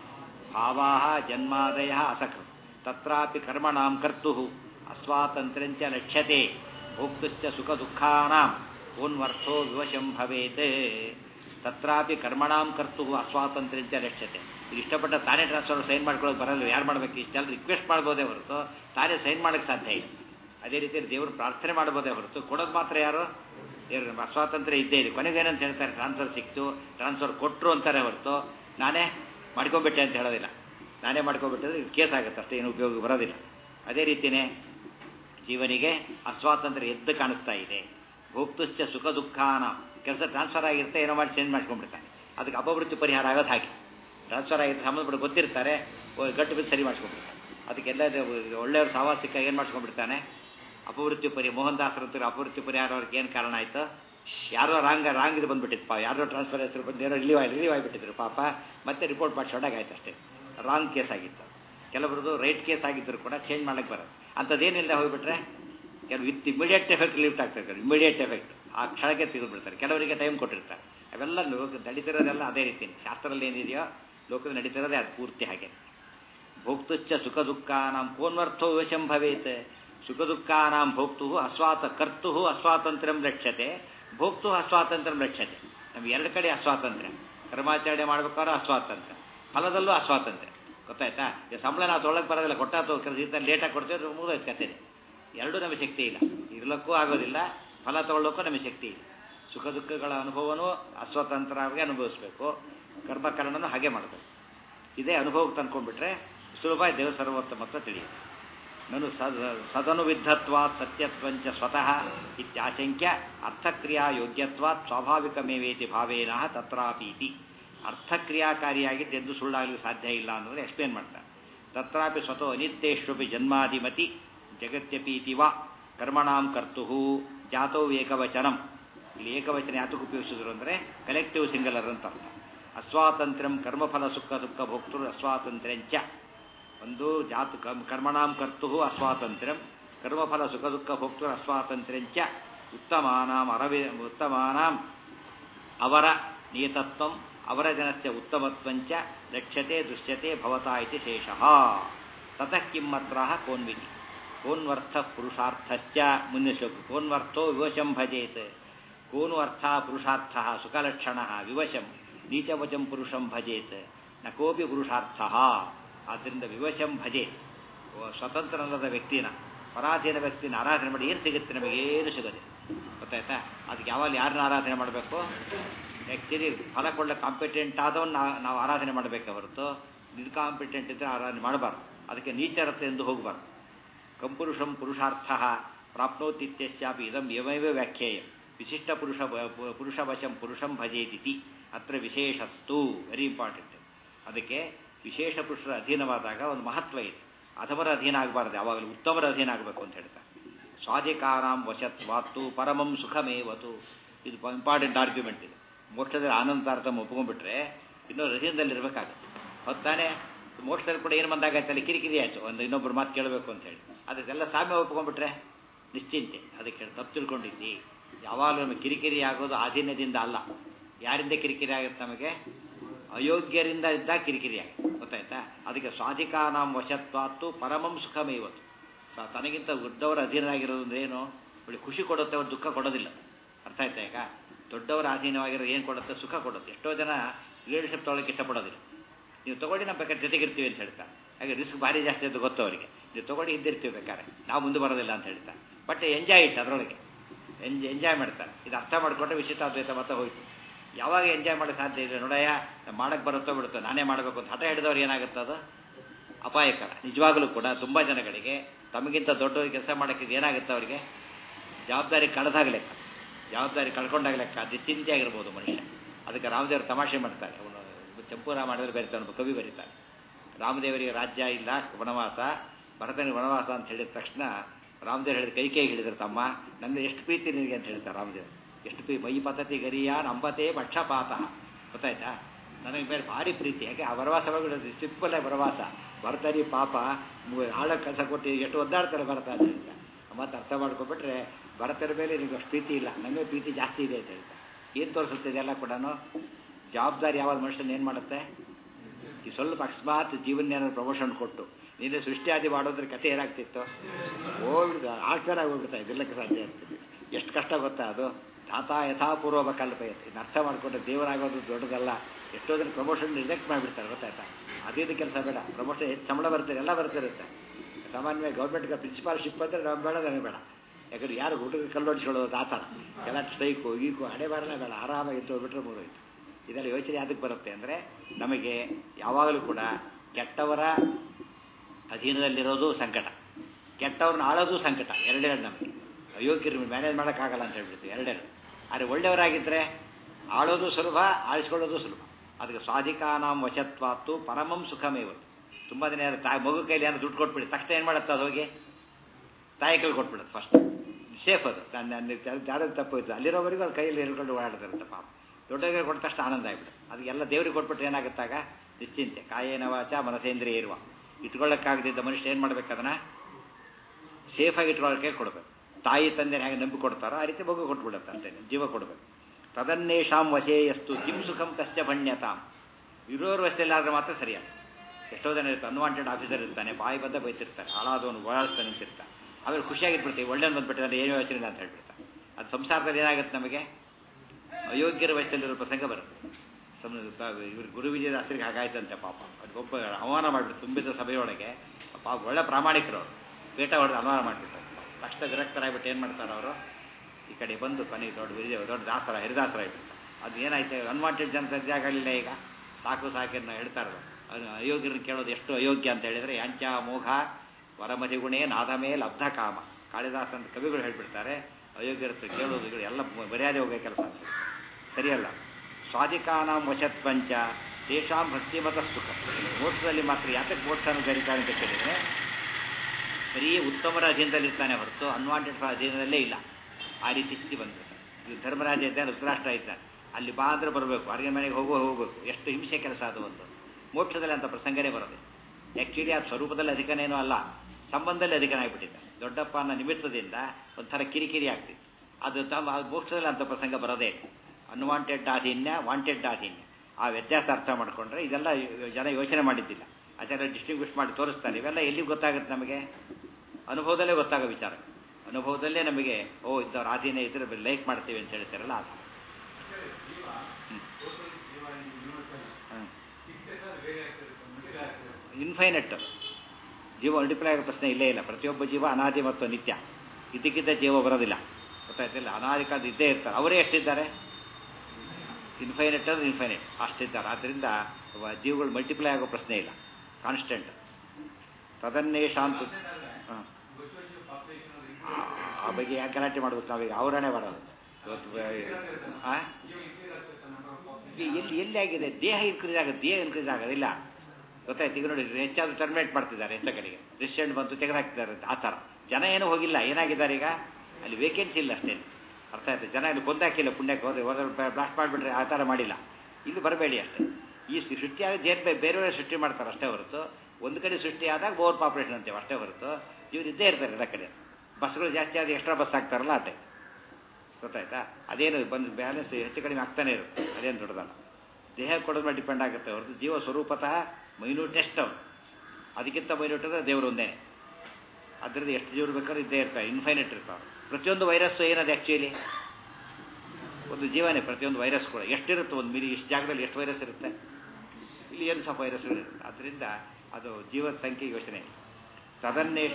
ಭಾವಾ ಜನ್ಮಾದಯ ಅಸಕೃತ್ ತತ್ರಾಪಿ ಕರ್ಮಣಾಂ ಕರ್ತು ಅಸ್ವಾತಂತ್ರ್ಯಂಚ ಲಕ್ಷ್ಯತೆ ಭೋಕ್ತಶ್ಚ ಸುಖ ದುಃಖಾನಾಂ ಕೋನ್ವರ್ಥೋ ವಿವಶಂ ಭವೇತ್ ತತ್ರಾಪಿ ಕರ್ಮಣಾಂ ಕರ್ತು ಅಸ್ವಾತಂತ್ರ್ಯಂಚ ಲಕ್ಷ್ಯತೆ ಇದು ಇಷ್ಟಪಟ್ಟ ತಾನೇ ಟ್ರಾನ್ಸ್ಫರ್ ಸೈನ್ ಮಾಡ್ಕೊಳ್ಳೋಕೆ ಬರಲ್ಲ ಯಾರು ಮಾಡಬೇಕು ಇಷ್ಟೆಲ್ಲ ರಿಕ್ವೆಸ್ಟ್ ಮಾಡ್ಬೋದೇ ಹೊರತು ತಾನೇ ಸೈನ್ ಮಾಡೋಕ್ಕೆ ಸಾಧ್ಯ ಇಲ್ಲ ಅದೇ ರೀತಿ ದೇವರು ಪ್ರಾರ್ಥನೆ ಮಾಡ್ಬೋದೇ ಹೊರತು ಕೊಡೋದು ಮಾತ್ರ ಯಾರು ದೇವ್ರ ಅಸ್ವಾತಂತ್ರ್ಯ ಇದ್ದೇ ಇದೆ ಕೊನೆಗೇನಂತ ಹೇಳ್ತಾರೆ ಟ್ರಾನ್ಸ್ಫರ್ ಸಿಕ್ತು ಟ್ರಾನ್ಸ್ಫರ್ ಕೊಟ್ಟರು ಅಂತಾರೆ ಹೊರತು ನಾನೇ ಮಾಡ್ಕೊಂಬಿಟ್ಟೆ ಅಂತ ಹೇಳೋದಿಲ್ಲ ನಾನೇ ಮಾಡ್ಕೊಂಬಿಟ್ಟಿದ್ರೆ ಇದು ಕೇಸ್ ಆಗುತ್ತೆ ಅಷ್ಟೇ ಏನು ಉಪಯೋಗ ಬರೋದಿಲ್ಲ ಅದೇ ರೀತಿಯೇ ಜೀವನಿಗೆ ಅಸ್ವಾತಂತ್ರ್ಯ ಎದ್ದು ಕಾಣಿಸ್ತಾ ಇದೆ ಭೋಕ್ತಶ್ಚ ಸುಖ ದುಃಖಾನ ಕೆಲಸ ಟ್ರಾನ್ಸ್ಫರ್ ಆಗಿರುತ್ತೆ ಏನೋ ಮಾಡಿ ಚೇಂಜ್ ಮಾಡ್ಕೊಂಡ್ಬಿಡ್ತಾನೆ ಅದಕ್ಕೆ ಅಪವೃತ್ತಿ ಪರಿಹಾರ ಆಗೋದು ಹಾಗೆ ಟ್ರಾನ್ಸ್ಫರ್ ಆಗಿರುತ್ತೆ ಸಂಬಂಧಪಟ್ಟ ಗೊತ್ತಿರ್ತಾರೆ ಗಟ್ಟು ಬಿದ್ದು ಸರಿ ಮಾಡ್ಕೊಂಡ್ಬಿಡ್ತಾನೆ ಅದಕ್ಕೆಲ್ಲ ಒಳ್ಳೆಯವ್ರ ಸಾವಾಸಿಕ ಏನು ಮಾಡ್ಕೊಂಡ್ಬಿಡ್ತಾನೆ ಅಪವೃತ್ತಿ ಪರಿ ಮೋಹನ್ ದಾಸರಂತರ ಅಪವೃತ್ತಿ ಪರಿಹಾರ ಅವ್ರಿಗೆ ಏನು ಕಾರಣ ಆಯಿತು ಯಾರೋ ರಾಂಗ್ ರಾಂಗ್ ಇದು ಬಂದ್ಬಿಟ್ಟಿತ್ತು ಪಾಪ ಯಾರೋ ಟ್ರಾನ್ಸ್ಫರ್ ಹೆಸರು ಬಂದು ಏನೋ ರಿಲೀವ್ ಆಗಿ ರಿಲೀವ್ ಆಗಿಬಿಟ್ಟಿದ್ರು ಪಾಪ ಮತ್ತೆ ರಿಪೋರ್ಟ್ ಮಾಡಿ ಶೊಡಾಗ ಆಯ್ತು ಅಷ್ಟೇ ರಾಂಗ್ ಕೇಸ್ ಆಗಿತ್ತು ಕೆಲವರದು ರೈಟ್ ಕೇಸ್ ಆಗಿದ್ದರೂ ಕೂಡ ಚೇಂಜ್ ಮಾಡಕ್ಕೆ ಬರೋದು ಅಂಥದ್ದೇನಿಲ್ಲ ಹೋಗ್ಬಿಟ್ರೆ ಕೆಲವು ವಿತ್ ಇಮಿಡಿಯೇಟ್ ಎಫೆಕ್ಟ್ ಲಿಫ್ಟ್ ಆಗ್ತಾರೆ ಇಮಿಡಿಯೇಟ್ ಎಫೆಕ್ಟ್ ಆ ಕ್ಷಣಕ್ಕೆ ತೆಗೆದುಬಿಡ್ತಾರೆ ಕೆಲವರಿಗೆ ಟೈಮ್ ಕೊಟ್ಟಿರ್ತಾರೆ ಅವೆಲ್ಲ ಲೋಕ ನಡೀತಿರೋದೆಲ್ಲ ಅದೇ ರೀತಿ ಶಾಸ್ತ್ರದಲ್ಲಿ ಏನಿದೆಯೋ ಲೋಕದಲ್ಲಿ ನಡೀತಿರೋದೇ ಅದು ಪೂರ್ತಿ ಹಾಗೆ ಭೋಕ್ತುಶ್ಚ ಸುಖ ದುಃಖಾನಾಂ ಕೋನ್ವರ್ಥೋ ವಿಷಂ ಭವೇತ್ ಸುಖ ದುಃಖಾನಾಂ ಭೋಕ್ತು ಅಸ್ವಾತ ಕರ್ತು ಅಸ್ವಾತಂತ್ರ್ಯಂ ರಕ್ಷತೆ ಭೋಕ್ತು ಅಸ್ವಾತಂತ್ರ್ಯಂ ರಕ್ಷತೆ ನಮ್ಗೆ ಎರಡು ಕಡೆ ಅಸ್ವಾತಂತ್ರ್ಯ ಕರ್ಮಾಚರಣೆ ಮಾಡ್ಬೇಕಾದ್ರೂ ಅಸ್ವಾತಂತ್ರ್ಯ ಫಲದಲ್ಲೂ ಅಸ್ವಾತಂತ್ರ್ಯ ಗೊತ್ತಾಯ್ತಾ ಈಗ ಸಂಬಳ ನಾವು ತೊಗೊಳಕ್ಕೆ ಬರೋದಿಲ್ಲ ಕೊಟ್ಟ ಕೆಲಸ ಲೇಟಾಗಿ ಕೊಡ್ತೇವೆ ಮುಗಿದೋಯ್ತು ಕತೆ ಎರಡೂ ನಮಗೆ ಶಕ್ತಿ ಇಲ್ಲ ಇರ್ಲಕ್ಕೂ ಆಗೋದಿಲ್ಲ ಫಲ ತಗೊಳ್ಳೋಕ್ಕೂ ನಮಗೆ ಶಕ್ತಿ ಇಲ್ಲ ಸುಖ ದುಃಖಗಳ ಅನುಭವನೂ ಅಸ್ವತಂತ್ರವಾಗಿ ಅನುಭವಿಸಬೇಕು ಕರ್ಮಕರಣನೂ ಹಾಗೆ ಮಾಡಬೇಕು ಇದೇ ಅನುಭವಕ್ಕೆ ತಂದ್ಕೊಂಡ್ಬಿಟ್ರೆ ಸುಲಭ ದೇವ ಸರ್ವೋತ್ತಮತ್ವ ತಿಳಿಯುತ್ತೆ ನಾನು ಸದ್ ಸದನುವಿದ್ಧತ್ವಾತ್ ಸತ್ಯತ್ವಂಚ ಸ್ವತಃ ಇತ್ಯಾಶಂಕ್ಯ ಅರ್ಥಕ್ರಿಯಾ ಯೋಗ್ಯತ್ವಾತ್ ಸ್ವಾಭಾವಿಕಮೇವೇತಿ ಭಾವೇನ ತತ್ರಾಪೀತಿ ಅರ್ಥಕ್ರಿಯಾಕಾರಿಯಾಗಿದ್ದೆಂದು ಸುಳ್ಳಾಗಲಿಕ್ಕೆ ಸಾಧ್ಯ ಇಲ್ಲ ಅನ್ನೋದು ಎಕ್ಸ್ಪ್ಲೇನ್ ಮಾಡ್ತಾರೆ ತತ್ರಾಪಿ ಸ್ವತೋ ಅನಿತ್ಯೇಶ್ವಪಿ ಜನ್ಮಾದಿಮತಿ ಜಗತ್ಯಪೀತಿ ವಾ ಕರ್ಮಣಾಂ ಕರ್ತು ಜಾತೋ ಏಕವಚನಂ ಇಲ್ಲಿ ಏಕವಚನ ಯಾತಕ್ಕೆ ಉಪಯೋಗಿಸಿದ್ರು ಅಂದರೆ ಕಲೆಕ್ಟಿವ್ ಸಿಂಗಲರ್ ಅಂತ ಅರ್ಥ ಅಸ್ವಾತಂತ್ರ್ಯಂ ಕರ್ಮಫಲ ಸುಖ ದುಃಖ ಭೋಕ್ತೃ ಅಸ್ವಾತಂತ್ರ್ಯಂಚ ಒಂದು ಜಾತು ಕರ್ಮಣಾಂ ಕರ್ತು ಅಸ್ವಾತಂತ್ರ್ಯಂ ಕರ್ಮಫಲ ಸುಖ ದುಃಖ ಭೋಕ್ತೃ ಅಸ್ವಾತಂತ್ರ್ಯಂಚ ಉತ್ತಮಾನಾಂ ಅರವಿ ಉತ್ತಮಾನಾಂ ಅವರ ನಿಯತತ್ವಂ ಅವರ ಜನಸ್ಯ ಉತ್ತಮತ್ವಂಚ ಲಕ್ಷ್ಯತೆ ದೃಶ್ಯತೆ ಭವತಾ ಇತಿ ಶೇಷಃ ತತಃ ಕಿಮ್ಮತ್ರ ಕೋನ್ವಿತಿ ಕೋನ್ವರ್ಥ ಪುರುಷಾರ್ಥಶ್ಚ ಮುಂದೆ ಶ್ಲೋಕ ಕೋನ್ವರ್ಥೋ ವಿವಶಂ ಭಜೇತ್ ಕೋನು ಅರ್ಥ ಪುರುಷಾರ್ಥ ಸುಖಲಕ್ಷಣ ವಿವಶಂ ನೀಚವಚಂ ಪುರುಷಂ ಭಜೇತ್ ನ ಕೋಪಿ ಪುರುಷಾರ್ಥ ಆದ್ದರಿಂದ ವಿವಶಂ ಭಜೆ ಸ್ವತಂತ್ರನಲ್ಲದ ವ್ಯಕ್ತಿನ ಪರಾಧೀನ ವ್ಯಕ್ತಿನ ಆರಾಧನೆ ಮಾಡಿ ಏನು ಸಿಗುತ್ತೆ ನಮಗೆ ಏನು ಸಿಗೋದೆ ಗೊತ್ತಾಯ್ತಾ ಅದಕ್ಕೆ ಯಾವಾಗ ಯಾರನ್ನ ಆರಾಧನೆ ಮಾಡಬೇಕು ಆ್ಯಕ್ಚುಲಿ ಫಲ ಕೊಡಲ ಕಾಂಪಿಟೆಂಟ್ ಆದವನ್ನ ನಾವು ಆರಾಧನೆ ಮಾಡಬೇಕೆ ಹೊರತು ನಿರ್ಕಾಂಪಿಟೆಂಟ್ ಇದ್ದರೆ ಆರಾಧನೆ ಮಾಡಬಾರ್ದು ಅದಕ್ಕೆ ನೀಚರತೆ ಎಂದು ಹೋಗಬಾರ್ದು ಕಂಪುರುಷಂ ಪುರುಷಾರ್ಥ ಪ್ರಾಪ್ನೋತಿತ್ಯಸ್ಯಾಪಿ ಇದಂ ಯಮೈವ ವ್ಯಾಖ್ಯೇಯ ವಿಶಿಷ್ಟ ಪುರುಷ ಪುರುಷವಶಂ ಪುರುಷಂ ಭಜೇದಿತಿ ಅತ್ರ ವಿಶೇಷಸ್ತು ವೆರಿ ಇಂಪಾರ್ಟೆಂಟ್ ಅದಕ್ಕೆ ವಿಶೇಷ ಪುರುಷರ ಅಧೀನವಾದಾಗ ಒಂದು ಮಹತ್ವ ಇದೆ ಅಧಮರ ಅಧೀನ ಆಗಬಾರ್ದು ಯಾವಾಗಲೂ ಉತ್ತಮರ ಅಧೀನ ಆಗಬೇಕು ಅಂತ ಹೇಳ್ತಾರೆ ಸ್ವಾಧಿಕಾರಾಂ ವಶತ್ವಾತ್ತು ಪರಮಂ ಸುಖಮೇವತು ಇದು ಇಂಪಾರ್ಟೆಂಟ್ ಆರ್ಗ್ಯುಮೆಂಟ್ ಇದು ಮೋಕ್ಷದಲ್ಲಿ ಆನಂದಾರ್ಥಮ ಒಪ್ಕೊಂಡ್ಬಿಟ್ರೆ ಇನ್ನೂ ಅಧೀನದಲ್ಲಿ ಇರಬೇಕಾಗುತ್ತೆ ಹೊತ್ತಾನೆ ಮೋಕ್ಷದಲ್ಲಿ ಕೂಡ ಏನು ಬಂದಾಗತ್ತಲ್ಲಿ ಕಿರಿಕಿರಿ ಆಯಿತು ಒಂದು ಇನ್ನೊಬ್ಬರು ಮಾತು ಕೇಳಬೇಕು ಅಂತ ಹೇಳಿ ಅದಕ್ಕೆಲ್ಲ ಸಾಮ್ಯ ಒಪ್ಕೊಂಡ್ಬಿಟ್ರೆ ನಿಶ್ಚಿಂತೆ ಅದಕ್ಕೆ ತಪ್ಪು ತಿಳ್ಕೊಂಡಿದ್ದಿ ಯಾವಾಗಲೂ ನಮಗೆ ಕಿರಿಕಿರಿ ಆಗೋದು ಆಧೀನ್ಯದಿಂದ ಅಲ್ಲ ಯಾರಿಂದ ಕಿರಿಕಿರಿ ಆಗುತ್ತೆ ನಮಗೆ ಅಯೋಗ್ಯರಿಂದ ಇದ್ದಾಗ ಕಿರಿಕಿರಿ ಆಗುತ್ತೆ ಗೊತ್ತಾಯ್ತಾ ಅದಕ್ಕೆ ಸ್ವಾಧಿಕಾನಾಂ ವಶತ್ವಾತ್ತು ಪರಮಂ ಸುಖಮೇವತ್ತು ಸ ತನಗಿಂತ ವೃದ್ಧವರ ಅಧೀನರಾಗಿರೋದು ಅಂದ್ರೆ ಏನು ಒಳ್ಳೆ ಖುಷಿ ಕೊಡುತ್ತೆ ಅವ್ರು ದುಃಖ ಕೊಡೋದಿಲ್ಲ ಅರ್ಥ ಆಯ್ತಾ ಈಗ ದೊಡ್ಡವರ ಅಧೀನವಾಗಿರೋದು ಏನು ಕೊಡುತ್ತೆ ಸುಖ ಕೊಡುತ್ತೆ ಎಷ್ಟೋ ಜನ ಲೀಡರ್ಶಿಪ್ ತೊಗೊಳಕ್ಕೆ ಇಷ್ಟಪಡೋದಿಲ್ಲ ನೀವು ತೊಗೊಂಡು ನಮ್ಮ ಬೇಕಾದ್ರೆ ಜೊತೆಗಿರ್ತೀವಿ ಅಂತ ಹೇಳ್ತಾರೆ ಹಾಗೆ ರಿಸ್ಕ್ ಭಾರಿ ಜಾಸ್ತಿ ಅಂತ ಗೊತ್ತು ಅವರಿಗೆ ನೀವು ತೊಗೊಂಡು ಹಿಂದಿರ್ತೀವಿ ಬೇಕಾದ್ರೆ ನಾವು ಮುಂದೆ ಬರೋದಿಲ್ಲ ಅಂತ ಹೇಳ್ತಾರೆ ಬಟ್ ಎಂಜಾಯ್ ಇಟ್ಟು ಅದರೊಳಗೆ ಎಂಜ್ ಎಂಜಾಯ್ ಮಾಡ್ತಾರೆ ಇದು ಅರ್ಥ ಮಾಡಿಕೊಂಡ್ರೆ ವಿಶಿಷ್ಟಾದ್ವೈತ ಮತ ಹೋಯ್ತು ಯಾವಾಗ ಎಂಜಾಯ್ ಮಾಡೋಕ್ಕೆ ಸಾಧ್ಯ ಇದೆ ನೋಡಯ್ಯ ಮಾಡಕ್ಕೆ ಬರುತ್ತೋ ಬಿಡುತ್ತೋ ನಾನೇ ಮಾಡಬೇಕು ಅಂತ ಹಠ ಹಿಡಿದವ್ರು ಏನಾಗುತ್ತೆ ಅದು ಅಪಾಯಕರ ನಿಜವಾಗಲೂ ಕೂಡ ತುಂಬ ಜನಗಳಿಗೆ ತಮಗಿಂತ ದೊಡ್ಡವ್ರಿಗೆ ಕೆಲಸ ಮಾಡೋಕ್ಕೆ ಏನಾಗುತ್ತೆ ಅವರಿಗೆ ಜವಾಬ್ದಾರಿ ಕಳೆದಾಗಲೇ ಜವಾಬ್ದಾರಿ ಕಳ್ಕೊಂಡಾಗ ಲೆಕ್ಕ ನಿಶ್ಚಿಂತೆ ಆಗಿರ್ಬೋದು ಮನುಷ್ಯ ಅದಕ್ಕೆ ರಾಮದೇವರು ತಮಾಷೆ ಮಾಡ್ತಾರೆ ಅವನು ಚಂಪೂರ ಮಾಡಿದ್ರೆ ಬರೀತಾನೆ ಒಬ್ಬ ಕವಿ ಬರೀತಾನೆ ರಾಮದೇವರಿಗೆ ರಾಜ್ಯ ಇಲ್ಲ ವನವಾಸ ಭರತನಿಗೆ ವನವಾಸ ಅಂತ ಹೇಳಿದ ತಕ್ಷಣ ರಾಮದೇವರು ಹೇಳಿದ ಕೈ ಕೈ ಹಿಡಿದ್ರು ತಮ್ಮ ನನ್ನ ಎಷ್ಟು ಪ್ರೀತಿ ನಿನಗೆ ಅಂತ ಹೇಳ್ತಾರೆ ರಾಮದೇವರು ಎಷ್ಟು ಪ್ರೀತಿ ಮೈ ಪತತಿ ಗರಿಯ ನಂಬತೆ ಪಕ್ಷಪಾತ ಗೊತ್ತಾಯ್ತಾ ನನಗೆ ಬೇರೆ ಭಾರಿ ಪ್ರೀತಿ ಯಾಕೆ ಆ ವನವಾಸ ಸಿಂಪಲ್ ಆಗಿ ವನವಾಸ ಭರತನಿ ಪಾಪ ಆಳ ಕೆಲಸ ಕೊಟ್ಟು ಎಷ್ಟು ಒದ್ದಾಡ್ತಾರೆ ಭರತ ಅಂತ ಹೇಳ್ತಾರೆ ಮತ್ತೆ ಅರ್ಥ ಮಾಡ್ಕೊಬಿಟ್ರೆ ಭರತರ ಮೇಲೆ ನಿಮಗೆ ಅಷ್ಟು ಪ್ರೀತಿ ಇಲ್ಲ ನಮಗೆ ಪ್ರೀತಿ ಜಾಸ್ತಿ ಇದೆ ಅಂತ ಹೇಳ್ತಾರೆ ಏನು ತೋರಿಸುತ್ತೆ ಇದೆಲ್ಲ ಕೂಡ ಜವಾಬ್ದಾರಿ ಯಾವಾಗ ಮನುಷ್ಯನ ಏನು ಮಾಡುತ್ತೆ ಈ ಸ್ವಲ್ಪ ಅಕಸ್ಮಾತ್ ಜೀವನ ಏನಾದ್ರು ಪ್ರಮೋಷನ್ ಕೊಟ್ಟು ನೀನು ಸೃಷ್ಟಿಯಾದಿ ಮಾಡೋದ್ರ ಕಥೆ ಏನಾಗ್ತಿತ್ತು ಹೋಗ್ಬಿಡ್ತ ಆಳ್ಕರಾಗಿ ಹೋಗ್ಬಿಡ್ತಾ ಇದೆಲ್ಲಕ್ಕೆ ಸಾಧ್ಯ ಆಗ್ತದೆ ಎಷ್ಟು ಕಷ್ಟ ಗೊತ್ತಾ ಅದು ತಾತ ಯಥಾಪೂರ್ವ ಕಲ್ಪಯತ್ತೆ ಇನ್ನು ಅರ್ಥ ಮಾಡಿಕೊಂಡ್ರೆ ದೇವರಾಗೋದು ದೊಡ್ಡದಲ್ಲ ಎಷ್ಟೋ ಜನ ಪ್ರಮೋಷನ್ ರಿಜೆಕ್ಟ್ ಮಾಡಿಬಿಡ್ತಾರೆ ಗೊತ್ತಾಯ್ತಾ ಅದೇನು ಕೆಲಸ ಬೇಡ ಪ್ರಮೋಷನ್ ಹೆಚ್ಚು ಸಂಬಳ ಬರ್ತಾರೆ ಎಲ್ಲ ಬರ್ತಿರುತ್ತೆ ಸಾಮಾನ್ಯವಾಗಿ ಗೌರ್ಮೆಂಟ್ಗೆ ಪ್ರಿನ್ಸಿಪಾಲ್ಶಿಪ್ ಅಂದರೆ ನಾವು ಬೇಡ ನನಗೆ ಬೇಡ ಯಾಕಂದ್ರೆ ಯಾರು ಹುಡುಗ ಕಲ್ಲೊಡಿಸ್ಕೊಳ್ಳೋದು ಆ ಥರ ಎಲ್ಲ ಸ್ಟ್ರೈಕು ಈಕು ಹಣೆ ಬಾರನೇ ಬೇಡ ಆರಾಮಾಗಿ ಇತ್ತು ಬಿಟ್ಟರೆ ಮುಗಿದೋಯ್ತು ಇದೆಲ್ಲ ಯೋಚನೆ ಅದಕ್ಕೆ ಬರುತ್ತೆ ಅಂದರೆ ನಮಗೆ ಯಾವಾಗಲೂ ಕೂಡ ಕೆಟ್ಟವರ ಅಧೀನದಲ್ಲಿರೋದು ಸಂಕಟ ಕೆಟ್ಟವ್ರನ್ನ ಆಳೋದು ಸಂಕಟ ಎರಡೆರಡು ನಮಗೆ ಅಯೋಗ್ಯರು ಮ್ಯಾನೇಜ್ ಮಾಡೋಕ್ಕಾಗಲ್ಲ ಅಂತ ಹೇಳ್ಬಿಡ್ತೀವಿ ಎರಡೆರಡು ಆದರೆ ಒಳ್ಳೆಯವರಾಗಿದ್ದರೆ ಆಳೋದು ಸುಲಭ ಆಳಿಸ್ಕೊಳ್ಳೋದು ಸುಲಭ ಅದಕ್ಕೆ ಸ್ವಾಧಿಕಾನಾಂ ವಶತ್ವಾತ್ತು ಪರಮಂ ಸುಖಮೇವತ್ತು ತುಂಬ ದಿನ ಯಾರು ತಾಯಿ ಮಗು ಕೈಲಿ ಯಾರು ದುಡ್ಡು ಕೊಟ್ಬಿಡಿ ತಕ್ಷಣ ಏನು ಮಾಡುತ್ತೆ ಅದು ಹೋಗಿ ತಾಯಿ ಕೈಲಿ ಕೊಟ್ಬಿಡುತ್ತೆ ಫಸ್ಟ್ ಸೇಫ್ ಅದು ನನ್ನ ಯಾರು ತಪ್ಪೋಯ್ತು ಅಲ್ಲಿರೋವರೆಗೂ ಅದು ಕೈಯಲ್ಲಿ ಹಿಡ್ಕೊಂಡು ಓಡಾಡ್ತಿರುತ್ತೆ ಪಾಪ ದೊಡ್ಡವರಿಗೆ ಕೊಟ್ಟ ತಕ್ಷಣ ಆನಂದ ಆಗಿಬಿಡುತ್ತೆ ಅದಕ್ಕೆಲ್ಲ ದೇವ್ರಿಗೆ ಕೊಟ್ಬಿಟ್ರೆ ಏನಾಗುತ್ತಾಗ ನಿಶ್ಚಿಂತೆ ಕಾಯೇನ ವಾಚ ಮನಸೇಂದ್ರಿಯ ಇರುವ ಇಟ್ಕೊಳ್ಳೋಕ್ಕಾಗದಿದ್ದ ಮನುಷ್ಯ ಏನು ಮಾಡ್ಬೇಕು ಅದನ್ನು ಸೇಫಾಗಿ ಇಟ್ಕೊಳ್ಳೋಕೆ ಕೊಡಬೇಕು ತಾಯಿ ತಂದೆ ಹೇಗೆ ನಂಬಿ ಕೊಡ್ತಾರೋ ಆ ರೀತಿ ಮಗು ಕೊಟ್ಬಿಡುತ್ತೆ ಅಷ್ಟೇ ಜೀವ ಕೊಡಬೇಕು ತದನ್ನೇಷಾಂ ವಶೇಯಸ್ತು ಕಿಂ ಸುಖಂ ಕಶ್ಚ ಭಣ್ಯತಾಂ ಇರೋರು ವಶದಲ್ಲಾದ್ರೆ ಮಾತ್ರ ಸರಿಯಾದ ಎಷ್ಟೋ ಜನ ಇರುತ್ತೆ ಅನ್ವಾಂಟೆಡ್ ಆಫೀಸರ್ ಇರ್ತಾನೆ ಬಾಯಿ ಬಂದ ಬೈತಿರ್ತಾರೆ ಹಾಳಾದವನು ಓಡಾಡಿಸ್ತಾನೆ ನಿಂತಿರ್ತಾನೆ ಆಮೇಲೆ ಖುಷಿಯಾಗಿರ್ಬಿಡ್ತೀವಿ ಒಳ್ಳೆಯ ಬಂದ್ಬಿಟ್ಟಿದ್ದಾರೆ ಏನೋ ಯೋಚನೆ ಇಲ್ಲ ಅಂತ ಹೇಳ್ಬಿಡ್ತಾರೆ ಅದು ಸಂಸಾರದಲ್ಲಿ ಏನಾಗುತ್ತೆ ನಮಗೆ ಅಯೋಗ್ಯರ ವಯಸ್ಸಲ್ಲಿರೋ ಪ್ರಸಂಗ ಬರುತ್ತೆ ಸಮ ಇವ್ರು ಗುರು ವಿಜಯದಾಸರಿಗೆ ಹಾಗಾಯ್ತಂತೆ ಪಾಪ ಒಬ್ಬ ಅವಮಾನ ಮಾಡಿಬಿಟ್ಟು ತುಂಬಿದ ಸಭೆಯೊಳಗೆ ಪಾಪ ಒಳ್ಳೆ ಪ್ರಾಮಾಣಿಕರು ಅವರು ಪೇಟ ಹೊಡೆದು ಅವಮಾನ ಮಾಡಿಬಿಟ್ರು ತಕ್ಷಣ ವಿರಕ್ತರಾಗ್ಬಿಟ್ಟು ಏನು ಮಾಡ್ತಾರೆ ಅವರು ಈ ಕಡೆ ಬಂದು ಕೊನೆಗೆ ದೊಡ್ಡ ವಿಜಯ ದೊಡ್ಡ ದಾಸರ ಹರಿದಾಸರ ಆಗ್ಬಿಡ್ತಾರೆ ಅದು ಏನಾಯ್ತು ಅನ್ವಾಂಟೆಡ್ ಜನ ಸದ್ಯ ಆಗಲಿಲ್ಲ ಈಗ ಸಾಕು ಸಾಕನ್ನು ಹೇಳ್ತಾರಲ್ಲ ಅದು ಅಯೋಗ್ಯರನ್ನ ಕೇಳೋದು ಎಷ್ಟು ಅಯೋಗ್ಯ ಅಂತ ಹೇಳಿದರೆ ಯಾಂಚ ಮೋಘ ವರಮಧಿಗುಣೇ ನಾದಮೇ ಲಬ್ಧ ಕಾಮ ಕಾಳಿದಾಸ ಅಂತ ಕವಿಗಳು ಹೇಳ್ಬಿಡ್ತಾರೆ ಅಯೋಗ್ಯರ ಹತ್ರ ಕೇಳೋದು ಎಲ್ಲ ಮರ್ಯಾದೆ ಹೋಗೋ ಕೆಲಸ ಅಂತ ಸರಿಯಲ್ಲ ಸ್ವಾಧಿಕಾನಾಂ ವಶತ್ಪಂಚ ತೇಷಾಂ ಭಕ್ತಿಮತ ಸುಖ ಮೋಕ್ಷದಲ್ಲಿ ಮಾತ್ರ ಯಾತಕ್ಕೆ ಮೋಕ್ಷವನ್ನು ಕರೀತಾರೆ ಅಂತ ಕೇಳಿದರೆ ಬರೀ ಉತ್ತಮರ ಅಧೀನದಲ್ಲಿರ್ತಾನೆ ಹೊರತು ಅನ್ವಾಂಟೆಡ್ ಅಧೀನದಲ್ಲೇ ಇಲ್ಲ ಆ ರೀತಿ ಸ್ಥಿತಿ ಬಂದ್ಬಿಟ್ಟು ಇದು ಧರ್ಮರಾಜ ಇದ್ದಾನೆ ಧೃತರಾಷ್ಟ್ರ ಇದ್ದಾನೆ ಅಲ್ಲಿ ಬಾ ಅಂದ್ರೆ ಬರಬೇಕು ಅಡುಗೆ ಮನೆಗೆ ಹೋಗೋ ಹೋಗಬೇಕು ಎಷ್ಟು ಹಿಂಸೆ ಕೆಲಸ ಅದು ಒಂದು ಮೋಕ್ಷದಲ್ಲಿ ಅಂತ ಪ್ರಸಂಗನೇ ಬರೋದು ಆ್ಯಕ್ಚುಲಿ ಆ ಸ್ವರೂಪದಲ್ಲಿ ಅಧಿಕನೇನೂ ಅಲ್ಲ ಸಂಬಂಧದಲ್ಲಿ ಅಧಿಕನಾಗಿಬಿಟ್ಟಿದ್ದ ದೊಡ್ಡಪ್ಪನ ನಿಮಿತ್ತದಿಂದ ಒಂಥರ ಕಿರಿಕಿರಿ ಆಗ್ತಿತ್ತು ಅದು ತಮ್ಮ ಮೋಕ್ಷದಲ್ಲಿ ಅಂತ ಪ್ರಸಂಗ ಬರೋದೇ ಅನ್ವಾಂಟೆಡ್ ಆಧೀನ್ಯ ವಾಂಟೆಡ್ ಆಧೀನ್ಯ ಆ ವ್ಯತ್ಯಾಸ ಅರ್ಥ ಮಾಡಿಕೊಂಡ್ರೆ ಇದೆಲ್ಲ ಜನ ಯೋಚನೆ ಮಾಡಿದ್ದಿಲ್ಲ ಆಚಾರ್ಯ ಡಿಸ್ಟಿಂಗ್ವಿಷ್ ಮಾಡಿ ತೋರಿಸ್ತಾರೆ ಇವೆಲ್ಲ ಎಲ್ಲಿ ಗೊತ್ತಾಗುತ್ತೆ ನಮಗೆ ಅನುಭವದಲ್ಲೇ ಗೊತ್ತಾಗೋ ವಿಚಾರ ಅನುಭವದಲ್ಲೇ ನಮಗೆ ಓ ಇಂಥವ್ರ ಆಧೀನ ಇದ್ರೆ ಲೈಕ್ ಮಾಡ್ತೀವಿ ಅಂತ ಹೇಳ್ತಾರಲ್ಲ ಅದು ಇನ್ಫೈನೆಟ್ ಜೀವ ಮಲ್ಟಿಪ್ಲೈ ಆಗೋ ಪ್ರಶ್ನೆ ಇಲ್ಲೇ ಇಲ್ಲ ಪ್ರತಿಯೊಬ್ಬ ಜೀವ ಅನಾದಿ ಮತ್ತು ನಿತ್ಯ ಇದಕ್ಕಿದ್ದ ಜೀವ ಬರೋದಿಲ್ಲ ಗೊತ್ತಾಯ್ತಿಲ್ಲ ಅನಾದಿ ಕಾಲದ ಇದ್ದೇ ಇರ್ತಾರೆ ಅವರೇ ಎಷ್ಟಿದ್ದಾರೆ ಇನ್ಫೈನೆಟ್ ಅಂದ್ರೆ ಇನ್ಫೈನೆಟ್ ಅಷ್ಟಿದ್ದಾರೆ ಆದ್ದರಿಂದ ಜೀವಗಳು ಮಲ್ಟಿಪ್ಲೈ ಆಗೋ ಪ್ರಶ್ನೆ ಇಲ್ಲ ಕಾನ್ಸ್ಟೆಂಟ್ ತದನ್ನೇ ಶಾಂತ ಹಾಂ ಆ ಬಗ್ಗೆ ಯಾಕೆ ಗಲಾಟೆ ಮಾಡ್ಬೇಕು ನಾವೀಗ ಅವರಣೆ ಬರೋದು ಇವತ್ತು ಎಲ್ಲಿ ಎಲ್ಲಿ ಆಗಿದೆ ದೇಹ ಇನ್ಕ್ರೀಸ್ ಆಗುತ್ತೆ ದೇಹ ಇನ್ಕ್ರೀಸ್ ಆಗೋದಿಲ್ಲ ಗೊತ್ತಾಯ್ತು ಈಗ ನೋಡಿ ಹೆಚ್ಚಾದ್ರು ಟರ್ಮಿನೇಟ್ ಮಾಡ್ತಿದ್ದಾರೆ ಹೆಚ್ಚ ಕಡೆಗೆ ರಿಸೆಂಟ್ ಬಂತು ತೆಗೆದಾಕ್ತಿದ್ದಾರೆ ಆ ಥರ ಜನ ಏನೂ ಹೋಗಿಲ್ಲ ಏನಾಗಿದ್ದಾರೆ ಈಗ ಅಲ್ಲಿ ವೇಕೆನ್ಸಿ ಇಲ್ಲ ಅಷ್ಟೇ ಅರ್ಥ ಆಯ್ತು ಜನ ಇಲ್ಲಿ ಕೊಂದಾಕಿಲ್ಲ ಪುಣ್ಯಕ್ಕೆ ಹೋದ್ರೆ ಹೋದ್ರೆ ಬ್ಲಾಸ್ಟ್ ಮಾಡಿಬಿಟ್ರೆ ಆ ಥರ ಮಾಡಿಲ್ಲ ಇಲ್ಲಿ ಬರಬೇಡಿ ಅಷ್ಟೇ ಈ ಸೃಷ್ಟಿ ಆಗ ಜೇರ್ ಬೇರೆಯವರೇ ಸೃಷ್ಟಿ ಮಾಡ್ತಾರೆ ಅಷ್ಟೇ ಹೊರತು ಒಂದು ಕಡೆ ಸೃಷ್ಟಿ ಆದಾಗ ಓವರ್ ಪಾಪ್ಯುಲೇಷನ್ ಅಂತೇವೆ ಅಷ್ಟೇ ಹೊರತು ಇವ್ರು ಇದ್ದೇ ಇರ್ತಾರೆ ಎಲ್ಲ ಕಡೆ ಬಸ್ಗಳು ಜಾಸ್ತಿ ಆದ ಎಕ್ಸ್ಟ್ರಾ ಬಸ್ ಆಗ್ತಾರಲ್ಲ ಅದೇ ಗೊತ್ತಾಯ್ತಾ ಅದೇನು ಬಂದು ಬ್ಯಾಲೆನ್ಸ್ ಹೆಚ್ಚು ಕಡಿಮೆ ಆಗ್ತಾನೆ ಇರುತ್ತೆ ಅದೇನು ದೊಡ್ಡದಲ್ಲ ದೇಹ ಕೊಡೋದ್ರ ಮೇಲೆ ಡಿಪೆಂಡ್ ಆಗುತ್ತೆ ಹೊರತು ಜೀವ ಸ್ವರೂಪತಃ ಮೈನ್ಯೂಟೆಸ್ಟ್ ಅವನು ಅದಕ್ಕಿಂತ ಮೈನ್ಯೂಟ್ ಅಂದರೆ ದೇವರು ಒಂದೇ ಅದರಿಂದ ಎಷ್ಟು ಜೀವರು ಬೇಕಾದ್ರೂ ಇದ್ದೇ ಇರ್ತಾರೆ ಇನ್ಫೈನೆಟ್ ಇರ್ತಾವೆ ಪ್ರತಿಯೊಂದು ವೈರಸ್ಸು ಏನದು ಆ್ಯಕ್ಚುಲಿ ಒಂದು ಜೀವನೇ ಪ್ರತಿಯೊಂದು ವೈರಸ್ ಕೂಡ ಎಷ್ಟಿರುತ್ತೆ ಒಂದು ಮಿಲಿ ಇಷ್ಟು ಜಾಗದಲ್ಲಿ ಎಷ್ಟು ವೈರಸ್ ಇರುತ್ತೆ ಇಲ್ಲಿ ಏನು ಸ್ವಲ್ಪ ವೈರಸ್ಗಳಿರುತ್ತೆ ಆದ್ದರಿಂದ ಅದು ಜೀವದ ಸಂಖ್ಯೆ ಯೋಚನೆ ತದನ್ನೇಷ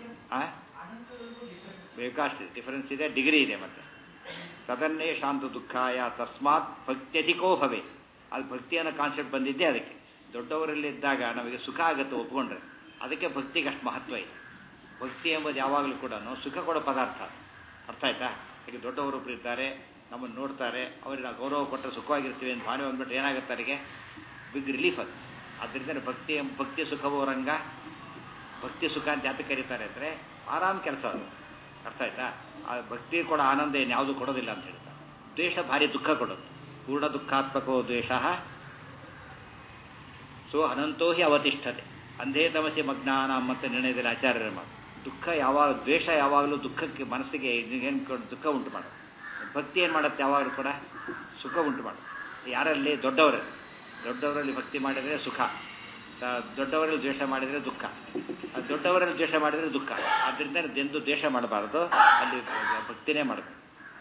ಬೇಕಾಷ್ಟು ಡಿಫರೆನ್ಸ್ ಇದೆ ಡಿಗ್ರಿ ಇದೆ ಮತ್ತೆ ತದನ್ನೇ ಶಾಂತ ದುಃಖಾಯ ತಸ್ಮಾತ್ ಭಕ್ತ್ಯಧಿಕೋ ಭವೆ ಅದು ಭಕ್ತಿ ಅನ್ನೋ ಕಾನ್ಸೆಪ್ಟ್ ಬಂದಿದ್ದೇ ಅದಕ್ಕೆ ದೊಡ್ಡವರಲ್ಲಿದ್ದಾಗ ನಮಗೆ ಸುಖ ಆಗುತ್ತೆ ಒಪ್ಕೊಂಡ್ರೆ ಅದಕ್ಕೆ ಭಕ್ತಿಗೆ ಅಷ್ಟು ಮಹತ್ವ ಇದೆ ಭಕ್ತಿ ಎಂಬುದು ಯಾವಾಗಲೂ ಕೂಡ ಸುಖ ಕೊಡೋ ಪದಾರ್ಥ ಅರ್ಥ ಆಯ್ತಾ ಈಗ ದೊಡ್ಡವರೊಬ್ಬರು ಇದ್ದಾರೆ ನಮ್ಮನ್ನು ನೋಡ್ತಾರೆ ಅವ್ರಿಗೆ ನಾವು ಗೌರವ ಕೊಟ್ಟರೆ ಸುಖವಾಗಿರ್ತೀವಿ ಅಂತ ಭಾವನೆ ಬಂದ್ಬಿಟ್ರೆ ಏನಾಗುತ್ತೆ ಅವರಿಗೆ ಬಿಗ್ ರಿಲೀಫ್ ಅದು ಆದ್ದರಿಂದ ಭಕ್ತಿ ಭಕ್ತಿ ಸುಖವೋರಂಗ ಭಕ್ತಿ ಸುಖ ಅಂತ ಯಾತಕ್ಕೆ ಕರೀತಾರೆ ಅಂದರೆ ಆರಾಮ್ ಕೆಲಸ ಅದು ಅರ್ಥ ಆಯ್ತಾ ಆ ಭಕ್ತಿ ಕೊಡೋ ಆನಂದ ಏನು ಯಾವುದು ಕೊಡೋದಿಲ್ಲ ಅಂತ ಹೇಳ್ತಾರೆ ದ್ವೇಷ ಭಾರಿ ದುಃಖ ಕೊಡೋದು ಪೂರ್ಣ ದುಃಖಾತ್ಮಕೋ ದ್ವೇಷ ಸೊ ಅನಂತೋ ಹಿ ಅವತಿಷ್ಠತೆ ಅಂಧೇ ತಮಸಿ ಮಜ್ಞಾನ ಮತ್ತೆ ನಿರ್ಣಯದಲ್ಲಿ ಆಚಾರ್ಯರ ಮಾತು ದುಃಖ ಯಾವಾಗ ದ್ವೇಷ ಯಾವಾಗಲೂ ದುಃಖಕ್ಕೆ ಮನಸ್ಸಿಗೆ ಏನು ದುಃಖ ಉಂಟು ಮಾಡೋದು ಭಕ್ತಿ ಏನು ಮಾಡುತ್ತೆ ಯಾವಾಗಲೂ ಕೂಡ ಸುಖ ಉಂಟು ಮಾಡುತ್ತೆ ಯಾರಲ್ಲಿ ದೊಡ್ಡವರಲ್ಲಿ ದೊಡ್ಡವರಲ್ಲಿ ಭಕ್ತಿ ಮಾಡಿದರೆ ಸುಖ ಸ- ದೊಡ್ಡವರಲ್ಲಿ ದ್ವೇಷ ಮಾಡಿದರೆ ದುಃಖ ಅದು ದೊಡ್ಡವರಲ್ಲಿ ದ್ವೇಷ ಮಾಡಿದರೆ ದುಃಖ ಆದ್ದರಿಂದ ಎಂದು ದ್ವೇಷ ಮಾಡಬಾರದು ಅಲ್ಲಿ ಭಕ್ತಿನೇ ಮಾಡಬೇಕು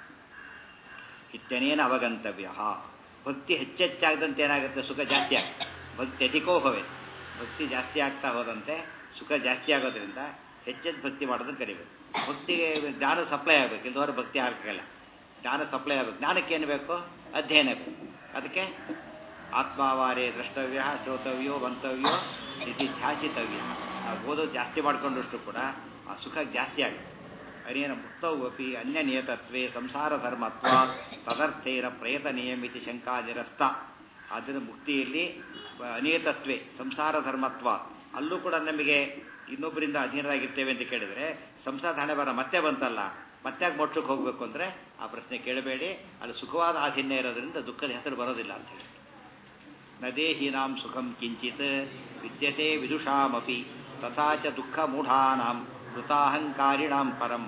ಇತ್ಯನೇನ ಅವಗಂತವ್ಯ ಭಕ್ತಿ ಹೆಚ್ಚೆಚ್ಚಾಗದಂತೆ ಏನಾಗುತ್ತೆ ಸುಖ ಜಾಸ್ತಿ ಆಗುತ್ತೆ ಭಕ್ತಿ ಅಧಿಕೋ ಭವೆ ಭಕ್ತಿ ಜಾಸ್ತಿ ಆಗ್ತಾ ಹೋದಂತೆ ಸುಖ ಜಾಸ್ತಿ ಆಗೋದ್ರಿಂದ ಹೆಚ್ಚೆಚ್ಚು ಭಕ್ತಿ ಮಾಡೋದನ್ನು ಕರಿಬೇಕು ಭಕ್ತಿಗೆ ಜ್ಞಾನ ಸಪ್ಲೈ ಆಗಬೇಕು ಇಲ್ದವರೆ ಭಕ್ತಿ ಆಗಬೇಕಲ್ಲ ಜ್ಞಾನ ಸಪ್ಲೈ ಆಗಬೇಕು ಜ್ಞಾನಕ್ಕೆ ಏನು ಬೇಕು ಅಧ್ಯಯನ ಬೇಕು ಅದಕ್ಕೆ ಆತ್ಮಾವಾರೇ ದ್ರಷ್ಟವ್ಯ ಶ್ರೋತವ್ಯೋ ಮಂತವ್ಯೋ ಇತಿ ಧ್ಯಾಸಿತವ್ಯ ನಾವು ಓದೋದು ಜಾಸ್ತಿ ಮಾಡ್ಕೊಂಡಷ್ಟು ಕೂಡ ಆ ಸುಖ ಜಾಸ್ತಿ ಆಗುತ್ತೆ ಅನೇನ ಮುಕ್ತವಪಿ ಅನ್ಯ ನಿಯತತ್ವೇ ಸಂಸಾರ ಧರ್ಮತ್ವ ತದರ್ಥೇನ ಪ್ರಯತ ನಿಯಮಿತಿ ಶಂಕಾ ನಿರಸ್ತ ಆದ್ದರಿಂದ ಮುಕ್ತಿಯಲ್ಲಿ ಅನಿಯತತ್ವೇ ಸಂಸಾರ ಧರ್ಮತ್ವ ಅಲ್ಲೂ ಕೂಡ ನಮಗೆ ಇನ್ನೊಬ್ಬರಿಂದ ಅಧೀನರಾಗಿರ್ತೇವೆ ಅಂತ ಕೇಳಿದರೆ ಸಂಸಾರ ಹಣೆ ಬರ ಮತ್ತೆ ಬಂತಲ್ಲ ಮತ್ತೆ ಮೋಕ್ಷಕ್ಕೆ ಹೋಗಬೇಕು ಅಂದರೆ ಆ ಪ್ರಶ್ನೆ ಕೇಳಬೇಡಿ ಅಲ್ಲಿ ಸುಖವಾದ ಆಧೀನ್ಯ ಇರೋದ್ರಿಂದ ದುಃಖದ ಹೆಸರು ಬರೋದಿಲ್ಲ ಅಂತ ಹೇಳಿ ನ ದೇಹಿನಾಂ ಸುಖಂ ಕಿಂಚಿತ್ ವಿದ್ಯತೆ ವಿದುಷಾಮಪಿ ತಥಾ ಚ ದುಃಖ ಮೂಢಾನಾಂ ಮೃತಾಹಂಕಾರಿಣಾಂ ಪರಂ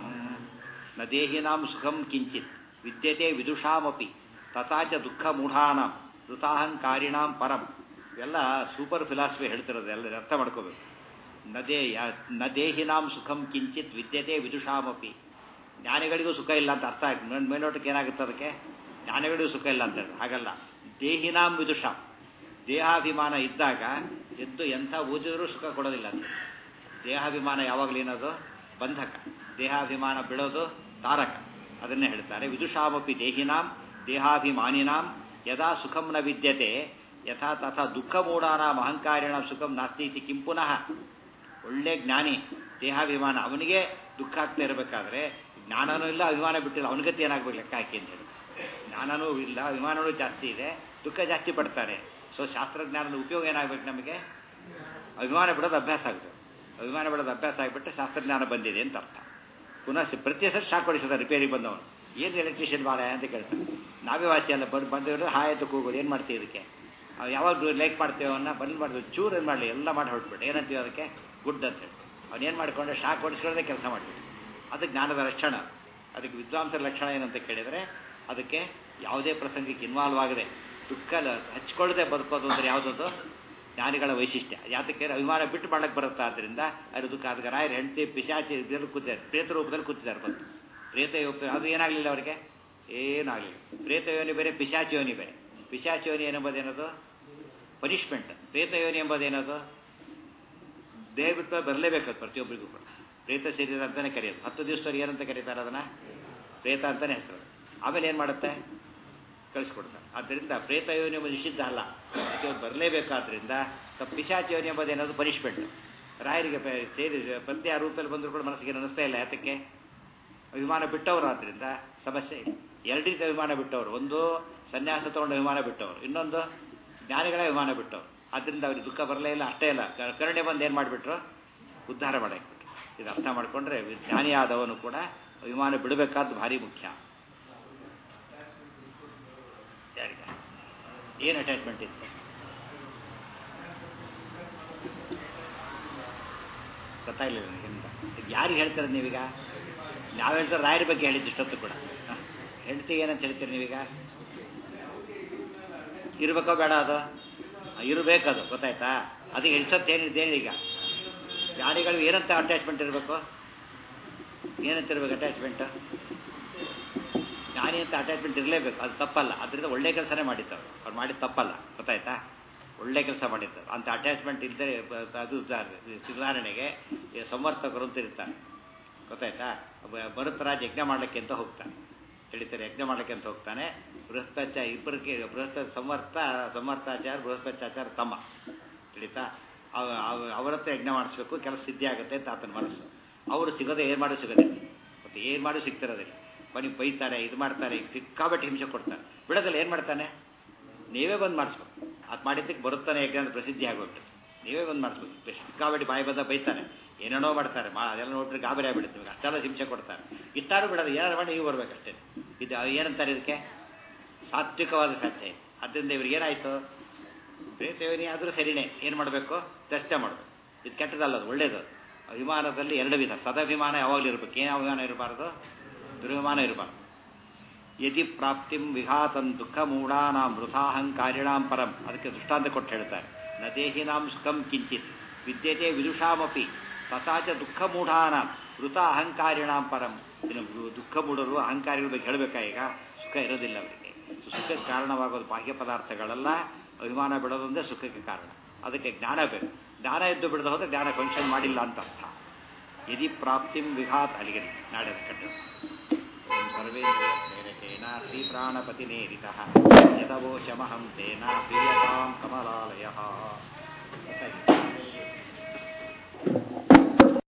ನ ದೇಹಿನಾಂ ಸುಖಂ ಕಿಂಚಿತ್ ವಿದ್ಯತೆ ವಿದುಷಾಮಪಿ ತಥಾ ಚ ದುಃಖ ಮೂಢಾನಾಂ ಮೃತಾಹಂಕಾರಿಣಾಂ ಪರಂ ಇವೆಲ್ಲ ಸೂಪರ್ ಫಿಲಾಸಫಿ ಹೇಳ್ತಿರೋದು ಎಲ್ಲ ಅರ್ಥ ಮಾಡ್ಕೋಬೇಕು ನ ದೇ ನ ದೇಹಿನಾಂ ಸುಖಂ ಕಿಂಚಿತ್ ವಿದ್ಯತೆ ವಿದುಷಾಮಪಿ ಜ್ಞಾನಿಗಳಿಗೂ ಸುಖ ಇಲ್ಲ ಅಂತ ಅರ್ಥ ಆಯ್ತು ಮೇಲ್- ಮೇಲ್ನೋಟಕ್ಕೆ ಏನಾಗುತ್ತೆ ಅದಕ್ಕೆ ಜ್ಞಾನಿಗಳಿಗೂ ಸುಖ ಇಲ್ಲ ಅಂತ ಹೇಳಿ ಹಾಗಲ್ಲ ದೇಹಿನಾಂ ವಿದುಷಾಂ ದೇಹಾಭಿಮಾನ ಇದ್ದಾಗ ಎದ್ದು ಎಂಥ ಓದಿದರೂ ಸುಖ ಕೊಡೋದಿಲ್ಲ ಅಂತ ದೇಹಾಭಿಮಾನ ಯಾವಾಗಲೂ ಏನದು ಬಂಧಕ ದೇಹಾಭಿಮಾನ ಬಿಡೋದು ತಾರಕ ಅದನ್ನೇ ಹೇಳ್ತಾರೆ ವಿದುಷಾಮಪಿ ದೇಹಿನಾಂ ದೇಹಾಭಿಮಾನಿನಾಂ ಯದಾ ಸುಖಂ ನ ವಿದ್ಯತೆ ಯಥಾ ತಥಾ ದುಃಖ ಮೂಢಾನಾಂ ಅಹಂಕಾರಿಣಾಂ ಸುಖಂ ನಾಸ್ತಿ ಇತಿ ಕಿಂ ಪುನಃ ಒಳ್ಳೆ ಜ್ಞಾನಿ ದೇಹಾಭಿಮಾನ ಅವನಿಗೆ ದುಃಖ ಆಗ್ತಾ ಇರಬೇಕಾದ್ರೆ ಜ್ಞಾನನೂ ಇಲ್ಲ ಅಭಿಮಾನ ಬಿಟ್ಟಿಲ್ಲ ಅವನಿಗತಿ ಏನಾಗಬೇಕು ಲೆಕ್ಕ ಹಾಕಿ ಅಂತ ಹೇಳಿ ಜ್ಞಾನನೂ ಇಲ್ಲ ಅಭಿಮಾನನೂ ಜಾಸ್ತಿ ಇದೆ ದುಃಖ ಜಾಸ್ತಿ ಪಡ್ತಾರೆ ಸೊ ಶಾಸ್ತ್ರಜ್ಞಾನದ ಉಪಯೋಗ ಏನಾಗಬೇಕು ನಮಗೆ ಅಭಿಮಾನ ಬಿಡೋದು ಅಭ್ಯಾಸ ಆಗುತ್ತೆ ಅಭಿಮಾನ ಬಿಡೋದು ಅಭ್ಯಾಸ ಆಗಿಬಿಟ್ಟು ಶಾಸ್ತ್ರಜ್ಞಾನ ಬಂದಿದೆ ಅಂತ ಅರ್ಥ ಪುನಃ ಸಿ- ಪ್ರತಿ ಸಲ ಶಾಕ್ ಹೊಡಿಸಿದ ರಿಪೇರಿ ಬಂದವನು ಏನು ಎಲೆಕ್ಟ್ರಿಷಿಯನ್ ಬಾಳ ಅಂತ ಕೇಳ್ತಾನೆ ನಾವೇ ವಾಸಿ ಅಲ್ಲ ಬಂದು ಬಂದವರು ಹಾಯ್ ಅಂತ ಕೂಗೋದು ಏನು ಮಾಡ್ತೀವಿ ಇದಕ್ಕೆ ಅವ್ ಯಾವಾಗ ಲೈಕ್ ಮಾಡ್ತೇವೆ ಅವನ್ನ ಬಂದ್ ಮಾಡಿದ್ವಿ ಚೂರು ಏನು ಮಾಡಲಿ ಎಲ್ಲ ಮಾಡಿ ಹೊರಟ್ಬಿಟ್ಟು ಏನಂತೀವಿ ಅದಕ್ಕೆ ಗುಡ್ ಅಂತ ಹೇಳಿ ಅವ್ನು ಏನು ಮಾಡಿಕೊಂಡು ಶಾಕ್ ಹೊಡಿಸ್ಕೊಳ್ಳೋದೇ ಕೆಲಸ ಮಾಡ್ಬಿಟ್ಟು ಅದು ಜ್ಞಾನದ ಲಕ್ಷಣ ಅದಕ್ಕೆ ವಿದ್ವಾಂಸರ ಲಕ್ಷಣ ಏನಂತ ಕೇಳಿದರೆ ಅದಕ್ಕೆ ಯಾವುದೇ ಪ್ರಸಂಗಕ್ಕೆ ಇನ್ವಾಲ್ವ್ ಆಗದೆ ದುಃಖ ಲ- ಹಚ್ಕೊಳ್ಳದೆ ಬದುಕೋದು ಅಂದರೆ ಯಾವುದದು ಜ್ಞಾನಿಗಳ ವೈಶಿಷ್ಟ್ಯ ಯಾತಕ್ಕೆ ಅಭಿಮಾನ ಬಿಟ್ಟು ಮಾಡಕ್ಕೆ ಬರುತ್ತಾ ಆದ್ದರಿಂದ ಅದು ದುಃಖ ಅದಕ್ಕೆ ರಾಯರ ಹೆಂಡತಿ ಪಿಶಾಚಿ ಇದರಲ್ಲಿ ಕೂತಿದ್ದಾರೆ ಪ್ರೇತ ರೂಪದಲ್ಲಿ ಕೂತಿದ್ದಾರೆ ಬಂದು ಪ್ರೇತ ಯೋಗ ಅದು ಏನಾಗಲಿಲ್ಲ ಅವರಿಗೆ ಏನಾಗಲಿಲ್ಲ ಪ್ರೇತ ಯೋನಿ ಬೇರೆ ಪಿಶಾಚಿ ಯೋನಿ ಬೇರೆ ಪಿಶಾಚಿ ಯೋನಿ ಎಂಬುದೇನದು ಪನಿಷ್ಮೆಂಟ್ ಪ್ರೇತ ಯೋನಿ ಎಂಬುದೇನದು ದೇಹ ಬಿಟ್ಟು ಬರಲೇಬೇಕು ಪ್ರತಿಯೊಬ್ಬರಿಗೂ ಕೂಡ ಪ್ರೇತ ಶರೀರ ಅಂತಾನೆ ಕರೆಯೋದು ಹತ್ತು ದಿವಸದವ್ರು ಏನಂತ ಕರೀತಾರೆ ಅದನ್ನ ಪ್ರೇತ ಅಂತಾನೆ ಹೆಸರು ಆಮೇಲೆ ಏನು ಮಾಡುತ್ತೆ ಕಳಿಸ್ಕೊಡ್ತಾರೆ ಆದ್ದರಿಂದ ಪ್ರೇತ ಯೋನಿ ಎಂಬುದು ನಿಷಿದ್ಧ ಅಲ್ಲ ಪ್ರತಿಯೊಬ್ಬರು ಬರಲೇಬೇಕಾದ್ರಿಂದ ಪಿಶಾಚ ಯೋನಿ ಎಂಬುದೇನದು ಪನಿಷ್ಮೆಂಟ್ ರಾಯರಿಗೆ ಪ- ಸೇರಿ ಪಂದ್ಯ ರೂಪದಲ್ಲಿ ಬಂದರೂ ಕೂಡ ಮನಸ್ಸಿಗೆ ಅನ್ನಿಸ್ತಾ ಇಲ್ಲ ಯಾತಕ್ಕೆ ಅಭಿಮಾನ ಬಿಟ್ಟವರು ಆದ್ದರಿಂದ ಸಮಸ್ಯೆ ಇಲ್ಲ ಎರಡು ರೀತಿ ಅಭಿಮಾನ ಬಿಟ್ಟವರು ಒಂದು ಸನ್ಯಾಸ ತಗೊಂಡು ಅಭಿಮಾನ ಬಿಟ್ಟವರು ಇನ್ನೊಂದು ಜ್ಞಾನಿಗಳ ಅಭಿಮಾನ ಬಿಟ್ಟವರು ಆದ್ದರಿಂದ ಅವ್ರಿಗೆ ದುಃಖ ಬರಲೇ ಇಲ್ಲ ಅಷ್ಟೇ ಇಲ್ಲ ಕ- ಕರುಣೆ ಬಂದು ಏನು ಮಾಡಿಬಿಟ್ರು ಉದ್ಧಾರ ಮಾಡಕ್ಕೆ ಇದು ಅರ್ಥ ಮಾಡಿಕೊಂಡ್ರೆ ಜ್ಞಾನಿಯಾದವನು ಕೂಡ ಅಭಿಮಾನ ಬಿಡಬೇಕಾದ್ದು ಭಾರಿ ಮುಖ್ಯ ಯಾರಿಗೆ ಏನು ಅಟ್ಯಾಚ್ಮೆಂಟ್ ಇತ್ತು ಗೊತ್ತಾಗಲಿಲ್ಲ ನನಗೆ ಇದು ಯಾರಿಗೆ ಹೇಳ್ತಾರೆ ನೀವೀಗ ನಾವು ಹೇಳ್ತಾರೆ ರಾಯರ ಬಗ್ಗೆ ಹೇಳಿದ್ದು ಇಷ್ಟೊತ್ತು ಕೂಡ ಹ. ಹೆಂಡತಿಗೆ ಏನಂತ ಹೇಳ್ತೀರಿ ನೀವೀಗ ಇರ್ಬೇಕೋ ಬೇಡ ಅದು ಹ, ಇರ್ಬೇಕದು ಗೊತ್ತಾಯ್ತಾ ಅದಕ್ಕೆ ಇಷ್ಟೊತ್ತು ಏನಿದೆ ಈಗ ಗಾಡಿಗಳು ಏನಂತ ಅಟ್ಯಾಚ್ಮೆಂಟ್ ಇರಬೇಕು ಏನಂತ ಇರ್ಬೇಕು ಅಟ್ಯಾಚ್ಮೆಂಟ್ ಜ್ಞಾನಿ ಅಂತ ಅಟ್ಯಾಚ್ಮೆಂಟ್ ಇರಲೇಬೇಕು ಅದು ತಪ್ಪಲ್ಲ ಅದರಿಂದ ಒಳ್ಳೆ ಕೆಲಸನೇ ಮಾಡಿದ್ದವ್ರು ಅವ್ರು ಮಾಡಿದ ತಪ್ಪಲ್ಲ ಗೊತ್ತಾಯ್ತಾ ಒಳ್ಳೆ ಕೆಲಸ ಮಾಡಿದ್ದಾರೆ ಅಂತ ಅಟ್ಯಾಚ್ಮೆಂಟ್ ಇದ್ದರೆ ಬ- ಅದು ಉದಾಹರಣೆ ಸುಧಾರಣೆಗೆ ಈ ಸಂವರ್ತಕರು ಅಂತ ಇರ್ತಾರೆ ಗೊತ್ತಾಯ್ತಾ ಒಬ್ಬ ಭರತರಾಜ್ ಯಜ್ಞ ಮಾಡಲಿಕ್ಕೆ ಅಂತ ಹೋಗ್ತಾನೆ ತಿಳಿತಾರೆ ಯಜ್ಞ ಮಾಡಲಿಕ್ಕೆ ಅಂತ ಹೋಗ್ತಾನೆ ಬೃಹಸ್ಪತ್ಯ ಇಬ್ಬರಿಗೆ ಬೃಹಸ್ಪ ಸಂವರ್ತ ಸಮರ್ಥಾಚಾರ ಬೃಹಸ್ಪತ್ಯಾಚಾರ ತಮ್ಮ ತಿಳಿತಾ ಅವ- ಅವ- ಅವರ ಹತ್ರ ಯಜ್ಞ ಮಾಡಿಸ್ಬೇಕು ಕೆಲಸ ಸಿದ್ಧಿ ಆಗುತ್ತೆ ಅಂತ ಆತನ ಮನಸ್ಸು ಅವರು ಸಿಗೋದೇ ಏನು ಮಾಡಿ ಸಿಗೋದಿಲ್ಲ ಮತ್ತು ಏನು ಮಾಡಿ ಸಿಗ್ತಿರೋದಿಲ್ಲ ಬನ್ನಿ ಬೈತಾರೆ ಇದು ಮಾಡ್ತಾರೆ ಸಿಕ್ಕಾಬಟ್ಟೆ ಹಿಂಸೆ ಕೊಡ್ತಾರೆ ಬಿಡೋದಿಲ್ಲ ಏನು ಮಾಡ್ತಾನೆ ನೀವೇ ಬಂದು ಮಾಡಿಸ್ಬೇಕು ಅದು ಮಾಡಿದ್ದಕ್ಕೆ ಬರುತ್ತಾನೆ ಯಾಕೆ ಅಂತ ಪ್ರಸಿದ್ಧಿ ಆಗೋಗ್ಬಿಟ್ಟು ನೀವೇ ಬಂದು ಮಾಡಿಸ್ಬೇಕು ಸಿಕ್ಕಾಬಟ್ಟೆ ಬಾಯಿ ಬಂದ ಬೈತಾನೆ ಏನೇನೋ ಮಾಡ್ತಾರೆ ಮಾ ಅದೆಲ್ಲ ನೋಡ್ಬಿಟ್ಟು ಗಾಬರಿ ಆಗ್ಬಿಡುತ್ತೆ ನಿಮಗೆ ಅಷ್ಟೆಲ್ಲ ಹಿಂಸೆ ಕೊಡ್ತಾರೆ ಇಷ್ಟಾರು ಬಿಡೋದು ಏನಾರು ಮಾಡಿ ನೀವು ಬರ್ಬೇಕಷ್ಟೇ ಇದು ಏನಂತಾರೆ ಇದಕ್ಕೆ ಸಾತ್ವಿಕವಾದ ಸಾಧ್ಯ ಅದರಿಂದ ಇವ್ರಿಗೆ ಏನಾಯಿತು ಪ್ರೇತಯೋನಿ ಆದರೂ ಸರಿನೇ ಏನು ಮಾಡಬೇಕು ಚರ್ಚೆ ಮಾಡಬೇಕು ಇದು ಕೆಟ್ಟದಲ್ಲ ಅದು ಒಳ್ಳೇದು ಅಭಿಮಾನದಲ್ಲಿ ಎರಡು ವಿಧ ಸದಾಭಿಮಾನ ಯಾವಾಗಲೂ ಇರಬೇಕು ಏನು ಅಭಿಮಾನ ಇರಬಾರ್ದು ದುರ್ವಿಮಾನ ಇರಬಾರ್ದು ಯದಿ ಪ್ರಾಪ್ತಿಂ ವಿಘಾತಂ ದುಃಖ ಮೂಢಾನಾಂ ವೃಥಾಹಂಕಾರಿಣಾಂ ಪರಂ ಅದಕ್ಕೆ ದೃಷ್ಟಾಂತ ಕೊಟ್ಟು ಹೇಳ್ತಾರೆ ನ ದೇಹಿನಾಂ ಸುಖಂ ಕಿಂಚಿತ್ ವಿದ್ಯತೆ ವಿದುಷಾಮಪಿ ತಥಾಚ ದುಃಖ ಮೂಢಾನಾಂ ವೃತ ಅಹಂಕಾರಿಣಾಂ ಪರಂ ಇನ್ನು ದುಃಖ ಮೂಢರು ಅಹಂಕಾರಿಗಳ ಬಗ್ಗೆ ಹೇಳಬೇಕಾ ಈಗ ಸುಖ ಇರೋದಿಲ್ಲ ಅವರಿಗೆ ಸುಖಕ್ಕೆ ಕಾರಣವಾಗೋದು ಬಾಹ್ಯ ಪದಾರ್ಥಗಳೆಲ್ಲ ಅಭಿಮಾನ ಬಿಡೋದೊಂದೇ ಸುಖಕ್ಕೆ ಕಾರಣ ಅದಕ್ಕೆ ಜ್ಞಾನ ಬೇಕು ಜ್ಞಾನ ಎದ್ದು ಬಿಡದ ಹೋದ್ರೆ ಜ್ಞಾನ ಫಂಕ್ಷನ್ ಮಾಡಿಲ್ಲ ಅಂತ ಅರ್ಥ ಯದಿ ಪ್ರಾಪ್ತಿಂ ವಿಘಾತ್ ಅಲ್ಲಿಗೆ ನಾಳೆ ಕಟ್ಟು ಓಂ ಸರ್ವೇಂದ್ರಿಯ ಪ್ರೇರಕೇಣ ಶ್ರೀ ಪ್ರಾಣಪತಿನೇರಿತ ಯದವೋಚಮಹಂ ತೇನ ಪ್ರಿಯತಾಂ ಕಮಲಾಲಯ